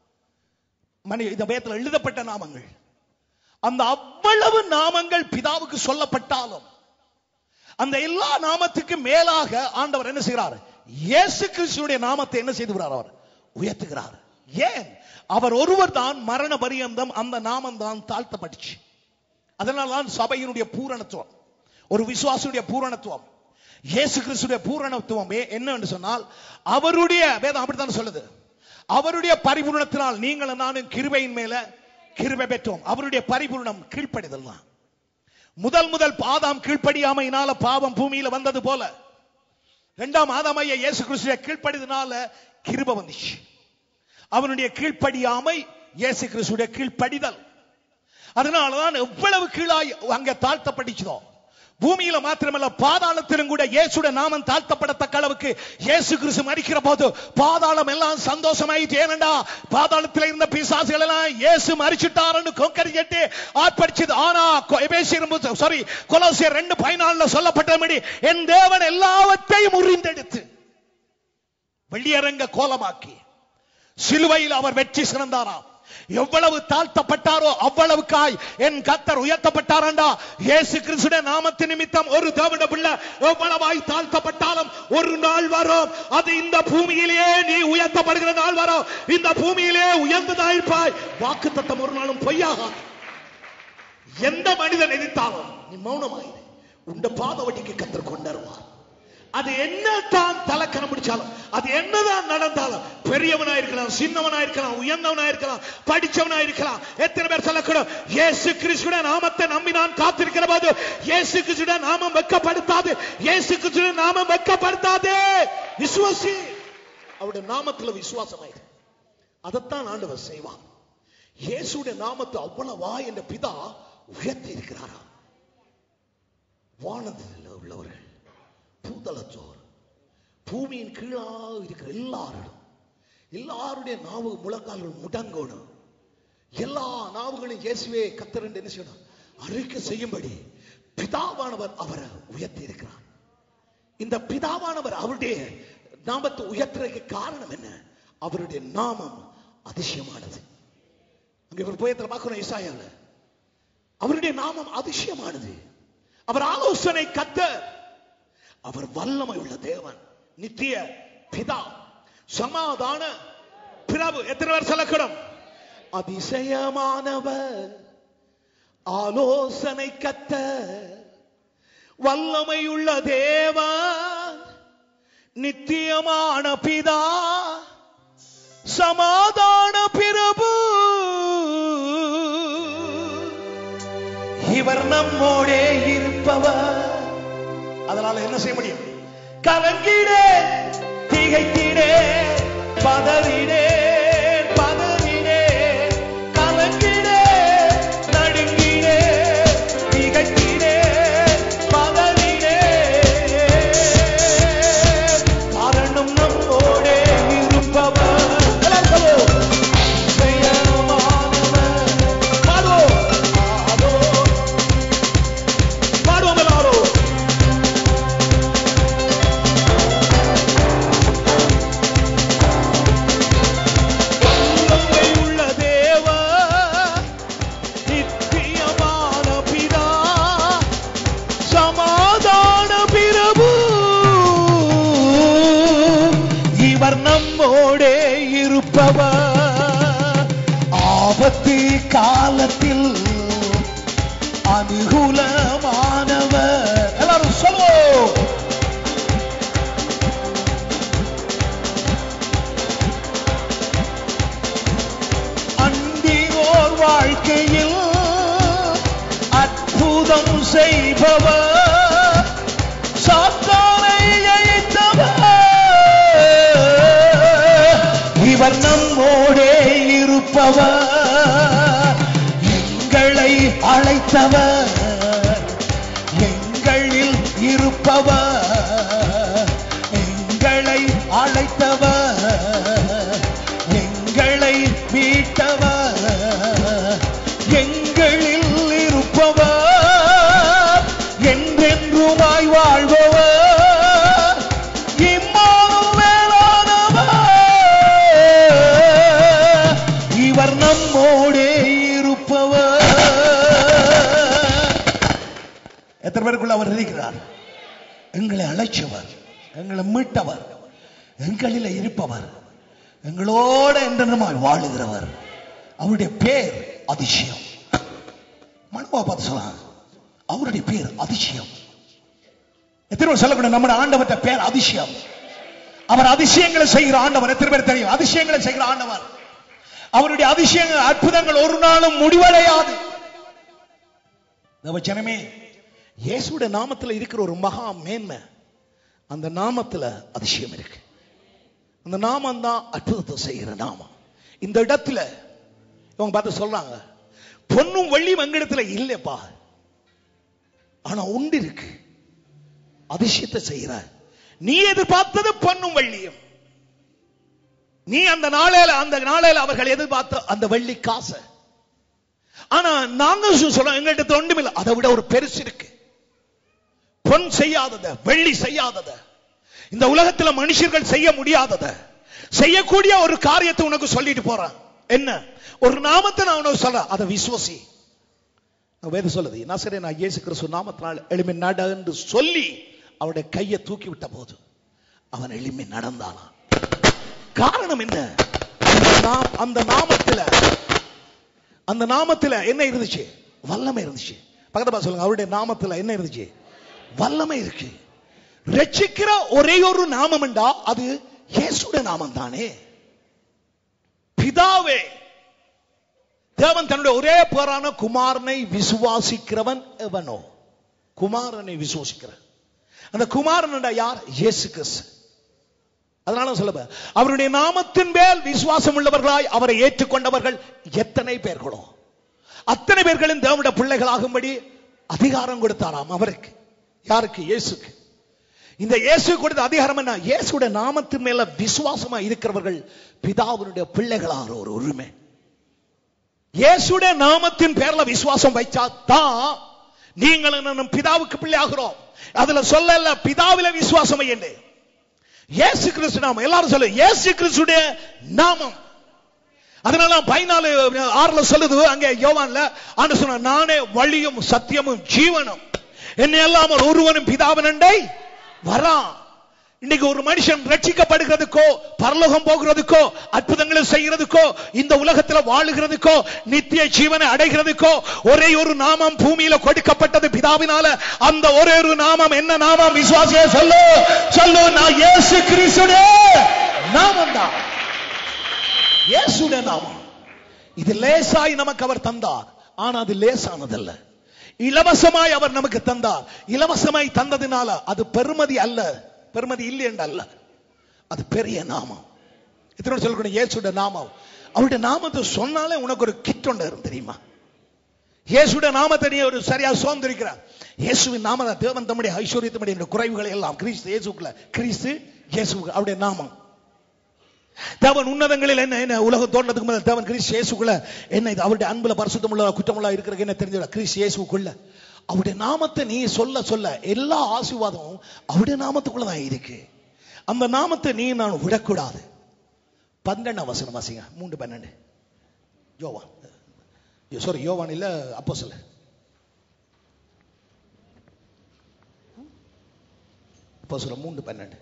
B: மணி இந்த வேதத்துல எழுதப்பட்ட நாமங்கள் அந்த அவ்வளவு நாமங்கள் பிதாவுக்கு சொல்லப்பட்டாலும் அந்த எல்லா நாமத்துக்கு மேலாக ஆண்டவர் என்ன செய்கிறார் இயேசு கிறிஸ்துடைய நாமத்தை என்ன செய்துகிறார் அவர் உயர்த்துகிறார் ஏன் அவர் ஒருவர் தான் மரண பரியந்தம் அந்த நாமம் தான் தாழ்த்தப்பட்டுச்சு அதனால தான் சபையினுடைய பூரணத்துவம் ஒரு விசுவாசுடைய பூரணத்துவம் இயேசு கிறிஸ்துடைய பூரணத்துவம் ஏ- என்னன்னு சொன்னால் அவருடைய வேதம் அப்படித்தான் சொல்லுது அவருடைய பரிபூரணத்தினால் நீங்கள் நானும் கிருபையின் மேல கிருபை பெற்றோம் அவருடைய பரிபூரணம் கீழ்ப்படிதல் தான் முதல் முதல் ஆதாம் கீழ்ப்படியாமையினால பாவம் பூமியில வந்தது போல இரண்டாம் ஆதாமைய இயேசு கிறிஸ்துவை கீழ்ப்படிதனால கிருப வந்துச்சு அவனுடைய கீழ்ப்படியாமை இயேசு கிறிஸ்துடைய கீழ்ப்படிதல் அதனாலதான் எவ்வளவு கீழாய் அங்க தாழ்த்தப்பட்டுச்சதோ பூமியில மாத்திரமல்ல பாதாளத்திலும் கூட இயேசுட நாமம் தாழ்த்தப்படத்தக்க அளவுக்கு இயேசு கிறிஸ்து மறிக்கிற போது பாதாளம் எல்லாம் சந்தோஷமாயிட்டு ஏனண்டா பாதாளத்தில் இருந்த பிசாசுகள் எல்லாம் இயேசு மறிச்சுட்டாருன்னு கொக்கரிச்சிட்டு ஆர்ப்பரிச்சது ஆனா சாரி கொலோசியர் ரெண்டு பதினாலுல சொல்லப்பட்டபடி என் தேவன் எல்லாவற்றையும் உறிந்தெடுத்து வெள்ளியரங்க கோலமாக்கி சிலுவையில் அவர் வெற்றி சிறந்தாராம் எவ்வளவு தாழ்த்தப்பட்டாரோ அவ்வளவுக்காய் என் கத்தர் உயர்த்தப்பட்டாரண்டா இயேசு கிறிஸ்துடைய நாமத்து நிமித்தம் ஒரு தேவன பிள்ளை எவ்வளவாய் தாழ்த்தப்பட்டாலும் ஒரு நாள் வரும் அது இந்த பூமியிலேயே நீ உயர்த்தப்படுகிற நாள் வரும் இந்த பூமியிலே உயர்ந்ததாயிருப்பாய் வாக்கு தத்தம் ஒரு நாளும் பொய்யாகாது எந்த மனிதன் எதிர்த்தாலும் நீ மௌனமாயிரு உண்ட பாதவடிக்கு கத்தர் கொண்டருவார் அது என்ன தான் தலைக்கணம் பிடிச்சாலும் அது என்னதான் நடந்தாலும் பெரியவனா இருக்கலாம் சின்னவனா இருக்கலாம் உயர்ந்தவனா இருக்கலாம் படிச்சவனா இருக்கலாம் எத்தனை பேர் சொல்லக்கூடும் இயேசு கிறிஸ்துடைய நாமத்தை நம்பி நான் காத்திருக்கிற போது இயேசு கிறிஸ்துடைய நாமம் வெக்கப்படுத்தாது இயேசு கிறிஸ்துடைய நாமம் வெக்கப்படுத்தாது விசுவாசி அவருடைய நாமத்துல விசுவாசமாயிரு அதைத்தான் ஆண்டவர் செய்வார் இயேசுடைய நாமத்தை அவ்வளவா என்ற பிதா உயர்த்தி இருக்கிறாரா வானத்தில் உள்ளவர்கள் பூதளத்தோர் பூமியின் கீழாக இருக்கிற எல்லாரிடம் எல்லாருடைய நாவு முழங்கால்கள் முடங்கோடும் எல்லா நாவுகளையும் இயேசுவே கத்தர் என்று என்ன செய்யணும் அறிக்கை செய்யும்படி பிதாவானவர் அவரை உயர்த்தி இருக்கிறார் இந்த பிதாவானவர் அவருடைய நாமத்தை உயர்த்துறதுக்கு காரணம் என்ன அவருடைய நாமம் அதிசயமானது அங்க ஒரு புயத்துல பார்க்கணும் இசாயால அவருடைய நாமம் அதிசயமானது அவர் ஆலோசனை கத்தர் அவர் வல்லமை உள்ள தேவன் நித்திய பிதா சமாதான பிரபு எத்தனை பேர் சொல்லக்கூடும் அதிசயமானவர் ஆலோசனை கத்த வல்லமையுள்ள தேவன் நித்தியமான பிதா சமாதான பிரபு இவர் நம்மோடே இருப்பவர் அதனால என்ன செய்ய முடியும் கலங்கிடே திகைத்திடே பதறிடே பதறிடே கலங்கிடே நடுங்கிடே திகைத்திடே பதறிடே காரணம் நம்மோடே இருப்பவர் எல்லாரும் சொல்லுவோம். ஜெயமானவர். பாடுவோம். பாடுவோம். பாடுவோம் எல்லாரும் வல்லமை உள்ள தேவா, நித்தியமான பிதா, சமாதான பிரபு இவர் நம்மோடே இருப்பவர் ஆபத்து காலத்தில் அனுகூலமானவர் எல்லாரும் சொல்லுவோம் அன்பினோர் வாழ்க்கையில் அற்புதம் செய்பவர் சாத்தானை அழித்தவர் இவர் நம்மோடே இருப்பவர் எங்களை அழைத்தவர் எங்களில் இருப்பவர் எங்களை அழைத்தவர் எங்களை மீட்டவர் எங்களில் இருப்பவர்
D: ஒருவர் இருக்கிறார் எங்களை அழைச்சவர் எங்களை மீட்டவர் எங்களில் இருப்பவர் எங்களோட என்றென்றுமாய் வாழுகிறவர் அவருடைய பேர் அதிசயம் மனுவா பார்த்து சொல்லலாம் அவருடைய பேர் அதிசயம் எத்தனை பேர் சொல்லக்கூடிய நம்முடைய ஆண்டவர்கிட்ட பேர் அதிசயம் அவர் அதிசயங்களை செய்கிற ஆண்டவர் எத்தனை பேர் தெரியும் அதிசயங்களை செய்கிற ஆண்டவர் அவருடைய அதிசயங்கள் அற்புதங்கள் ஒரு நாளும் முடிவடையாது நம்ம ஜனமே இயேசுடைய நாமத்துல இருக்கிற ஒரு மகா மேன்மை அந்த நாமத்துல அதிசயம் இருக்கு அந்த நாமம் தான் அற்புதத்தை செய்கிற நாமம் இந்த இடத்துல இவங்க பார்த்து சொல்றாங்க பொன்னும் வெள்ளியும் எங்கிடத்துல இல்லைப்பா ஆனா உண்டு இருக்கு அதிசயத்தை செய்கிற நீ எதிர்பார்த்தது பொன்னும் வெள்ளியும் நீ அந்த நாளையில அந்த நாளையில அவர்கள் எதிர்பார்த்த அந்த வெள்ளி காசை ஆனா நாங்க சொல்றோம் எங்கள்கிட்ட ஒன்றும் இல்லை அதை விட ஒரு பெருசு இருக்கு பொன் செய்யாதத வெள்ளி செய்யாதத இந்த உலகத்துல மனுஷர்கள் செய்ய முடியாதத செய்யக்கூடிய ஒரு காரியத்தை உனக்கு சொல்லிட்டு போறேன் என்ன ஒரு நாமத்தை நான் உனக்கு சொல்றேன் அதை விசுவசி வேதம் சொல்லுது நான் சரி நான் இயேசு கிறிஸ்து நாமத்தினால் எளிமை நட என்று சொல்லி அவருடைய கையை தூக்கி விட்ட போது அவன் எளிமை நடந்தானான் காரணம் என்ன அந்த நாம்- அந்த நாமத்துல அந்த நாமத்துல என்ன இருந்துச்சு வல்லமை இருந்துச்சு பக்கத்துல சொல்லுங்க அவருடைய நாமத்துல என்ன இருந்துச்சு வல்லமை இருக்கு ரட்சிக்கிற ஒரே ஒரு நாமம் என்றா அது இயேசுடைய நாமம் தானே பிதாவே தேவன் தன்னுடைய ஒரே பேரான குமாரனை விசுவாசிக்கிறவன் எவனோ குமாரனை விசுவாசிக்கிற அந்த குமாரன் என்றா யார் இயேசு கிறிஸ்து அதனால சொல்ல அவருடைய நாமத்தின் மேல் விசுவாசம் உள்ளவர்களாய் அவரை ஏற்றுக்கொண்டவர்கள் எத்தனை பேர்களோ அத்தனை பேர்களும் தேவனுடைய பிள்ளைகளாகும்படி அதிகாரம் கொடுத்தாராம் அவருக்கு யாருக்கு இயேசுக்கு இந்த இயேசு கொடுத்த அதிகாரம் என்ன இயேசுடைய நாமத்தின் மேல விசுவாசமா இருக்கிறவர்கள் பிதாவினுடைய பிள்ளைகளாகிற ஒரு உரிமை இயேசுடைய நாமத்தின் பேர்ல விசுவாசம் வைச்சா தான் நீங்கள் நம் பிதாவுக்கு பிள்ளையாகிறோம் அதுல சொல்லல பிதாவில விசுவாசம் வையண்டே இயேசு கிறிஸ்து நாமம் எல்லாரும் சொல்லு இயேசு கிறிஸ்துடைய நாமம் அதனால பதினாலு ஆறுல சொல்லுது அங்கே யோவான்ல ஆண்டு சொன்ன நானே வழியும் சத்தியமும் ஜீவனும் என்னை இல்லாமல் ஒருவனும் பிதாவினண்டை வரான் இன்னைக்கு ஒரு மனுஷன் ரட்சிக்கப்படுகிறதுக்கோ பரலோகம் போகிறதுக்கோ அற்புதங்களை செய்கிறதுக்கோ இந்த உலகத்துல வாழுகிறதுக்கோ நித்திய ஜீவனை அடைகிறதுக்கோ ஒரே ஒரு நாமம் பூமியில கொடுக்கப்பட்டது பிதாவினால அந்த ஒரே ஒரு நாமம் என்ன நாமம் விசுவாசிய சொல்லு சொல்லு நான் இயேசு கிறிஸ்துடைய நாமம் தான் இயேசுடைய நாமம் இது லேசாய் நமக்கு அவர் தந்தார் ஆனா அது லேசானதல்ல இலவசமாய் அவர் நமக்கு தந்தார் இலவசமாய் தந்ததினால அது பெருமதி அல்ல பெருமதி இல்லை என்று அல்ல அது பெரிய நாமம் இத்தனை சொல்லக்கூடிய இயேசுடைய நாமம் அவருடைய நாமத்தை சொன்னாலே உனக்கு ஒரு கிட் ஒன்று இருக்கும் தெரியுமா இயேசுடைய நாமத்தை நீ ஒரு சரியா சுதந்திரிக்கிறார் இயேசுவின் நாம தேவன் தம்முடைய ஐஸ்வர்யத்தமுடைய குறைவுகளை எல்லாம் கிறிஸ்து இயேசுக்குள்ள கிறிஸ்து இயேசு அவருடைய நாமம் தேவன் உன்னதங்களில் என்ன என்ன உலகம் தோன்றதுக்கு முதல்ல தேவன் கிறிஸ்து இயேசுக்குள்ள என்ன இது அவருடைய அன்புல பரிசுத்தமுள்ள குற்றமுள்ள இருக்கிறது என்ன தெரிஞ்சு கிறிஸ்து இயேசுக்குள்ள அவருடைய நாமத்தை நீ சொல்ல சொல்ல எல்லா ஆசீர்வாதமும் அவருடைய நாமத்துக்குள்ள தான் இருக்கு அந்த நாமத்தை நீ நான் விடக்கூடாது பன்னெண்டாம் வசனம் வாசிங்க மூன்று பன்னெண்டு யோவான் சாரி யோவான் இல்ல அப்போ சொல்ல அப்போ சொல்ல மூன்று பன்னெண்டு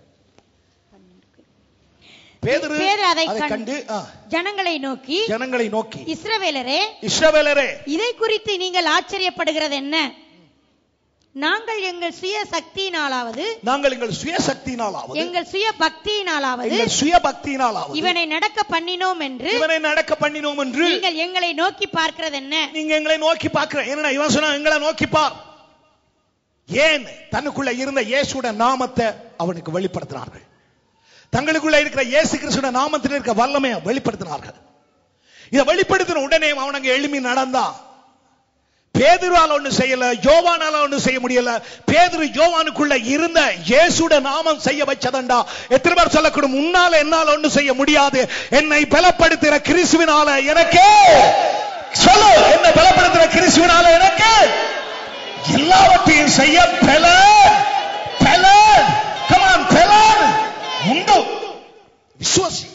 D: பேதுரு
C: பேதுரு அதை
D: அதை
C: கண்-
D: கண்டு ஆ,
C: ஜனங்களை நோக்கி
D: ஜனங்களை நோக்கி
C: இஸ்ரவேலரே
D: இஸ்ரவேலரே
C: இதை குறித்து நீங்கள் ஆச்சரியப்படுகிறது என்ன நாங்கள் எங்கள் சுய சக்தியினாலாவது
D: நாங்கள் எங்கள் சுயசக்தியினாலாவது
C: எங்கள் சுய பக்தியினாலாவது
D: எங்கள் சுய பக்தியினாலாவது
C: இவனை நடக்க பண்ணினோம் என்று
D: இவனை நடக்க பண்ணினோம் என்று
C: நீங்கள் எங்களை நோக்கி பார்க்கிறது என்ன
D: நீங்க எங்களை நோக்கி பார்க்கிற ஏன்னா இவன் சொன்னா எங்களை நோக்கி பார் ஏன் தன்னுக்குள்ள இருந்த இயேசுட நாமத்தை அவனுக்கு வெளிப்படுத்தினார்கள் தங்களுக்குள்ள இருக்கிற இயேசு கிறிஸ்துட நாமத்தில் இருக்க வல்லமையை வெளிப்படுத்தினார்கள் இதை வெளிப்படுத்தின உடனே அவன் அங்க எழுமி நடந்தான் பேதுருவால ஒண்ணு செய்யல யோவானால ஒண்ணு செய்ய முடியல பேதுரு யோவானுக்குள்ள இருந்த இயேசுட நாமம் செய்ய வச்சதண்டா எத்தனை பேர் சொல்லக்கூடும் உன்னால என்னால ஒண்ணு செய்ய முடியாது என்னை பலப்படுத்துகிற கிறிஸ்துவினால எனக்கே சொல்லு என்னை பலப்படுத்துகிற கிறிஸ்துவினால எனக்கு எல்லாவற்றையும் செய்ய பலன் பலன் கமான் பலன் உண்டு விசுவாசி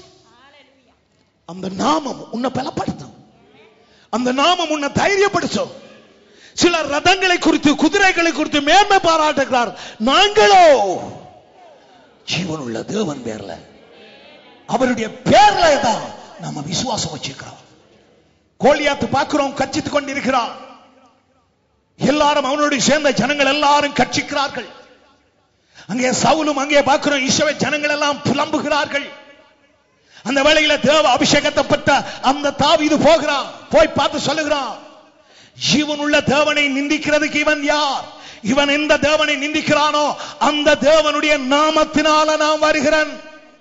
D: அந்த நாமம் உன்னை பலப்படுத்தும் அந்த நாமம் உன்னை தைரியப்படுத்தும் சிலர் ரதங்களை குறித்து குதிரைகளை குறித்து மேன்மை பாராட்டுகிறார் நாங்களோ ஜீவனுள்ள தேவன் பேர்ல அவருடைய பேர்ல தான் நம்ம விசுவாசம் வச்சிருக்கிறோம் கோலியாத்து பார்க்கிறோம் கட்சித்துக் கொண்டிருக்கிறான் எல்லாரும் அவனோடு சேர்ந்த ஜனங்கள் எல்லாரும் கட்சிக்கிறார்கள் அங்கே சவுலும் அங்கே பார்க்கிறோம் இசவை ஜனங்கள் எல்லாம் புலம்புகிறார்கள் அந்த வேளையில தேவ அபிஷேகத்தை பெற்ற அந்த தாவீது போகிறான் போய் பார்த்து சொல்லுகிறான் ஜீவனுள்ள தேவனை நிந்திக்கிறதுக்கு இவன் யார் இவன் எந்த தேவனை நிந்திக்கிறானோ அந்த தேவனுடைய நாமத்தினால நான் வருகிறேன்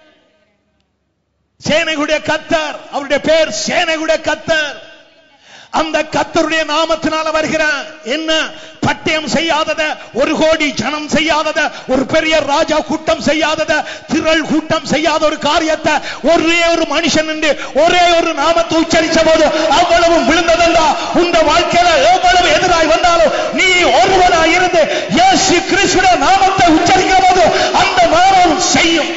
D: சேனைகளுடைய கத்தர் அவருடைய பேர் சேனைகளுடைய கத்தர் அந்த கத்தருடைய நாமத்தினால வருகிறான் என்ன பட்டயம் செய்யாதத ஒரு கோடி ஜனம் செய்யாதத ஒரு பெரிய ராஜா கூட்டம் செய்யாதத திரள் கூட்டம் செய்யாத ஒரு காரியத்தை ஒரே ஒரு மனுஷன் என்று ஒரே ஒரு நாமத்தை உச்சரிச்ச போது அவ்வளவு விழுந்ததல்ல உங்க வாழ்க்கையில எவ்வளவு எதிராய் வந்தாலும் நீ ஒருவனாய் இருந்து இயேசு கிறிஸ்துடைய நாமத்தை உச்சரிக்கிற போது அந்த நாமம் செய்யும்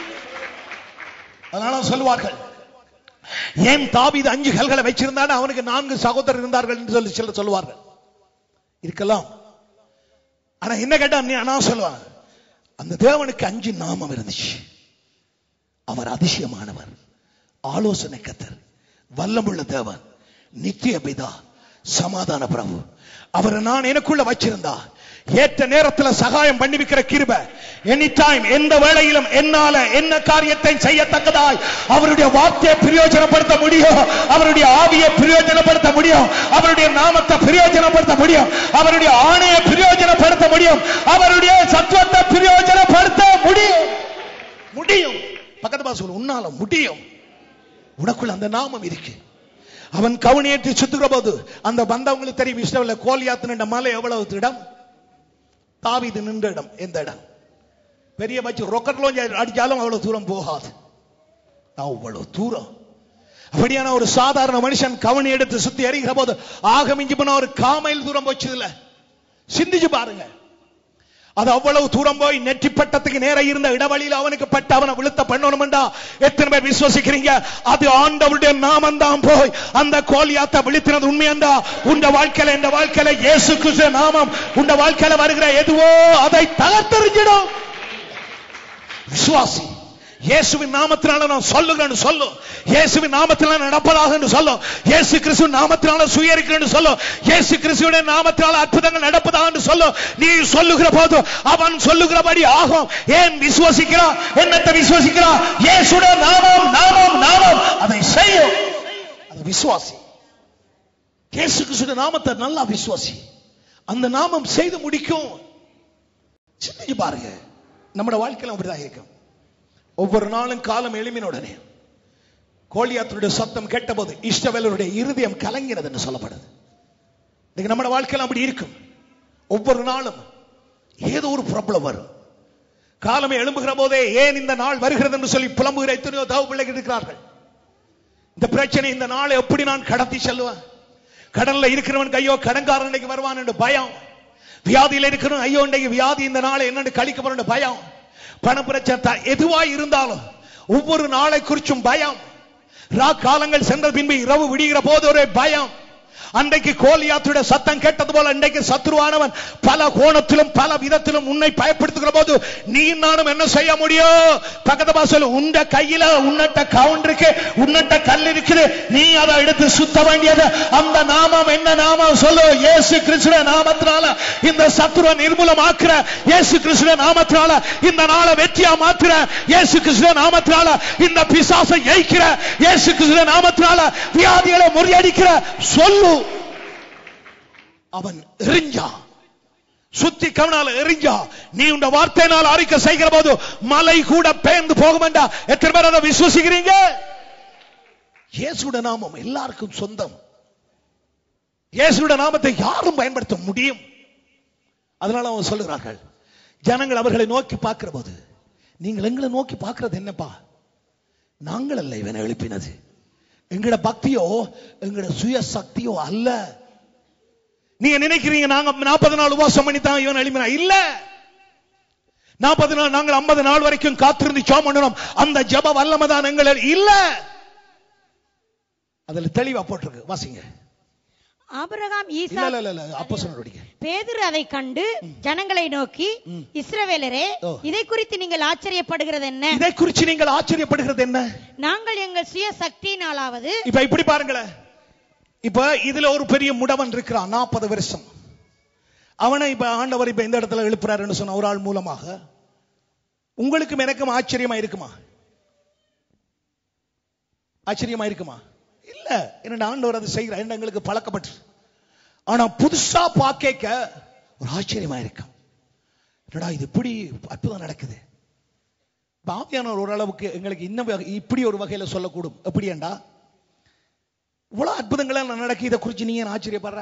D: அதனால சொல்லுவார்கள் ஏன் தாவீது அஞ்சு கல்களை வச்சிருந்தானே அவனுக்கு நான்கு சகோதரர் இருந்தார்கள் என்று சொல்லி சிலர் சொல்லுவார்கள் இருக்கலாம் ஆனா என்ன கேட்டா நீ நான் சொல்லுவாங்க அந்த தேவனுக்கு அஞ்சு நாமம் இருந்துச்சு அவர் அதிசயமானவர் ஆலோசனை கத்தர் வல்லமுள்ள தேவன் நித்திய பிதா சமாதான பிரபு அவரை நான் எனக்குள்ள வச்சிருந்தா ஏற்ற நேரத்துல சகாயம் பண்ணி வைக்கிற கிருப எனி டைம் எந்த வேளையிலும் என்னால என்ன காரியத்தை செய்யத்தக்கதாய் அவருடைய வார்த்தையை பிரயோஜனப்படுத்த முடியும் அவருடைய ஆவியை பிரயோஜனப்படுத்த முடியும் அவருடைய நாமத்தை பிரயோஜனப்படுத்த முடியும் அவருடைய ஆணையை பிரயோஜனப்படுத்த முடியும் அவருடைய சத்துவத்தை பிரயோஜனப்படுத்த முடியும் முடியும் பக்கத்து பாச உன்னால முடியும் உனக்குள்ள அந்த நாமம் இருக்கு அவன் கவுனியேற்றி சுத்துகிற போது அந்த வந்தவங்களுக்கு தெரியும் இஷ்டவில்லை கோலியாத்து நின்ற மலை எவ்வளவு இடம் தாவிது நின்ற இடம் எந்த இடம் பெரிய பட்சம் ரொக்கெட் லோஞ்ச் அடிச்சாலும் அவ்வளவு தூரம் போகாது அவ்வளவு தூரம் அப்படியான ஒரு சாதாரண மனுஷன் கவனி எடுத்து சுத்தி எறிகிற போது ஆக மிஞ்சி போன ஒரு காமையில் தூரம் போச்சு இல்ல சிந்திச்சு பாருங்க அது அவ்வளவு தூரம் போய் நெற்றி பட்டத்துக்கு நேர இருந்த இடவழியில் அவனுக்கு பட்டு அவனை விழுத்த பண்ணணும்டா எத்தனை பேர் விசுவசிக்கிறீங்க அது ஆண்டவருடைய நாமம் தான் போய் அந்த கோலியாத்த விழுத்தினது உண்மையண்டா உண்ட வாழ்க்கையில இந்த வாழ்க்கையில இயேசு கிறிஸ்து நாமம் உண்ட வாழ்க்கையில வருகிற எதுவோ அதை தகர்த்தெறிஞ்சிடும் விசுவாசி இயேசுவின் நாமத்தினால நான் சொல்லுகிறேன்னு சொல்லும் இயேசுவின் நாமத்தினால நடப்பதாக என்று சொல்லும் இயேசு கிறிஸ்துவின் நாமத்தினால சுயரிக்கிறேன்னு சொல்லும் இயேசு கிறிஸ்துவின் நாமத்தினால அற்புதங்கள் நடப்பதாக என்று சொல்லும் நீ சொல்லுகிற போது அவன் சொல்லுகிறபடி ஆகும் ஏன் விசுவசிக்கிறான் என்னத்தை விசுவசிக்கிறான் இயேசுடைய நாமம் நாமம் நாமம் அதை செய்யும் அது விசுவாசி இயேசு கிறிஸ்துவின் நாமத்தை நல்லா விசுவாசி அந்த நாமம் செய்து முடிக்கும் சிந்திச்சு பாருங்க நம்மட வாழ்க்கையில அப்படிதான் இருக்கும் ஒவ்வொரு நாளும் காலம் எழுமின உடனே கோலியாத்துடைய சத்தம் கேட்டபோது இஷ்டவேலருடைய இருதயம் கலங்கினது என்று சொல்லப்படுது இன்னைக்கு நம்ம வாழ்க்கையில அப்படி இருக்கும் ஒவ்வொரு நாளும் ஏதோ ஒரு ப்ராப்ளம் வரும் காலமே எழும்புகிற போதே ஏன் இந்த நாள் வருகிறது என்று சொல்லி புலம்புகிற எத்தனையோ தவ பிள்ளைகள் இருக்கிறார்கள் இந்த பிரச்சனை இந்த நாளை எப்படி நான் கடத்தி செல்லுவேன் கடல்ல இருக்கிறவன் கையோ கடன்காரன் இன்னைக்கு வருவான் என்று பயம் வியாதியில இருக்கிறவன் ஐயோ இன்றைக்கு வியாதி இந்த நாளை என்னன்னு கழிக்க போறேன் பயம் பண பிரச்சனை எதுவாய் இருந்தாலும் ஒவ்வொரு நாளை குறிச்சும் பயம் ரா காலங்கள் சென்ற பின்பு இரவு விடுகிற போது ஒரு பயம் அன்றைக்கு கோலியாத்துடைய சத்தம் கேட்டது போல இன்றைக்கு சத்ருவானவன் பல கோணத்திலும் பல விதத்திலும் உன்னை பயப்படுத்துகிற போது நீ நானும் என்ன செய்ய முடியும் பக்கத்து பாசல் உண்ட கையில உன்னட்ட கவுண்ட் இருக்கு உன்னட்ட கல் இருக்குது நீ அதை எடுத்து சுத்த வேண்டியது அந்த நாமம் என்ன நாமம் சொல்லு இயேசு கிறிஸ்துவ நாமத்தினால இந்த சத்ருவ நிர்மூலமாக்குற இயேசு கிறிஸ்துவ நாமத்தினால இந்த நாளை வெற்றியா மாத்துற இயேசு கிறிஸ்துவ நாமத்தினால இந்த பிசாசை ஜெயிக்கிற இயேசு கிறிஸ்துவ நாமத்தினால வியாதிகளை முறியடிக்கிற சொல்லு அவன் எரிஞ்சான் சுத்தி கவனால எரிஞ்சா நீ உண்ட வார்த்தையினால் அறிக்கை செய்கிற போது மலை கூட பேர்ந்து போக வேண்டாம் எத்தனை பேர் அதை விசுவசிக்கிறீங்க இயேசுட நாமம் எல்லாருக்கும் சொந்தம் இயேசுட நாமத்தை யாரும் பயன்படுத்த முடியும் அதனால அவன் சொல்லுகிறார்கள் ஜனங்கள் அவர்களை நோக்கி பார்க்கிற போது நீங்கள் எங்களை நோக்கி பார்க்கிறது என்னப்பா நாங்கள் அல்ல இவனை எழுப்பினது எங்களோட பக்தியோ எங்களோட சுய சக்தியோ அல்ல நீங்க நினைக்கிறீங்க நாங்க நாற்பது நாள் உபவாசம் பண்ணி தான் இவன் எழுப்பினா இல்ல நாற்பது நாள் நாங்கள் ஐம்பது நாள் வரைக்கும் காத்திருந்து சோம் பண்ணணும் அந்த ஜப வல்லமை தான் எங்கள் இல்ல அதுல தெளிவா போட்டிருக்கு வாசிங்க
C: ஆபிரகாம்
D: இல்ல
C: ஈசா
D: இல்ல இல்ல, இல்ல அப்போ சொன்னீங்க
C: பேதுரு அதை கண்டு ஜனங்களை நோக்கி இஸ்ரவேலரே
D: ஓ.
C: இதை குறித்து நீங்கள் ஆச்சரியப்படுகிறது என்ன
D: இதை குறித்து நீங்கள் ஆச்சரியப்படுகிறது என்ன
C: நாங்கள் எங்கள் சுய சக்தியினாலாவது
D: இப்ப இப்படி பாருங்களேன் இப்ப இதுல ஒரு பெரிய முடவன் இருக்கிறான் நாற்பது வருஷம் அவனை இப்ப ஆண்டவர் இப்ப இந்த இடத்துல எழுப்புறாருன்னு சொன்ன ஒரு ஆள் மூலமாக உங்களுக்கும் எனக்கும் ஆச்சரியமா இருக்குமா ஆச்சரியமா இருக்குமா இல்ல என்னோட ஆண்டவர் அதை செய்கிறார் என்ன எங்களுக்கு பழக்கப்பட்டு ஆனா புதுசா பாக்க ஒரு ஆச்சரியமா இருக்கும் என்னடா இது இப்படி அற்புதம் நடக்குது பாவியானவர் ஓரளவுக்கு எங்களுக்கு இன்னும் வகை- இப்படி ஒரு வகையில சொல்லக்கூடும் எப்படியாண்டா இவ்வளவு அற்புதங்களா நடக்கு இதை குறிச்சு நீங்க ஏன் ஆச்சரியப்படுற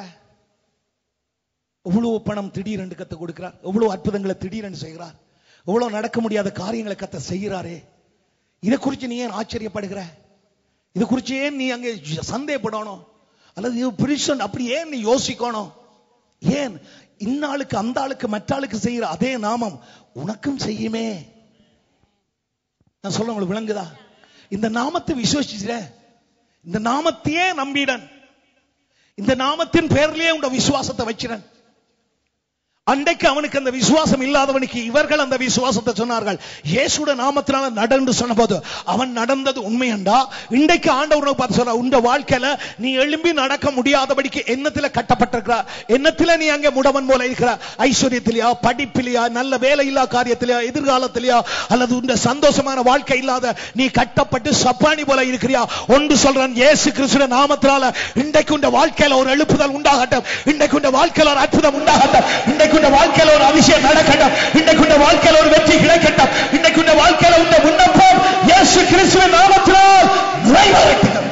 D: எவ்வளவு பணம் திடீரென்று கத்த கொடுக்கிறார் எவ்வளவு அற்புதங்களை திடீரென்று செய்கிறார் எவ்வளவு நடக்க முடியாத காரியங்களை கத்த செய்கிறாரே இதை குறிச்சு நீ ஏன் ஆச்சரியப்படுகிற இது குறிச்சு ஏன் நீ அங்கே சந்தேகப்படணும் அல்லது இது பிரிசன் அப்படி ஏன் நீ யோசிக்கணும் ஏன் இன்னாளுக்கு அந்த ஆளுக்கு மற்ற ஆளுக்கு செய்கிற அதே நாமம் உனக்கும் செய்யுமே நான் சொல்ல உங்களுக்கு விளங்குதா இந்த நாமத்தை விசுவசிச்சிட இந்த நாமத்தையே நம்பிடன் இந்த நாமத்தின் பேர்லயே உண்ட விசுவாசத்தை வச்சிடன் அன்றைக்கு அவனுக்கு அந்த விசுவாசம் இல்லாதவனுக்கு இவர்கள் அந்த விசுவாசத்தை சொன்னார்கள் இயேசுட நாமத்தினால நடந்து சொன்னபோது அவன் நடந்தது உண்மையண்டா இன்றைக்கு ஆண்டவர் பார்த்து சொல்ற உண்ட வாழ்க்கையில நீ எழும்பி நடக்க முடியாதபடிக்கு எண்ணத்துல கட்டப்பட்டிருக்கிற எண்ணத்துல நீ அங்கே முடவன் போல இருக்கிற ஐஸ்வர்யத்திலேயா படிப்பிலையா நல்ல வேலை இல்லா காரியத்திலேயா எதிர்காலத்திலேயா அல்லது உண்ட சந்தோஷமான வாழ்க்கை இல்லாத நீ கட்டப்பட்டு சப்பானி போல இருக்கிறியா ஒன்று சொல்றேன் இயேசு கிறிஸ்துவின் நாமத்தினால இன்றைக்கு உண்ட வாழ்க்கையில ஒரு எழுப்புதல் உண்டாகட்டும் இன்றைக்கு உண்ட வாழ்க்கையில ஒரு அற்புதம் உண்டாகட்டும் இன்றைக்கு உண்ட வாழ்க்கையில ஒரு அபிஷேகம் நடக்கட்டும் இன்றைக்கு உண்ட வாழ்க்கையில ஒரு வெற்றி கிடைக்கட்டும் இன்றைக்கு உண்ட வாழ்க்கையில உண்ட விண்ணப்பம் இயேசு கிறிஸ்துவின் நாமத்தினால் நிறைவேறட்டும்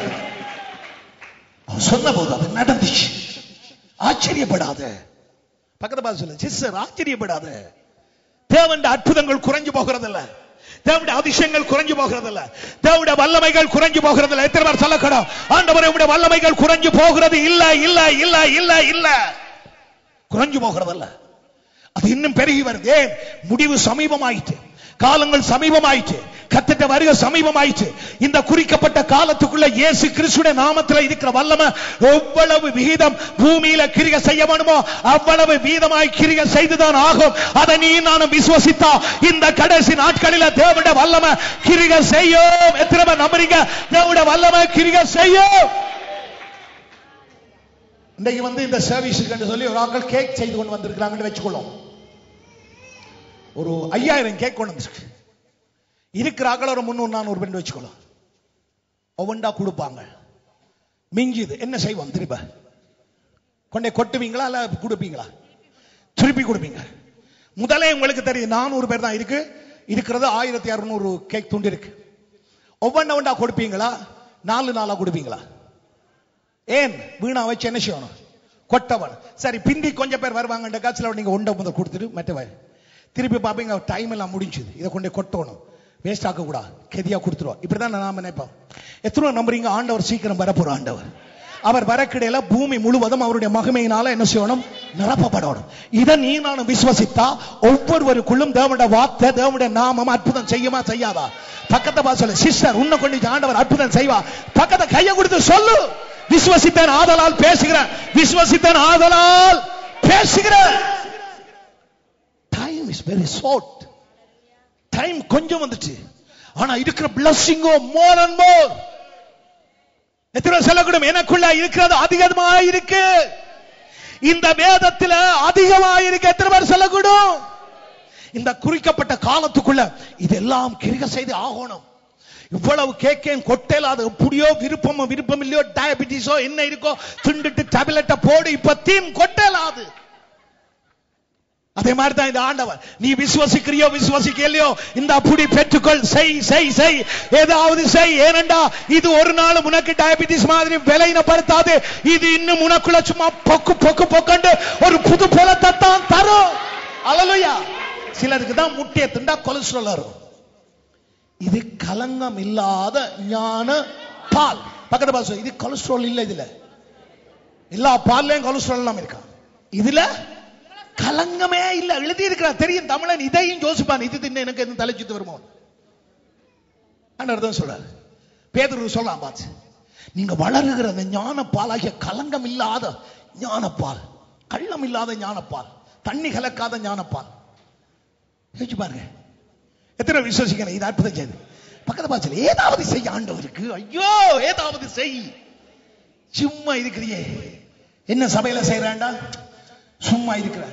D: அவன் சொன்னபோது அது நடந்துச்சு ஆச்சரியப்படாத பக்கத்து பார்த்து சொல்லு சிஸ்டர் ஆச்சரியப்படாத தேவன் அற்புதங்கள் குறைஞ்சு போகிறதில்ல தேவனுடைய அதிசயங்கள் குறைஞ்சு போகிறதில்ல தேவனுடைய வல்லமைகள் குறைஞ்சு போகிறதில்ல எத்தனை பேர் சொல்லக்கணும் ஆண்டவரே உடைய வல்லமைகள் குறைஞ்சு போகிறது இல்ல இல்ல இல்ல இல்ல இல்ல குறைஞ்சு போகிறதில்ல அது இன்னும் பெருகி வருது ஏன் முடிவு சமீபமாயிற்று காலங்கள் சமீபமாயிற்று கத்திட்ட வருக சமீபமாயிற்று இந்த குறிக்கப்பட்ட காலத்துக்குள்ள இயேசு கிறிஸ்துடைய நாமத்தில் இருக்கிற வல்லமை எவ்வளவு விகிதம் பூமியில கிரிக செய்ய வேணுமோ அவ்வளவு வீதமாய் கிரிக செய்துதான் ஆகும் அதை நீ நானும் விசுவசித்தா இந்த கடைசி நாட்களில தேவனுடைய வல்லமை கிரிக செய்யும் எத்தனை பேர் நம்புறீங்க தேவனுடைய வல்லமை கிரிக செய்யும் இன்றைக்கு வந்து இந்த சர்வீஸுக்கு சொல்லி ஒரு ஆட்கள் கேக் செய்து கொண்டு வந்திருக்கிறாங்கன்னு வச்சுக்கொள்ளும் ஒரு ஐயாயிரம் கேக் கொண்டு வந்துருக்கு இருக்கிற ஆக்கள் ஒரு முன்னூறு நானூறு பேர் வச்சுக்கொள்ளும் ஒவ்வொன்றா கொடுப்பாங்க மிஞ்சுது என்ன செய்வோம் திரும்ப கொண்டே கொட்டுவீங்களா இல்ல கொடுப்பீங்களா திருப்பி கொடுப்பீங்க முதலே உங்களுக்கு தெரியும் நானூறு பேர் தான் இருக்கு இருக்கிறது ஆயிரத்தி அறுநூறு கேக் துண்டு இருக்கு ஒவ்வொன்றா ஒன்றா கொடுப்பீங்களா நாலு நாளா கொடுப்பீங்களா ஏன் வீணா வச்சு என்ன செய்யணும் கொட்டவன் சரி பிந்தி கொஞ்சம் பேர் வருவாங்க காட்சியில் நீங்க உண்டை முதல் கொடுத்துட்டு மற்றவ திருப்பி பார்ப்பீங்க டைம் எல்லாம் முடிஞ்சுது இதை கொண்டு கொட்டணும் வேஸ்ட் ஆக்க கூடாது கெதியா கொடுத்துருவோம் இப்படிதான் நாம நினைப்போம் எத்தனை நம்புறீங்க ஆண்டவர் சீக்கிரம் வரப்போற ஆண்டவர் அவர் வரக்கிடையில பூமி முழுவதும் அவருடைய மகிமையினால என்ன செய்யணும் நிரப்பப்படணும் இதை நீ நானும் விசுவசித்தா ஒவ்வொருவருக்குள்ளும் தேவனுடைய வார்த்தை தேவனுடைய நாமம் அற்புதம் செய்யுமா செய்யாதா பக்கத்தை பா சொல்லு சிஸ்டர் உன்னை கொண்டு ஆண்டவர் அற்புதம் செய்வா பக்கத்தை கையை கொடுத்து சொல்லு விசுவசித்தேன் ஆதலால் பேசுகிறேன் விசுவசித்தேன் ஆதலால் பேசுகிறேன் time is very short time கொஞ்சம் வந்துச்சு ஆனா இருக்கிற பிளஸ்ஸிங்கோ மோர் அண்ட் மோர் எத்தனை சொல்லக்கூடும் எனக்குள்ள இருக்கிறது அதிகமா இருக்கு இந்த வேதத்துல அதிகமா இருக்கு எத்தனை பேர் சொல்லக்கூடும் இந்த குறிக்கப்பட்ட காலத்துக்குள்ள இதெல்லாம் கிரிக செய்து ஆகணும் இவ்வளவு கேக்கேன் கொட்டையில அது எப்படியோ விருப்பமோ விருப்பம் இல்லையோ டயபிட்டிஸோ என்ன இருக்கோ திண்டுட்டு டேப்லெட்டை போடு இப்ப தீம் கொட்டையிலாது அதே மாதிரி தான் இந்த ஆண்டவர் நீ விசுவசிக்கிறியோ விசுவசிக்கலையோ இந்த அப்படி பெற்றுக்கொள் செய் செய் செய் ஏதாவது செய் ஏனண்டா இது ஒரு நாள் உனக்கு டயபிட்டிஸ் மாதிரி விலையினப்படுத்தாது இது இன்னும் உனக்குள்ள சும்மா பொக்கு பொக்கு பொக்கண்டு ஒரு புது பலத்தை தான் தரும் அலலுயா சிலருக்கு தான் முட்டையை திண்டா கொலஸ்ட்ரால் வரும் இது கலங்கம் இல்லாத ஞான பால் பக்கத்து பால் இது கொலஸ்ட்ரால் இல்ல இதுல எல்லா பால்லையும் கொலஸ்ட்ரால் எல்லாம் இருக்கா இதுல கலங்கமே இல்ல எழுதி இருக்கிறார் தெரியும் தமிழன் இதையும் யோசிப்பான் இது தின்னு எனக்கு என்ன தலைச்சுத்து வருமோ அர்த்தம் சொல்றாரு பேதரு சொல்லலாம் பார்த்து நீங்க வளருகிற அந்த ஞான பாலாகிய கலங்கம் இல்லாத ஞானப்பால் கள்ளம் இல்லாத ஞானப்பால் தண்ணி கலக்காத ஞானப்பால் யோசிச்சு பாருங்க எத்தனை விசுவசிக்கிறேன் இது அற்புதம் செய்து பக்கத்து பாச்சல ஏதாவது செய்ய ஆண்டவருக்கு ஐயோ ஏதாவது செய் சும்மா இருக்கிறியே என்ன சபையில செய்யறாண்டா சும்மா இருக்கிற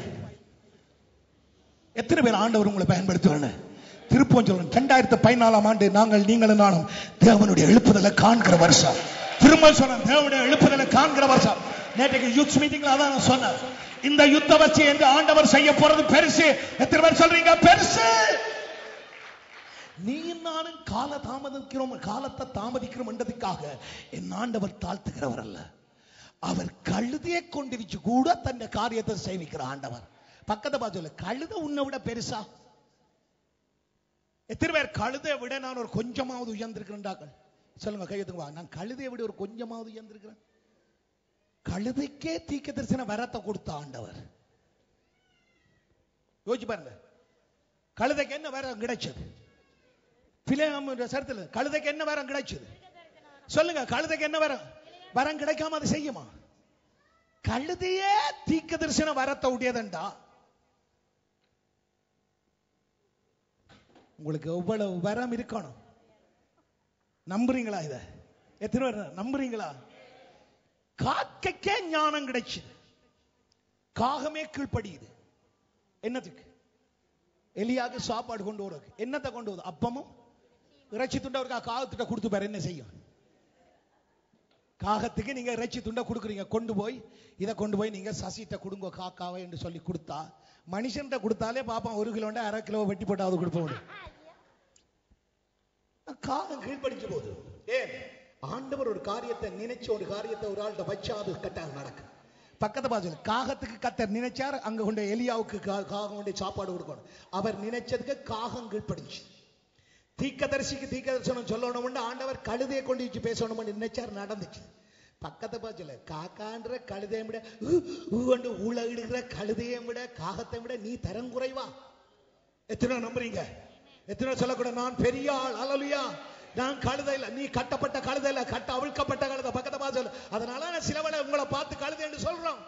D: எத்தனை பேர் ஆண்டவர் உங்களை பயன்படுத்துவாங்க திருப்பம் சொல்லணும் ரெண்டாயிரத்தி பதினாலாம் ஆண்டு நாங்கள் நீங்களும் நானும் தேவனுடைய எழுப்புதலை காண்கிற வருஷம் திரும்ப சொன்னேன் தேவனுடைய எழுப்புதலை காண்கிற வருஷம் நேற்றைக்கு யூத் மீட்டிங்ல அதான் நான் சொன்னேன் இந்த யுத்த வச்சு என்று ஆண்டவர் செய்ய போறது பெருசு எத்தனை பேர் சொல்றீங்க பெருசு நீ நானும் கால தாமதிக்கிறோம் காலத்தை தாமதிக்கிறோம் என்றதுக்காக என் ஆண்டவர் தாழ்த்துகிறவர் அல்ல அவர் கழுதையை கொண்டிருச்சு கூட தன் காரியத்தை சேமிக்கிற ஆண்டவர் பக்கத்தை பார்த்து சொல்லு கழுத உன்னை விட பெருசா எத்தனை பேர் கழுதை விட நான் ஒரு கொஞ்சமாவது உயர்ந்திருக்கிறேன்டாக்கள் சொல்லுங்க கையெழுத்துங்க வா நான் கழுதையை விட ஒரு கொஞ்சமாவது உயர்ந்திருக்கிறேன் கழுதைக்கே தீக்க தரிசன வரத்தை கொடுத்த ஆண்டவர் யோசிச்சு பாருங்க கழுதைக்கு என்ன வரம் கிடைச்சது பிலேம் சரித்தில கழுதைக்கு என்ன வரம் கிடைச்சது சொல்லுங்க கழுதைக்கு என்ன வரம் வரம் கிடைக்காம அது செய்யுமா கழுதையே தீக்க தரிசன வரத்தை உடையதண்டா உங்களுக்கு எவ்வளவு வரம் இருக்கணும் நம்புறீங்களா இத எத்தனை பேர் நம்புறீங்களா காக்கைக்கே ஞானம் கிடைச்சது காகமே கீழ்ப்படியுது என்னத்துக்கு எலியாக சாப்பாடு கொண்டு வருது என்னத்தை கொண்டு வருது அப்பமும் இறைச்சி துண்டை ஒரு காகத்திட்ட கொடுத்து பாரு என்ன செய்யும் காகத்துக்கு நீங்க இறைச்சி துண்டை கொடுக்குறீங்க கொண்டு போய் இதை கொண்டு போய் நீங்க சசிட்ட கொடுங்க காக்காவை என்று சொல்லி கொடுத்தா மனுஷன்கிட்ட கொடுத்தாலே பாப்பான் ஒரு கிலோண்ட அரை கிலோ வெட்டி போட்டாவது கொடுப்போம் காகம் கீழ்படிச்சு போகுது ஏன் ஆண்டவர் ஒரு காரியத்தை நினைச்ச ஒரு காரியத்தை ஒரு ஆள்கிட்ட வச்சா அது கட்டாக நடக்கும் பக்கத்து பாஜல் காகத்துக்கு கத்தர் நினைச்சார் அங்க கொண்டு எலியாவுக்கு கா- காகம் கொண்டு சாப்பாடு கொடுக்கணும் அவர் நினைச்சதுக்கு காகம் கீழ்ப்படிச்சு தீக்கதரிசிக்கு தீக்கதரிசனம் சொல்லணும்னு ஆண்டவர் கழுதையை கொண்டு வச்சு பேசணும்னு நினைச்சார் நடந்துச்சு பக்கத்தை பாச்சல காக்கான்ற கழுதையை விட ஊண்டு உலகிடுகிற கழுதையை விட காகத்தை விட நீ தரம் குறைவா எத்தனை நம்புறீங்க எத்தனை சொல்லக்கூட நான் பெரிய ஆள் அலலுயா நான் கழுதை இல்ல நீ கட்டப்பட்ட கழுதை இல்ல கட்ட அவிழ்க்கப்பட்ட கழுதை பக்கத்தை பார்த்து சொல்லு அதனால நான் சிலவளை உங்களை பார்த்து கழுதை என்று சொல்றோம்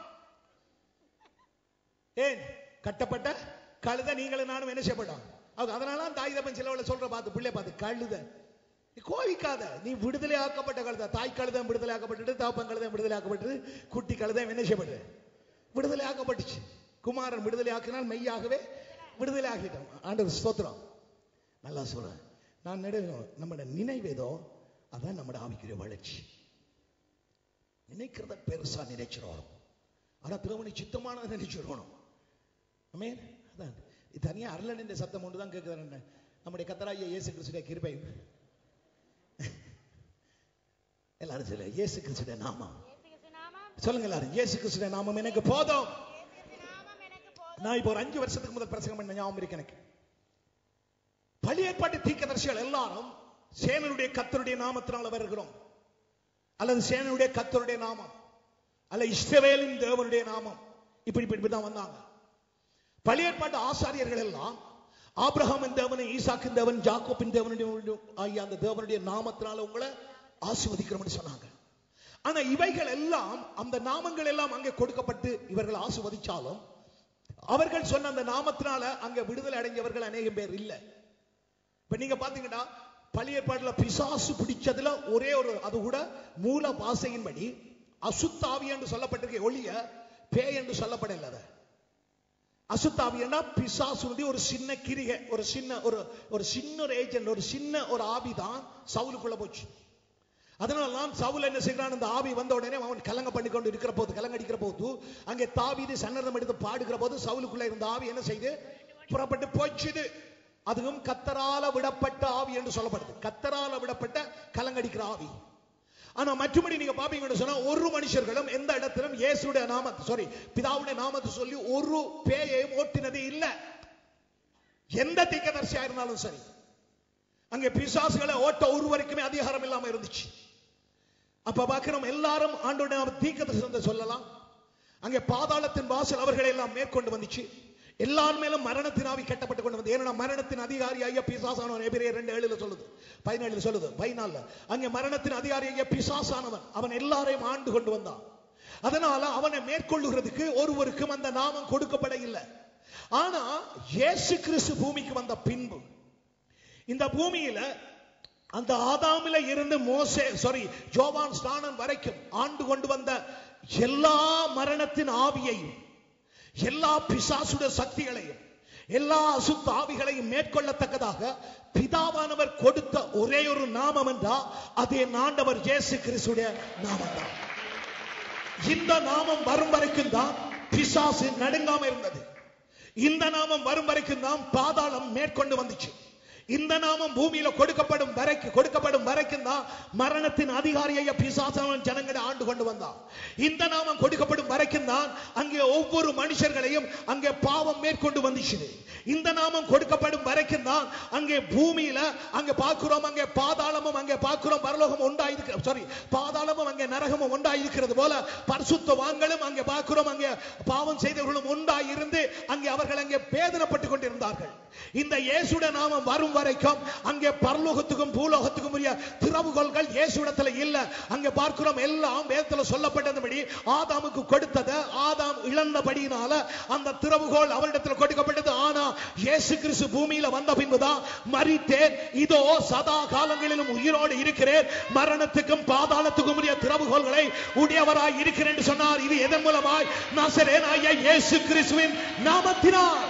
D: ஏன் கட்டப்பட்ட கழுதை நீங்களும் நானும் என்ன செய்யப்பட்டோம் அவங்க அதனால தாய் தப்பன் சிலவளை சொல்ற பார்த்து பிள்ளை பார்த்து கழுதை நீ கோவிக்காத நீ விடுதலை ஆக்கப்பட்ட கழுதை தாய் கழுதை விடுதலை ஆக்கப்பட்டு தாப்பன் கழுதை விடுதலை ஆக்கப்பட்டது குட்டி கழுதை என்ன செய்யப்பட்டது விடுதலை ஆக்கப்பட்டுச்சு குமாரன் விடுதலை ஆக்கினால் மெய்யாகவே விடுதலை ஆகிட்டோம் ஆண்டவர் ஸ்தோத்திரம் நல்லா சொல்றேன் நான் நடு நம்மட நினைவேதோ அதான் நம்மட ஆவிக்குரிய வளர்ச்சி நினைக்கிறத பெருசா நினைச்சிடணும் ஆனா திருமணி சித்தமான நினைச்சிடணும் ஆமென் அதான் இது தனியா அருளன் என்ற சத்தம் ஒன்று தான் கேட்குறேன் நம்முடைய கத்தராகிய இயேசு கிறிஸ்துடைய கிருபை எல்லாரும் சொல்ல இயேசு கிறிஸ்துடைய நாமம் சொல்லுங்க எல்லாரும் இயேசு கிறிஸ்துடைய நாமம் எனக்கு போதும் நான் இப்போ ஒரு அஞ்சு வருஷத்துக்கு முதல் பிரசங்கம் பண்ண ஞாபகம் இருக்கு எனக்கு பழைய ஏற்பாட்டு தீர்க்கதரிசிகள் எல்லாரும் சேனனுடைய கத்தருடைய நாமத்தினால வருகிறோம் அல்லது சேனனுடைய கத்தருடைய நாமம் அல்ல இஸ்ரவேலின் தேவனுடைய நாமம் இப்படி இப்படி இப்படி தான் வந்தாங்க பழைய ஏற்பாட்டு ஆசாரியர்கள் எல்லாம் ஆபிரகாமின் தேவனை ஈசாக்கின் தேவன் ஜாக்கோப்பின் தேவனுடைய ஆகிய அந்த தேவனுடைய நாமத்தினால உங்களை ஆசிர்வதிக்கிறோம்னு சொன்னாங்க ஆனா இவைகள் எல்லாம் அந்த நாமங்கள் எல்லாம் அங்கே கொடுக்கப்பட்டு இவர்கள் ஆசிர்வதிச்சாலும் அவர்கள் சொன்ன அந்த நாமத்தினால அங்க விடுதலை அடைஞ்சவர்கள் அநேகம் பேர் இல்லை இப்ப நீங்க பாத்தீங்கன்னா பழைய ஏற்பாட்டுல பிசாசு பிடிச்சதுல ஒரே ஒரு அது கூட மூல பாசையின்படி அசுத்தாவி என்று சொல்லப்பட்டிருக்க ஒளிய பேய் என்று சொல்லப்படல அது அசுத்தாவியன்னா பிசாசுனுடைய ஒரு சின்ன கிரிகை ஒரு சின்ன ஒரு ஒரு சின்ன ஒரு ஏஜென்ட் ஒரு சின்ன ஒரு ஆவி தான் சவுலுக்குள்ள போச்சு அதனால தான் சவுல் என்ன செய்கிறான் அந்த ஆவி வந்த உடனே அவன் கலங்க பண்ணி கொண்டு இருக்கிற போது கலங்கடிக்கிற போது அங்கே தாவீது சன்னதம் எடுத்து பாடுகிற போது சவுலுக்குள்ள இருந்த ஆவி என்ன செய்து புறப்பட்டு போச்சுது அதுவும் கத்தரால விடப்பட்ட ஆவி என்று சொல்லப்படுது கத்தரால விடப்பட்ட கலங்கடிக்கிற ஆவி ஆனா மற்றபடி நீங்க பாப்பீங்கன்னு சொன்னா ஒரு மனுஷர்களும் எந்த இடத்திலும் இயேசுடைய நாமத்தை சாரி பிதாவுடைய நாமத்தை சொல்லி ஒரு பேயையும் ஓட்டினது இல்ல எந்த தீக்கதரிசியா இருந்தாலும் சரி அங்கே பிசாசுகளை ஓட்ட ஒருவருக்குமே அதிகாரம் இல்லாம இருந்துச்சு அப்ப பார்க்கிறோம் எல்லாரும் ஆண்டோட தீக்கதரிசனத்தை சொல்லலாம் அங்கே பாதாளத்தின் வாசல் அவர்களை எல்லாம் மேற்கொண்டு வந்துச்சு எல்லார் மேலும் மரணத்தின் ஆவி கட்டப்பட்டு கொண்டு வந்து ஏன்னா மரணத்தின் அதிகாரி ஐயா பிசாசானவன் எபிரேயர் ரெண்டு ஏழுல சொல்லுது பதினேழுல சொல்லுது பதினாலுல அங்கே மரணத்தின் அதிகாரி ஐயா பிசாசானவன் அவன் எல்லாரையும் ஆண்டு கொண்டு வந்தான் அதனால அவனை மேற்கொள்ளுகிறதுக்கு ஒருவருக்கும் அந்த நாமம் கொடுக்கப்பட இல்லை ஆனா இயேசு கிறிஸ்து பூமிக்கு வந்த பின்பு இந்த பூமியில அந்த ஆதாமில இருந்து மோசே சாரி ஜோவான் ஸ்நானன் வரைக்கும் ஆண்டு கொண்டு வந்த எல்லா மரணத்தின் ஆவியையும் எல்லா பிசாசுட சக்திகளையும் எல்லா அசுத்த ஆவிகளையும் மேற்கொள்ளத்தக்கதாக பிதாவானவர் கொடுத்த ஒரே ஒரு நாமம் என்றா அது என் ஆண்டவர் இயேசு கிறிஸ்துடைய நாமம் தான் இந்த நாமம் வரும் வரைக்கும் தான் பிசாசு நடுங்காம இருந்தது இந்த நாமம் வரும் வரைக்கும் தான் பாதாளம் மேற்கொண்டு வந்துச்சு இந்த நாமம் பூமியில கொடுக்கப்படும் வரைக்கும் கொடுக்கப்படும் வரைக்கும் தான் மரணத்தின் அதிகாரியை பிசாசனவன் ஜனங்களை ஆண்டு கொண்டு வந்தான் இந்த நாமம் கொடுக்கப்படும் வரைக்கும் தான் அங்கே ஒவ்வொரு மனுஷர்களையும் அங்கே பாவம் மேற்கொண்டு வந்துச்சு இந்த நாமம் கொடுக்கப்படும் வரைக்கும் தான் அங்கே பூமியில அங்கே பார்க்கிறோம் அங்கே பாதாளமும் அங்கே பார்க்கிறோம் பரலோகம் உண்டாயிருக்கு சாரி பாதாளமும் அங்கே நரகமும் உண்டாயிருக்கிறது போல பரிசுத்தவான்களும் அங்கே பார்க்கிறோம் அங்கே பாவம் செய்தவர்களும் உண்டாயிருந்து அங்கே அவர்கள் அங்கே வேதனைப்பட்டு கொண்டிருந்தார்கள் இந்த இயேசுட நாமம் வரும் வரைக்கும் அங்கே பரலோகத்துக்கும் பூலோகத்துக்கும் உரிய திறவுகோள்கள் இயேசுடத்துல இல்ல அங்கே பார்க்கிறோம் எல்லாம் வேதத்துல சொல்லப்பட்டபடி ஆதாமுக்கு கொடுத்தது ஆதாம் இழந்தபடியினால அந்த திறவுகோல் அவரிடத்தில் கொடுக்கப்பட்டது ஆனா இயேசு கிறிஸ்து பூமியில வந்த பின்புதான் மரித்தேன் இதோ சதா காலங்களிலும் உயிரோடு இருக்கிறேன் மரணத்துக்கும் பாதாளத்துக்கும் உரிய திறவுகோள்களை உடையவராய் இருக்கிறேன் என்று சொன்னார் இது எதன் மூலமாய் நசரேனாய இயேசு கிறிஸ்துவின் நாமத்தினால்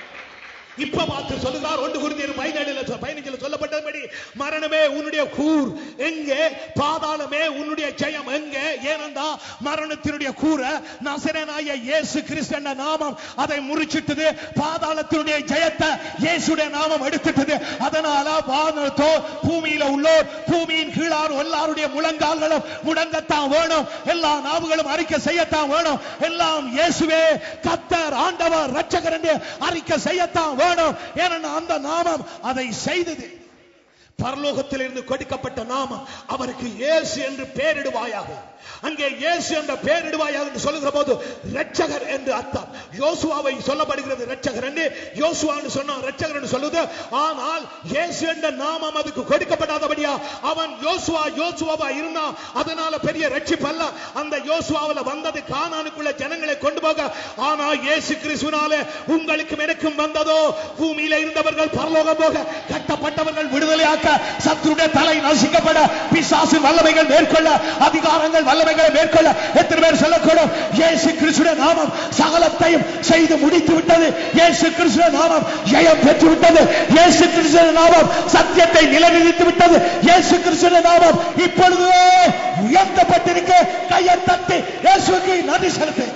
D: இப்ப பார்த்து சொல்லுகிறார் ஒன்று குருந்தியர் பதினேழுல சொ- பதினஞ்சுல சொல்லப்பட்டபடி மரணமே உன்னுடைய கூர் எங்கே பாதாளமே உன்னுடைய ஜெயம் எங்கே ஏனென்றா மரணத்தினுடைய கூற நசரனாய இயேசு கிறிஸ்து என்ற நாமம் அதை முறிச்சிட்டது பாதாளத்தினுடைய ஜெயத்தை இயேசுடைய நாமம் எடுத்துட்டது அதனால வானத்தோ பூமியில உள்ளோர் பூமியின் கீழார் எல்லாருடைய முழங்கால்களும் முடங்கத்தான் வேணும் எல்லா நாவுகளும் அறிக்கை செய்யத்தான் வேணும் எல்லாம் இயேசுவே கத்தர் ஆண்டவர் ரட்சகர் என்று அறிக்கை செய்யத்தான் வேணும் ஏன்னா அந்த நாமம் அதை செய்தது பரலோகத்திலிருந்து கொடுக்கப்பட்ட நாமம் அவருக்கு இயேசு என்று பெயரிடுவாயாக அங்கே இயேசு என்ற பெயரிடுவாயாக என்று சொல்லுகிற போது ரட்சகர் என்று அர்த்தம் யோசுவாவை சொல்லப்படுகிறது ரட்சகர் என்று யோசுவா என்று சொன்ன ரட்சகர் என்று சொல்லுது ஆனால் இயேசு என்ற நாமம் அதுக்கு கொடுக்கப்படாதபடியா அவன் யோசுவா யோசுவாவா இருந்தான் அதனால பெரிய ரட்சிப்பல்ல அந்த யோசுவாவுல வந்தது கானானுக்குள்ள ஜனங்களை கொண்டு போக ஆனா இயேசு கிறிஸ்துனால உங்களுக்கும் எனக்கும் வந்ததோ பூமியில இருந்தவர்கள் பரலோகம் போக கட்டப்பட்டவர்கள் விடுதலையாக்க சத்துருடைய தலை நசிக்கப்பட பிசாசு வல்லமைகள் மேற்கொள்ள அதிகாரங்கள் வல்லமைகளை மேற்கொள்ள எத்தனை பேர் சொல்லக்கூடும் இயேசு கிறிஸ்துடைய நாமம் சகலத்தையும் செய்து முடித்து விட்டது இயேசு கிறிஸ்துடைய நாமம் ஜெயம் பெற்று விட்டது இயேசு கிறிஸ்துடைய நாமம் சத்தியத்தை நிலைநிறுத்தி விட்டது இயேசு கிறிஸ்துடைய நாமம் இப்பொழுது உயர்த்தப்பட்டிருக்க கையை தட்டி இயேசுக்கு நன்றி செலுத்து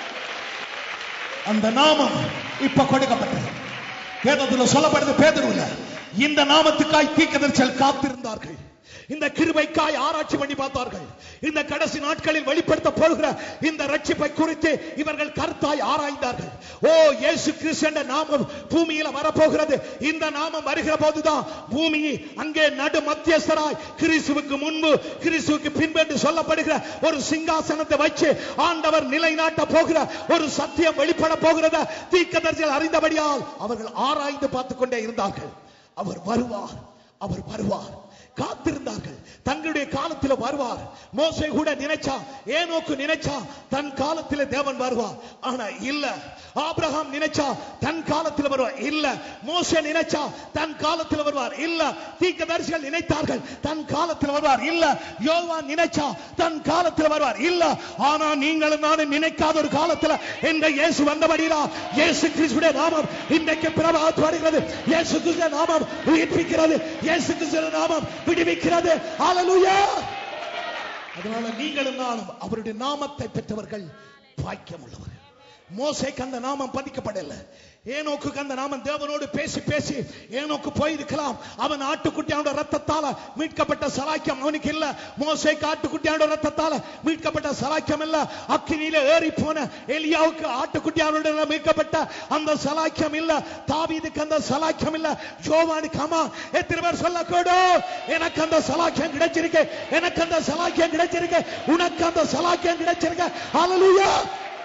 D: அந்த நாமம் இப்ப கொடுக்கப்பட்டது வேதத்துல சொல்லப்படுது பேதருல இந்த நாமத்துக்காய் தீக்கதரிசல் காத்திருந்தார்கள் இந்த கிருபைக்காய் ஆராய்ச்சி பண்ணி பார்த்தார்கள் இந்த கடைசி நாட்களில் வெளிப்படுத்த போகிற இந்த ரட்சிப்பை குறித்து இவர்கள் கருத்தாய் ஆராய்ந்தார்கள் ஓ இயேசு கிறிஸ்து என்ற நாமம் பூமியில வரப்போகிறது இந்த நாமம் வருகிற போதுதான் பூமி அங்கே நடு மத்தியஸ்தராய் கிறிஸ்துவுக்கு முன்பு கிறிஸ்துவுக்கு பின்பு என்று சொல்லப்படுகிற ஒரு சிங்காசனத்தை வச்சு ஆண்டவர் நிலைநாட்ட போகிற ஒரு சத்தியம் வெளிப்பட போகிறத தீக்கதரிசிகள் அறிந்தபடியால் அவர்கள் ஆராய்ந்து பார்த்து கொண்டே இருந்தார்கள் அவர் வருவார் அவர் வருவார் காத்திருந்தார்கள் தங்களுடைய காலத்தில் வருவார் மோசை கூட நினைச்சா ஏனோக்கு நினைச்சா தன் காலத்தில் தேவன் வருவார் ஆனா இல்ல ஆபிரகாம் நினைச்சா தன் காலத்தில் வருவார் இல்ல மோசே நினைச்சா தன் காலத்தில் வருவார் இல்ல தீர்க்கதரிசிகள் நினைத்தார்கள் தன் காலத்தில் வருவார் இல்ல யோவான் நினைச்சா தன் காலத்தில் வருவார் இல்ல ஆனா நீங்களும் நானும் நினைக்காத ஒரு காலத்துல இந்த இயேசு வந்தபடியா இயேசு கிறிஸ்துடைய நாமம் இன்றைக்கு பிரபாத் வருகிறது இயேசு கிறிஸ்துடைய நாமம் உயிர்ப்பிக்கிறது இயேசு கிறிஸ்துடைய நாமம் விடுவிக்கிறது ஹalleluya அதனால நீங்களும் நானும் அவருடைய நாமத்தை பெற்றவர்கள் பாக்கியம் உள்ளவர்கள் மோசைக்கு அந்த நாமம் பதிக்கப்படல ஏனோக்கு அந்த நாமம் தேவனோடு பேசி பேசி ஏனோக்கு போயிருக்கலாம் அவன் ஆட்டுக்குட்டியோட ரத்தத்தால மீட்கப்பட்ட சலாக்கியம் அவனுக்கு இல்ல மோசைக்கு ஆட்டுக்குட்டியோட ரத்தத்தால மீட்கப்பட்ட சலாக்கியம் இல்ல அக்கினியில ஏறி போன எலியாவுக்கு ஆட்டுக்குட்டியோட மீட்கப்பட்ட அந்த சலாக்கியம் இல்ல தாவீதுக்கு அந்த சலாக்கியம் இல்ல ஜோவானுக்கு அம்மா எத்தனை பேர் சொல்லக்கூடும் எனக்கு அந்த சலாக்கியம் கிடைச்சிருக்கு எனக்கு அந்த சலாக்கியம் கிடைச்சிருக்கு உனக்கு அந்த சலாக்கியம் கிடைச்சிருக்கு ஹalleluya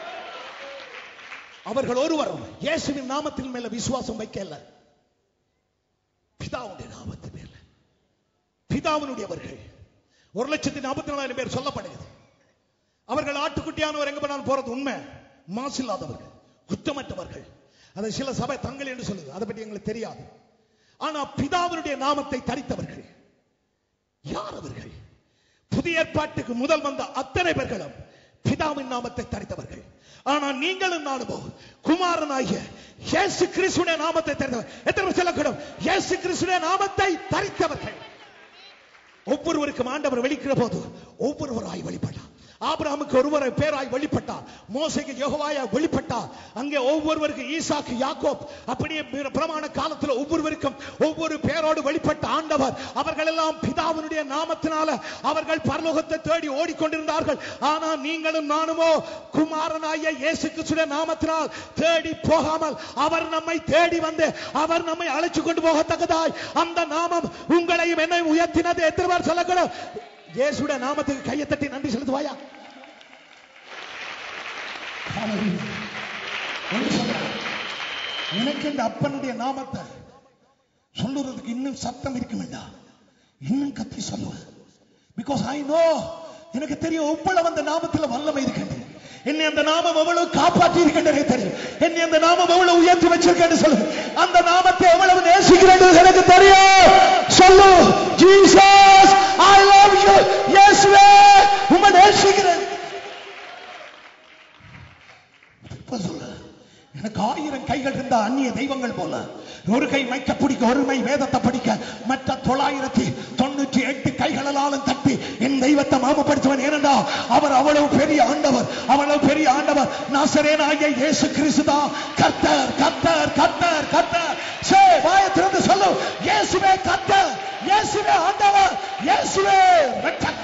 D: அவர்கள் ஒருவரும் இயேசுவின் நாமத்தின் மேல விசுவாசம் வைக்கல பிதாவுடைய நாமத்தின் மேல பிதாவினுடையவர்கள் ஒரு லட்சத்தி நாற்பத்தி நாலாயிரம் பேர் சொல்லப்படுகிறது அவர்கள் ஆட்டுக்குட்டியானவர் எங்க போனாலும் போறது உண்மை மாசு இல்லாதவர்கள் குற்றமற்றவர்கள் அதை சில சபை தங்கள் என்று சொல்லுது அதை பற்றி எங்களுக்கு தெரியாது ஆனா பிதாவினுடைய நாமத்தை தரித்தவர்கள் யார் அவர்கள் புதிய ஏற்பாட்டுக்கு முதல் வந்த அத்தனை பேர்களும் பிதாவின் நாமத்தை தரித்தவர்கள் ஆனா நீங்களும் நானுமோ குமாரனாகிய இயேசு கிறிஸ்துடைய நாமத்தை தரித்தவர் எத்தனை பேர் சொல்லக்கூடும் இயேசு கிறிஸ்துடைய நாமத்தை தரித்தவர்கள் ஒவ்வொருவருக்கும் ஆண்டவர் வெளிக்கிற போது ஒவ்வொருவராய் வெளிப்பட்டார் ஆபிரகாமுக்கு ஒருவரை பேராய் வெளிப்பட்டார் மோசைக்கு யோகவாயாய் வெளிப்பட்டார் அங்கே ஒவ்வொருவருக்கு ஈசாக்கு யாக்கோப் அப்படியே பிர- பிரமாண காலத்தில் ஒவ்வொருவருக்கும் ஒவ்வொரு பேரோடு வெளிப்பட்ட ஆண்டவர் அவர்கள் எல்லாம் பிதாவினுடைய நாமத்தினால அவர்கள் பரலோகத்தை தேடி ஓடிக்கொண்டிருந்தார்கள் ஆனா நீங்களும் நானுமோ குமாரனாய இயேசு கிறிஸ்துடைய நாமத்தினால் தேடி போகாமல் அவர் நம்மை தேடி வந்து அவர் நம்மை அழைச்சு கொண்டு போகத்தக்கதாய் அந்த நாமம் உங்களையும் என்னையும் உயர்த்தினது எத்தனை பேர் சொல்லக்கூடும் இயேசுடைய நாமத்துக்கு கையை தட்டி நன்றி செலுத்துவாயா
E: ஒண்ணு சொல்றேன். எனக்கு இந்த அப்பனுடைய நாமத்தை சொல்லுறதுக்கு இன்னும் சத்தம் இருக்க வேண்டாம் இன்னும் கத்தி சொல்லுவேன் பிகாஸ் ஐ நோ எனக்கு தெரியும் எவ்வளவு அந்த நாமத்துல வல்லமை இருக்கின்றது என்னை அந்த நாமம் எவ்வளவு காப்பாற்றி இருக்கின்றது தெரியும் என்னை அந்த நாமம் எவ்வளவு உயர்த்தி வச்சிருக்கேன்னு சொல்லு அந்த நாமத்தை எவ்வளவு நேசிக்கிறேன் எனக்கு தெரியும் சொல்லு ஜீசஸ் ஐ லவ் யூ இயேசுவே உம்மை நேசிக்கிறேன் இப்ப சொல்லு எனக்கு ஆயிரம் கைகள் இருந்த அந்நிய தெய்வங்கள் போல ஒரு கை மைக்க பிடிக்க ஒரு மை வேதத்தை படிக்க மற்ற தொள்ளாயிரத்தி தொண்ணூற்றி எட்டு கைகளாலும் தட்டி என் தெய்வத்தை மாமப்படுத்துவன் ஏனென்றா அவர் அவ்வளவு பெரிய ஆண்டவர் அவ்வளவு பெரிய ஆண்டவர் நாசரேனாகிய இயேசு கிறிஸ்துதா கர்த்தர் கர்த்தர் கர்த்தர் கர்த்தர் சே வாய திறந்து சொல்லு இயேசுவே கர்த்தர் இயேசுவே ஆண்டவர் இயேசுவே ரட்சகர்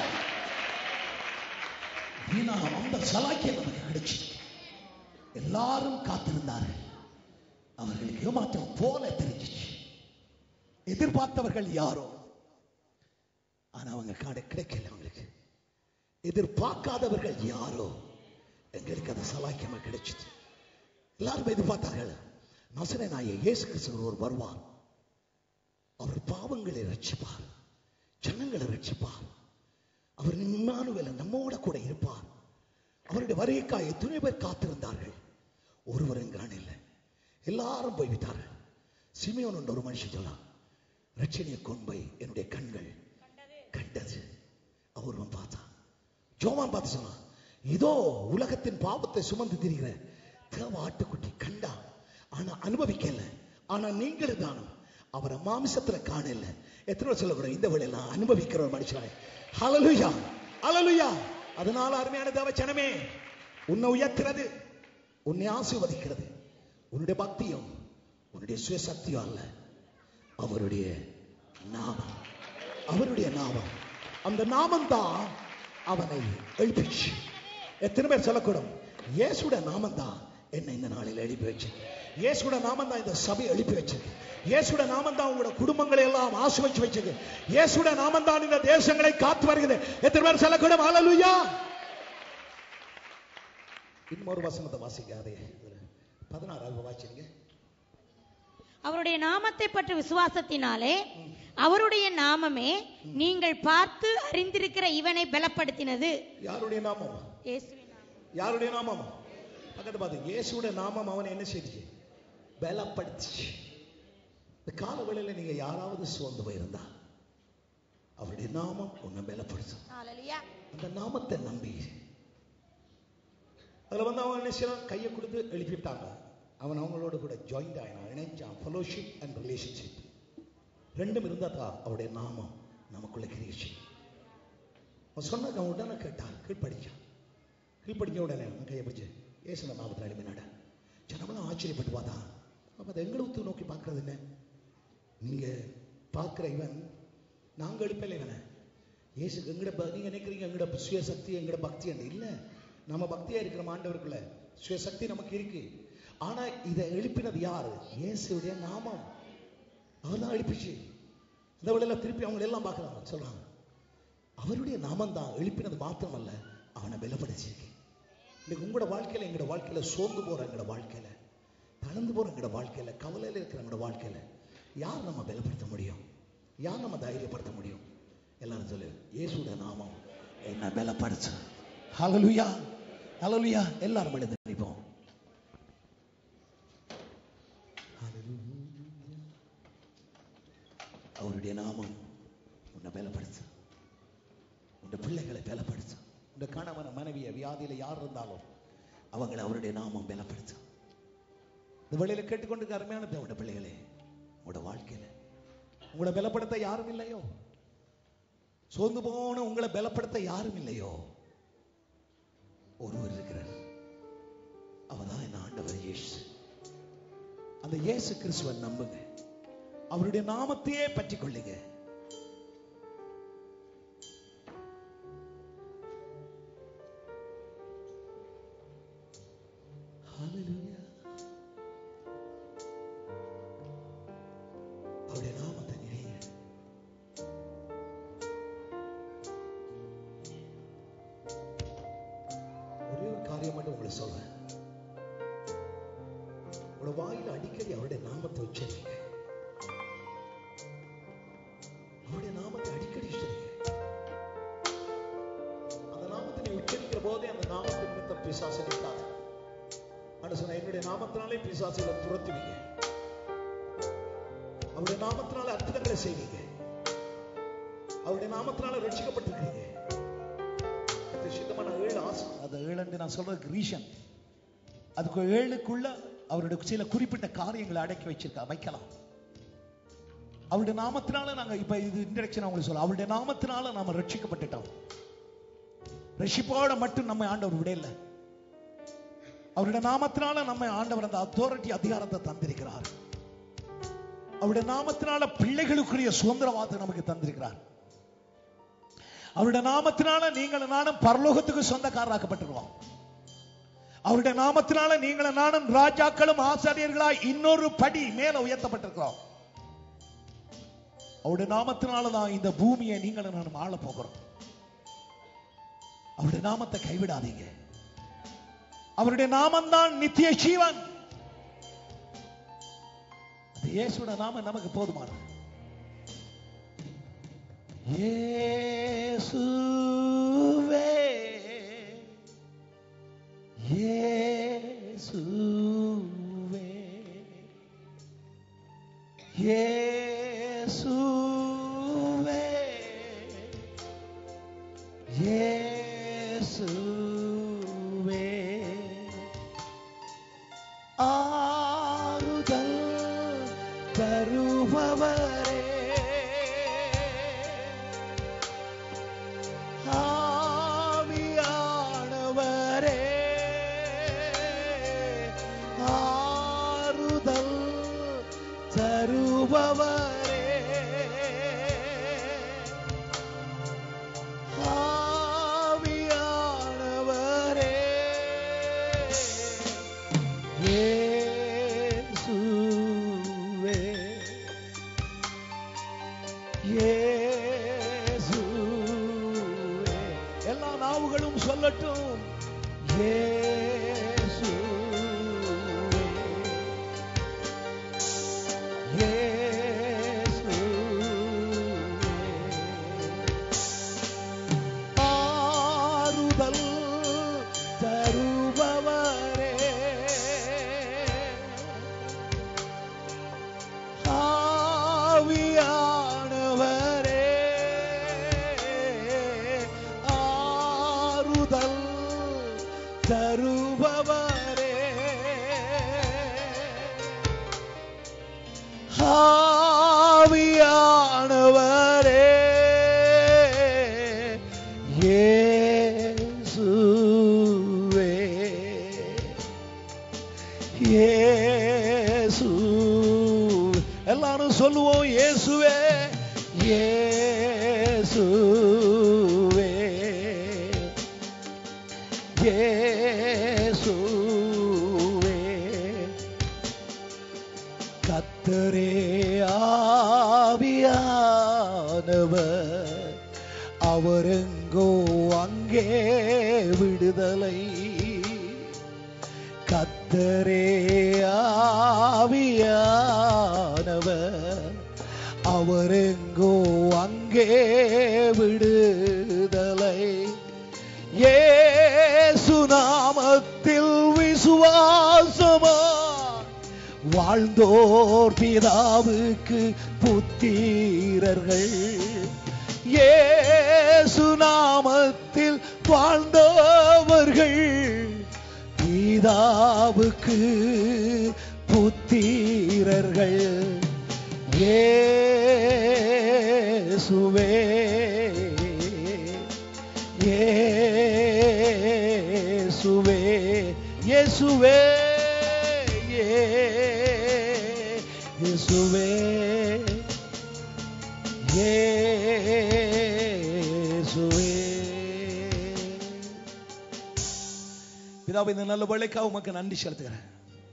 E: வீணா அந்த சலாக்கியம் நமக்கு கிடைச்சு எல்லாரும் காத்திருந்தார்கள் அவர்களுக்கு ஏமாற்றம் போல தெரிஞ்சிச்சு எதிர்பார்த்தவர்கள் யாரோ ஆனா அவங்க காட கிடைக்கல அவங்களுக்கு எதிர்பார்க்காதவர்கள் யாரோ எங்களுக்கு அது சலாக்கியமா கிடைச்சது எல்லாரும் எதிர்பார்த்தார்கள் நசரே நாய இயேசு கிறிஸ்து ஒரு வருவார் அவர் பாவங்களை ரட்சிப்பார் ஜனங்களை ரட்சிப்பார் அவர் இம்மானுவேல நம்மோட கூட இருப்பார் அவருடைய வருகைக்காக எத்தனை பேர் காத்திருந்தார்கள் ஒருவரும் காணல எல்லாரும் போய்விட்டார்கள் சிமியோன் என்ற ஒரு மனுஷன் சொல்லலாம் ரட்சணிய கொன்பை என்னுடைய கண்கள் கண்டது அவரும் பார்த்தான் ஜோவான் பார்த்து சொன்னான் இதோ உலகத்தின் பாவத்தை சுமந்து திரிகிற தேவ ஆட்டுக்குட்டி கண்டா ஆனா அனுபவிக்கல ஆனா நீங்களும் தானும் அவரை மாமிசத்துல காணல எத்தனை பேர் சொல்லக்கூடாது இந்த வேலையெல்லாம் அனுபவிக்கிற ஒரு மனுஷனாய் ஹalleluya ஹalleluya அதனால அருமையான தேவச்சனமே உன்னை உயர்த்துறது உன்னை ஆசீர்வதிக்கிறது உன்னுடைய பக்தியும் உன்னுடைய சுயசக்தியும் அல்ல அவருடைய நாமம் அவருடைய நாமம் அந்த நாமம் தான் அவனை எழுப்பிச்சு எத்தனை பேர் சொல்லக்கூடும் இயேசுட நாமம் தான் என்னை இந்த நாளில் எழுப்பி வச்சு இயேசுட நாமம் தான் இந்த சபை எழுப்பி வச்சது இயேசுட நாமம் தான் உங்களோட குடும்பங்களை எல்லாம் ஆசிர்வச்சு வச்சது இயேசுட நாமம் தான் இந்த தேசங்களை காத்து வருகிறது எத்தனை பேர் சொல்லக்கூடும் ஹalleluya இன்னொரு வசனத்தை வாசிக்காதே பதினாறாவது வாசிங்க
C: அவருடைய நாமத்தை பற்றி விசுவாசத்தினாலே அவருடைய நாமமே நீங்கள் பார்த்து அறிந்திருக்கிற இவனை பலப்படுத்தினது
D: யாருடைய நாமம்
C: இயேசுவின் நாமம்.
D: யாருடைய நாமம் பக்கத்து பார்த்து இயேசுடைய நாமம் அவனை என்ன செய்துச்சு பலப்படுத்துச்சு இந்த கால வேளையில நீங்க யாராவது சோர்ந்து போயிருந்தா அவருடைய நாமம் உன்னை பலப்படுத்தும்
C: ஹalleluya.
D: அந்த நாமத்தை நம்பி அதுல வந்து அவன் என்ன செய்யறான் கையை கொடுத்து எழுப்பிட்டாங்க அவன் அவங்களோட கூட ஜாயிண்ட் ஆயினான் இணைஞ்சான் ஃபெலோஷிப் அண்ட் ரிலேஷன்ஷிப் ரெண்டும் இருந்தா தான் அவருடைய நாமம் நமக்குள்ள கிரியிச்சு அவன் சொன்னது அவன் உடனே கேட்டான் கீழ்ப்படிச்சான் கீழ்ப்படிக்க உடனே அவன் கையை பிடிச்சு ஏசுன நாமத்தில் எழுப்பினாட ஜனமெல்லாம் ஆச்சரியப்பட்டு பார்த்தா அப்ப அதை எங்களை ஊத்து நோக்கி பார்க்கறது என்ன நீங்க பார்க்கிற இவன் நாங்க எழுப்பல இவனை இயேசுக்கு எங்கட ப- நீங்க நினைக்கிறீங்க எங்கட சுயசக்தி எங்கட பக்தி என்று இல்ல நம்ம பக்தியா இருக்கிற ஆண்டவருக்குள்ள சுயசக்தி நமக்கு இருக்கு ஆனா இதை எழுப்பினது யாரு இயேசுடைய நாமம் அவர்தான் எழுப்பிச்சு இந்த வேளையில திருப்பி அவங்க எல்லாம் பார்க்கறாங்க சொல்றாங்க அவருடைய நாமம் தான் எழுப்பினது மாத்திரமல்ல அவனை பலப்படுத்திருக்கு இன்னைக்கு உங்களோட வாழ்க்கையில எங்களோட வாழ்க்கையில சோர்ந்து போற எங்களோட வாழ்க்கையில தளர்ந்து போற எங்களோட வாழ்க்கையில கவலையில இருக்கிற எங்களோட வாழ்க்கையில யார் நம்ம பலப்படுத்த முடியும் யார் நம்ம தைரியப்படுத்த முடியும் எல்லாரும் சொல்லு இயேசுட நாமம் என்ன பலப்படுத்து
E: ஹalleluya ஹalleluya எல்லாரும் எழுந்து நிற்போம் அவருடைய நாமம் உன்னை பலப்படுத்து உன் பிள்ளைகளை பலப்படுத்து உன் கணவன மனைவிய வியாதியில யார் இருந்தாலும் அவங்களை அவருடைய நாமம் பலப்படுத்து இந்த வழியில கேட்டுக்கொண்டு அருமையான தேவனுடைய பிள்ளைகளே உங்களோட வாழ்க்கையில உங்களை பலப்படுத்த யாரும் இல்லையோ சோர்ந்து போன உங்களை பலப்படுத்த யாரும் இல்லையோ ஒருவர் இருக்கிறார் அவதான் என் ஆண்டவர் இயேசு அந்த இயேசு கிறிஸ்துவை நம்புங்க அவருடைய நாமத்தையே பற்றி கொள்ளுங்க Hallelujah. அவருடைய நாமத்தை நினைங்க ஒரே ஒரு காரியம் மட்டும் உங்களுக்கு சொல்றேன் உங்களோட வாயில அடிக்கடி அவருடைய நாமத்தை உச்சரிங்க அவருடைய நாமத்தை அடிக்கடி உச்சரிங்க அந்த நாமத்தை நீ உச்சரிக்கிற போதே அந்த நாமத்தின் நிமித்தம் பிசாசு நிற்காது ஆனா சொன்ன என்னுடைய நாமத்தினாலே பிசாசுகளை துரத்துவீங்க அவருடைய நாமத்தினால அற்புதங்களை செய்வீங்க அவருடைய நாமத்தினால ரட்சிக்கப்பட்டிருக்கீங்க அது சித்தமான ஏழு ஆசை அந்த ஏழு நான் சொல்றதுக்கு ரீசன் அதுக்கு ஏழுக்குள்ள அவருடைய சில குறிப்பிட்ட காரியங்களை அடக்கி வச்சிருக்கா வைக்கலாம் அவருடைய நாமத்தினால நாங்க இப்ப இது இன்டெரக்ஷன் உங்களுக்கு சொல்ல அவருடைய நாமத்தினால நாம ரட்சிக்கப்பட்டுட்டோம் ரட்சிப்போட மட்டும் நம்ம ஆண்டவர் விடையில அவருடைய நாமத்தினால நம்ம ஆண்டவர் அந்த அத்தாரிட்டி அதிகாரத்தை தந்திருக்கிறார் அவருடைய நாமத்தினால பிள்ளைகளுக்குரிய சுதந்திரவாதத்தை நமக்கு தந்திருக்கிறார் அவருடைய நாமத்தினால நீங்கள் நானும் பரலோகத்துக்கு சொந்தக்காரராக்கப்பட்டிருவோம் அவருடைய நாமத்தினால நீங்கள் நானும் ராஜாக்களும் ஆசாரியர்களாய் இன்னொரு படி மேல உயர்த்தப்பட்டிருக்கிறோம் அவருடைய நாமத்தினால தான் இந்த பூமியை நீங்களும் நானும் ஆள போகிறோம் அவருடைய நாமத்தை கைவிடாதீங்க அவருடைய நாமம்தான் நித்திய ஜீவன் அந்த இயேசுட நாமம் நமக்கு போதுமானது இயேசுவே இயேசுவே இயேசுவே இயேசுவே ஆறுதல் தருபவரே ஆவியானவரே ஆறுதல் தருபவரே ஆவியானவரே இயேசுவே இயேசுவே எல்லா நாவுகளும் சொல்லட்டும் இயேசுவே இயேசுவே ஆறுதல் தருபவரே ஆவியானவரே ஆறுதல் தருபவரே ஆவியானவரே இயேசுவே இயேசு எல்லாரும் சொல்லுவோம் இயேசுவே இயேசுவே இயேசுவே கத்தரே ஆவியானவர் அவரெங்கோ அங்கே விடுதலை கத்தரே ஆவியானவர் அவரெங்கோ அங்கே விடுதலை ஏ
D: வாழ்ந்தோர் பிதாவுக்கு புத்திரர்கள் இயேசு நாமத்தில் வாழ்ந்தவர்கள் பிதாவுக்கு புத்திரர்கள் இயேசுவே இயேசுவே இயேசுவே இயேசுவே இயேசுவே பிதாவே இந்த நல்ல வேலைக்காக உமக்கு நன்றி செலுத்துகிறேன்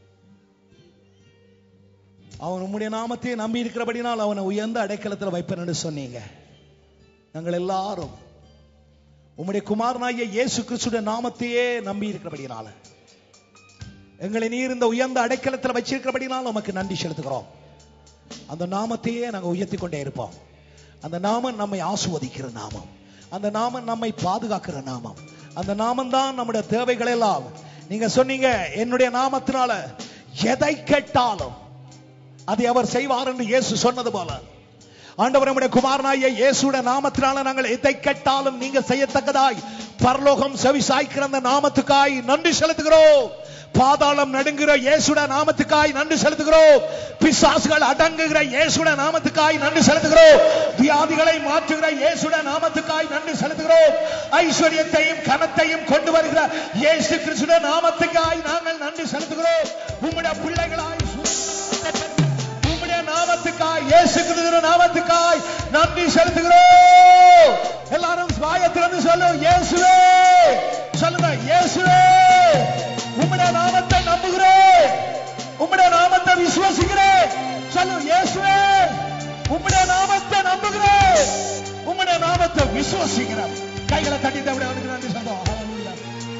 D: அவன் உம்முடைய நாமத்தை நம்பி இருக்கிறபடினால் அவனை உயர்ந்த அடைக்கலத்தில் வைப்பேன் என்று சொன்னீங்க நாங்கள் எல்லாரும் உம்முடைய குமாரனாகிய இயேசு கிறிஸ்துடைய நாமத்தையே நம்பி இருக்கிறபடினால எங்களை நீர் இந்த உயர்ந்த அடைக்கலத்தில் வச்சிருக்கிறபடினால் உமக்கு நன்றி செலுத்துகிறோம் அந்த நாமத்தையே நாங்கள் உயர்த்தி கொண்டே இருப்போம் அந்த நாமம் நம்மை ஆசுவதிக்கிற நாமம் அந்த நாமம் நம்மை பாதுகாக்கிற நாமம் அந்த நாமம் தான் நம்முடைய தேவைகள் எல்லாம் நீங்க சொன்னீங்க என்னுடைய நாமத்தினால எதை கேட்டாலும் அதை அவர் செய்வார் என்று இயேசு சொன்னது போல ஆண்டவர் நம்முடைய குமாரனாகிய இயேசுடைய நாமத்தினால நாங்கள் எதை கேட்டாலும் நீங்க செய்யத்தக்கதாய் பரலோகம் செவி சாய்க்கிற அந்த நாமத்துக்காய் நன்றி செலுத்துகிறோம் பாதாளம் நடுங்குகிற இயேசுட நாமத்துக்காய் நன்றி செலுத்துகிறோம் பிசாசுகள் அடங்குகிற இயேசுட நாமத்துக்காய் நன்றி செலுத்துகிறோம் வியாதிகளை மாற்றுகிற இயேசுட நாமத்துக்காய் நன்றி செலுத்துகிறோம் ஐஸ்வர்யத்தையும் கனத்தையும் கொண்டு வருகிற இயேசு கிறிஸ்துட நாமத்துக்காய் நாங்கள் நன்றி செலுத்துகிறோம் உம்முடைய பிள்ளைகளாய் உம்முடைய நாமத்துக்காய் இயேசு கிறிஸ்துவின் நாமத்துக்காய் நன்றி செலுத்துகிறோம் எல்லாரும் வாயத்திலிருந்து சொல்லு இயேசுவே சொல்லுங்க இயேசுவே உம்முடைய நாமத்தை நம்புகிறேன் உம்முடைய நாமத்தை விசுவாசிக்கிறேன் சொல்லு இயேசுவே உம்முடைய நாமத்தை நம்புகிறேன் உம்முடைய நாமத்தை விசுவாசிக்கிறேன் கைகளை தட்டி தவிட அவனுக்கு நன்றி சொல்றோம் Hallelujah.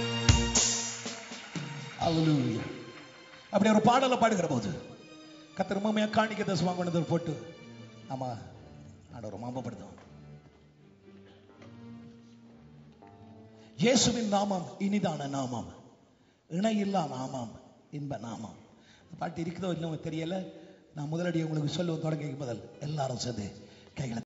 D: Hallelujah. அப்படி ஒரு பாடலை பாடுகிற போது கத்தர் மாமையா காணிக்க தசமா கொண்டு வந்து போட்டு ஆமா ஆண்டவர் மாம்பப்படுத்தும் இயேசுவின் நாமம் இனிதான நாமம் இணையில்லா நாமம் இன்ப நாமம் இந்த பாட்டு இருக்குதோ இல்லையோ தெரியல நான் முதலடி உங்களுக்கு சொல்லுவோம் தொடங்க முதல் எல்லாரும் சேர்ந்து கைகளை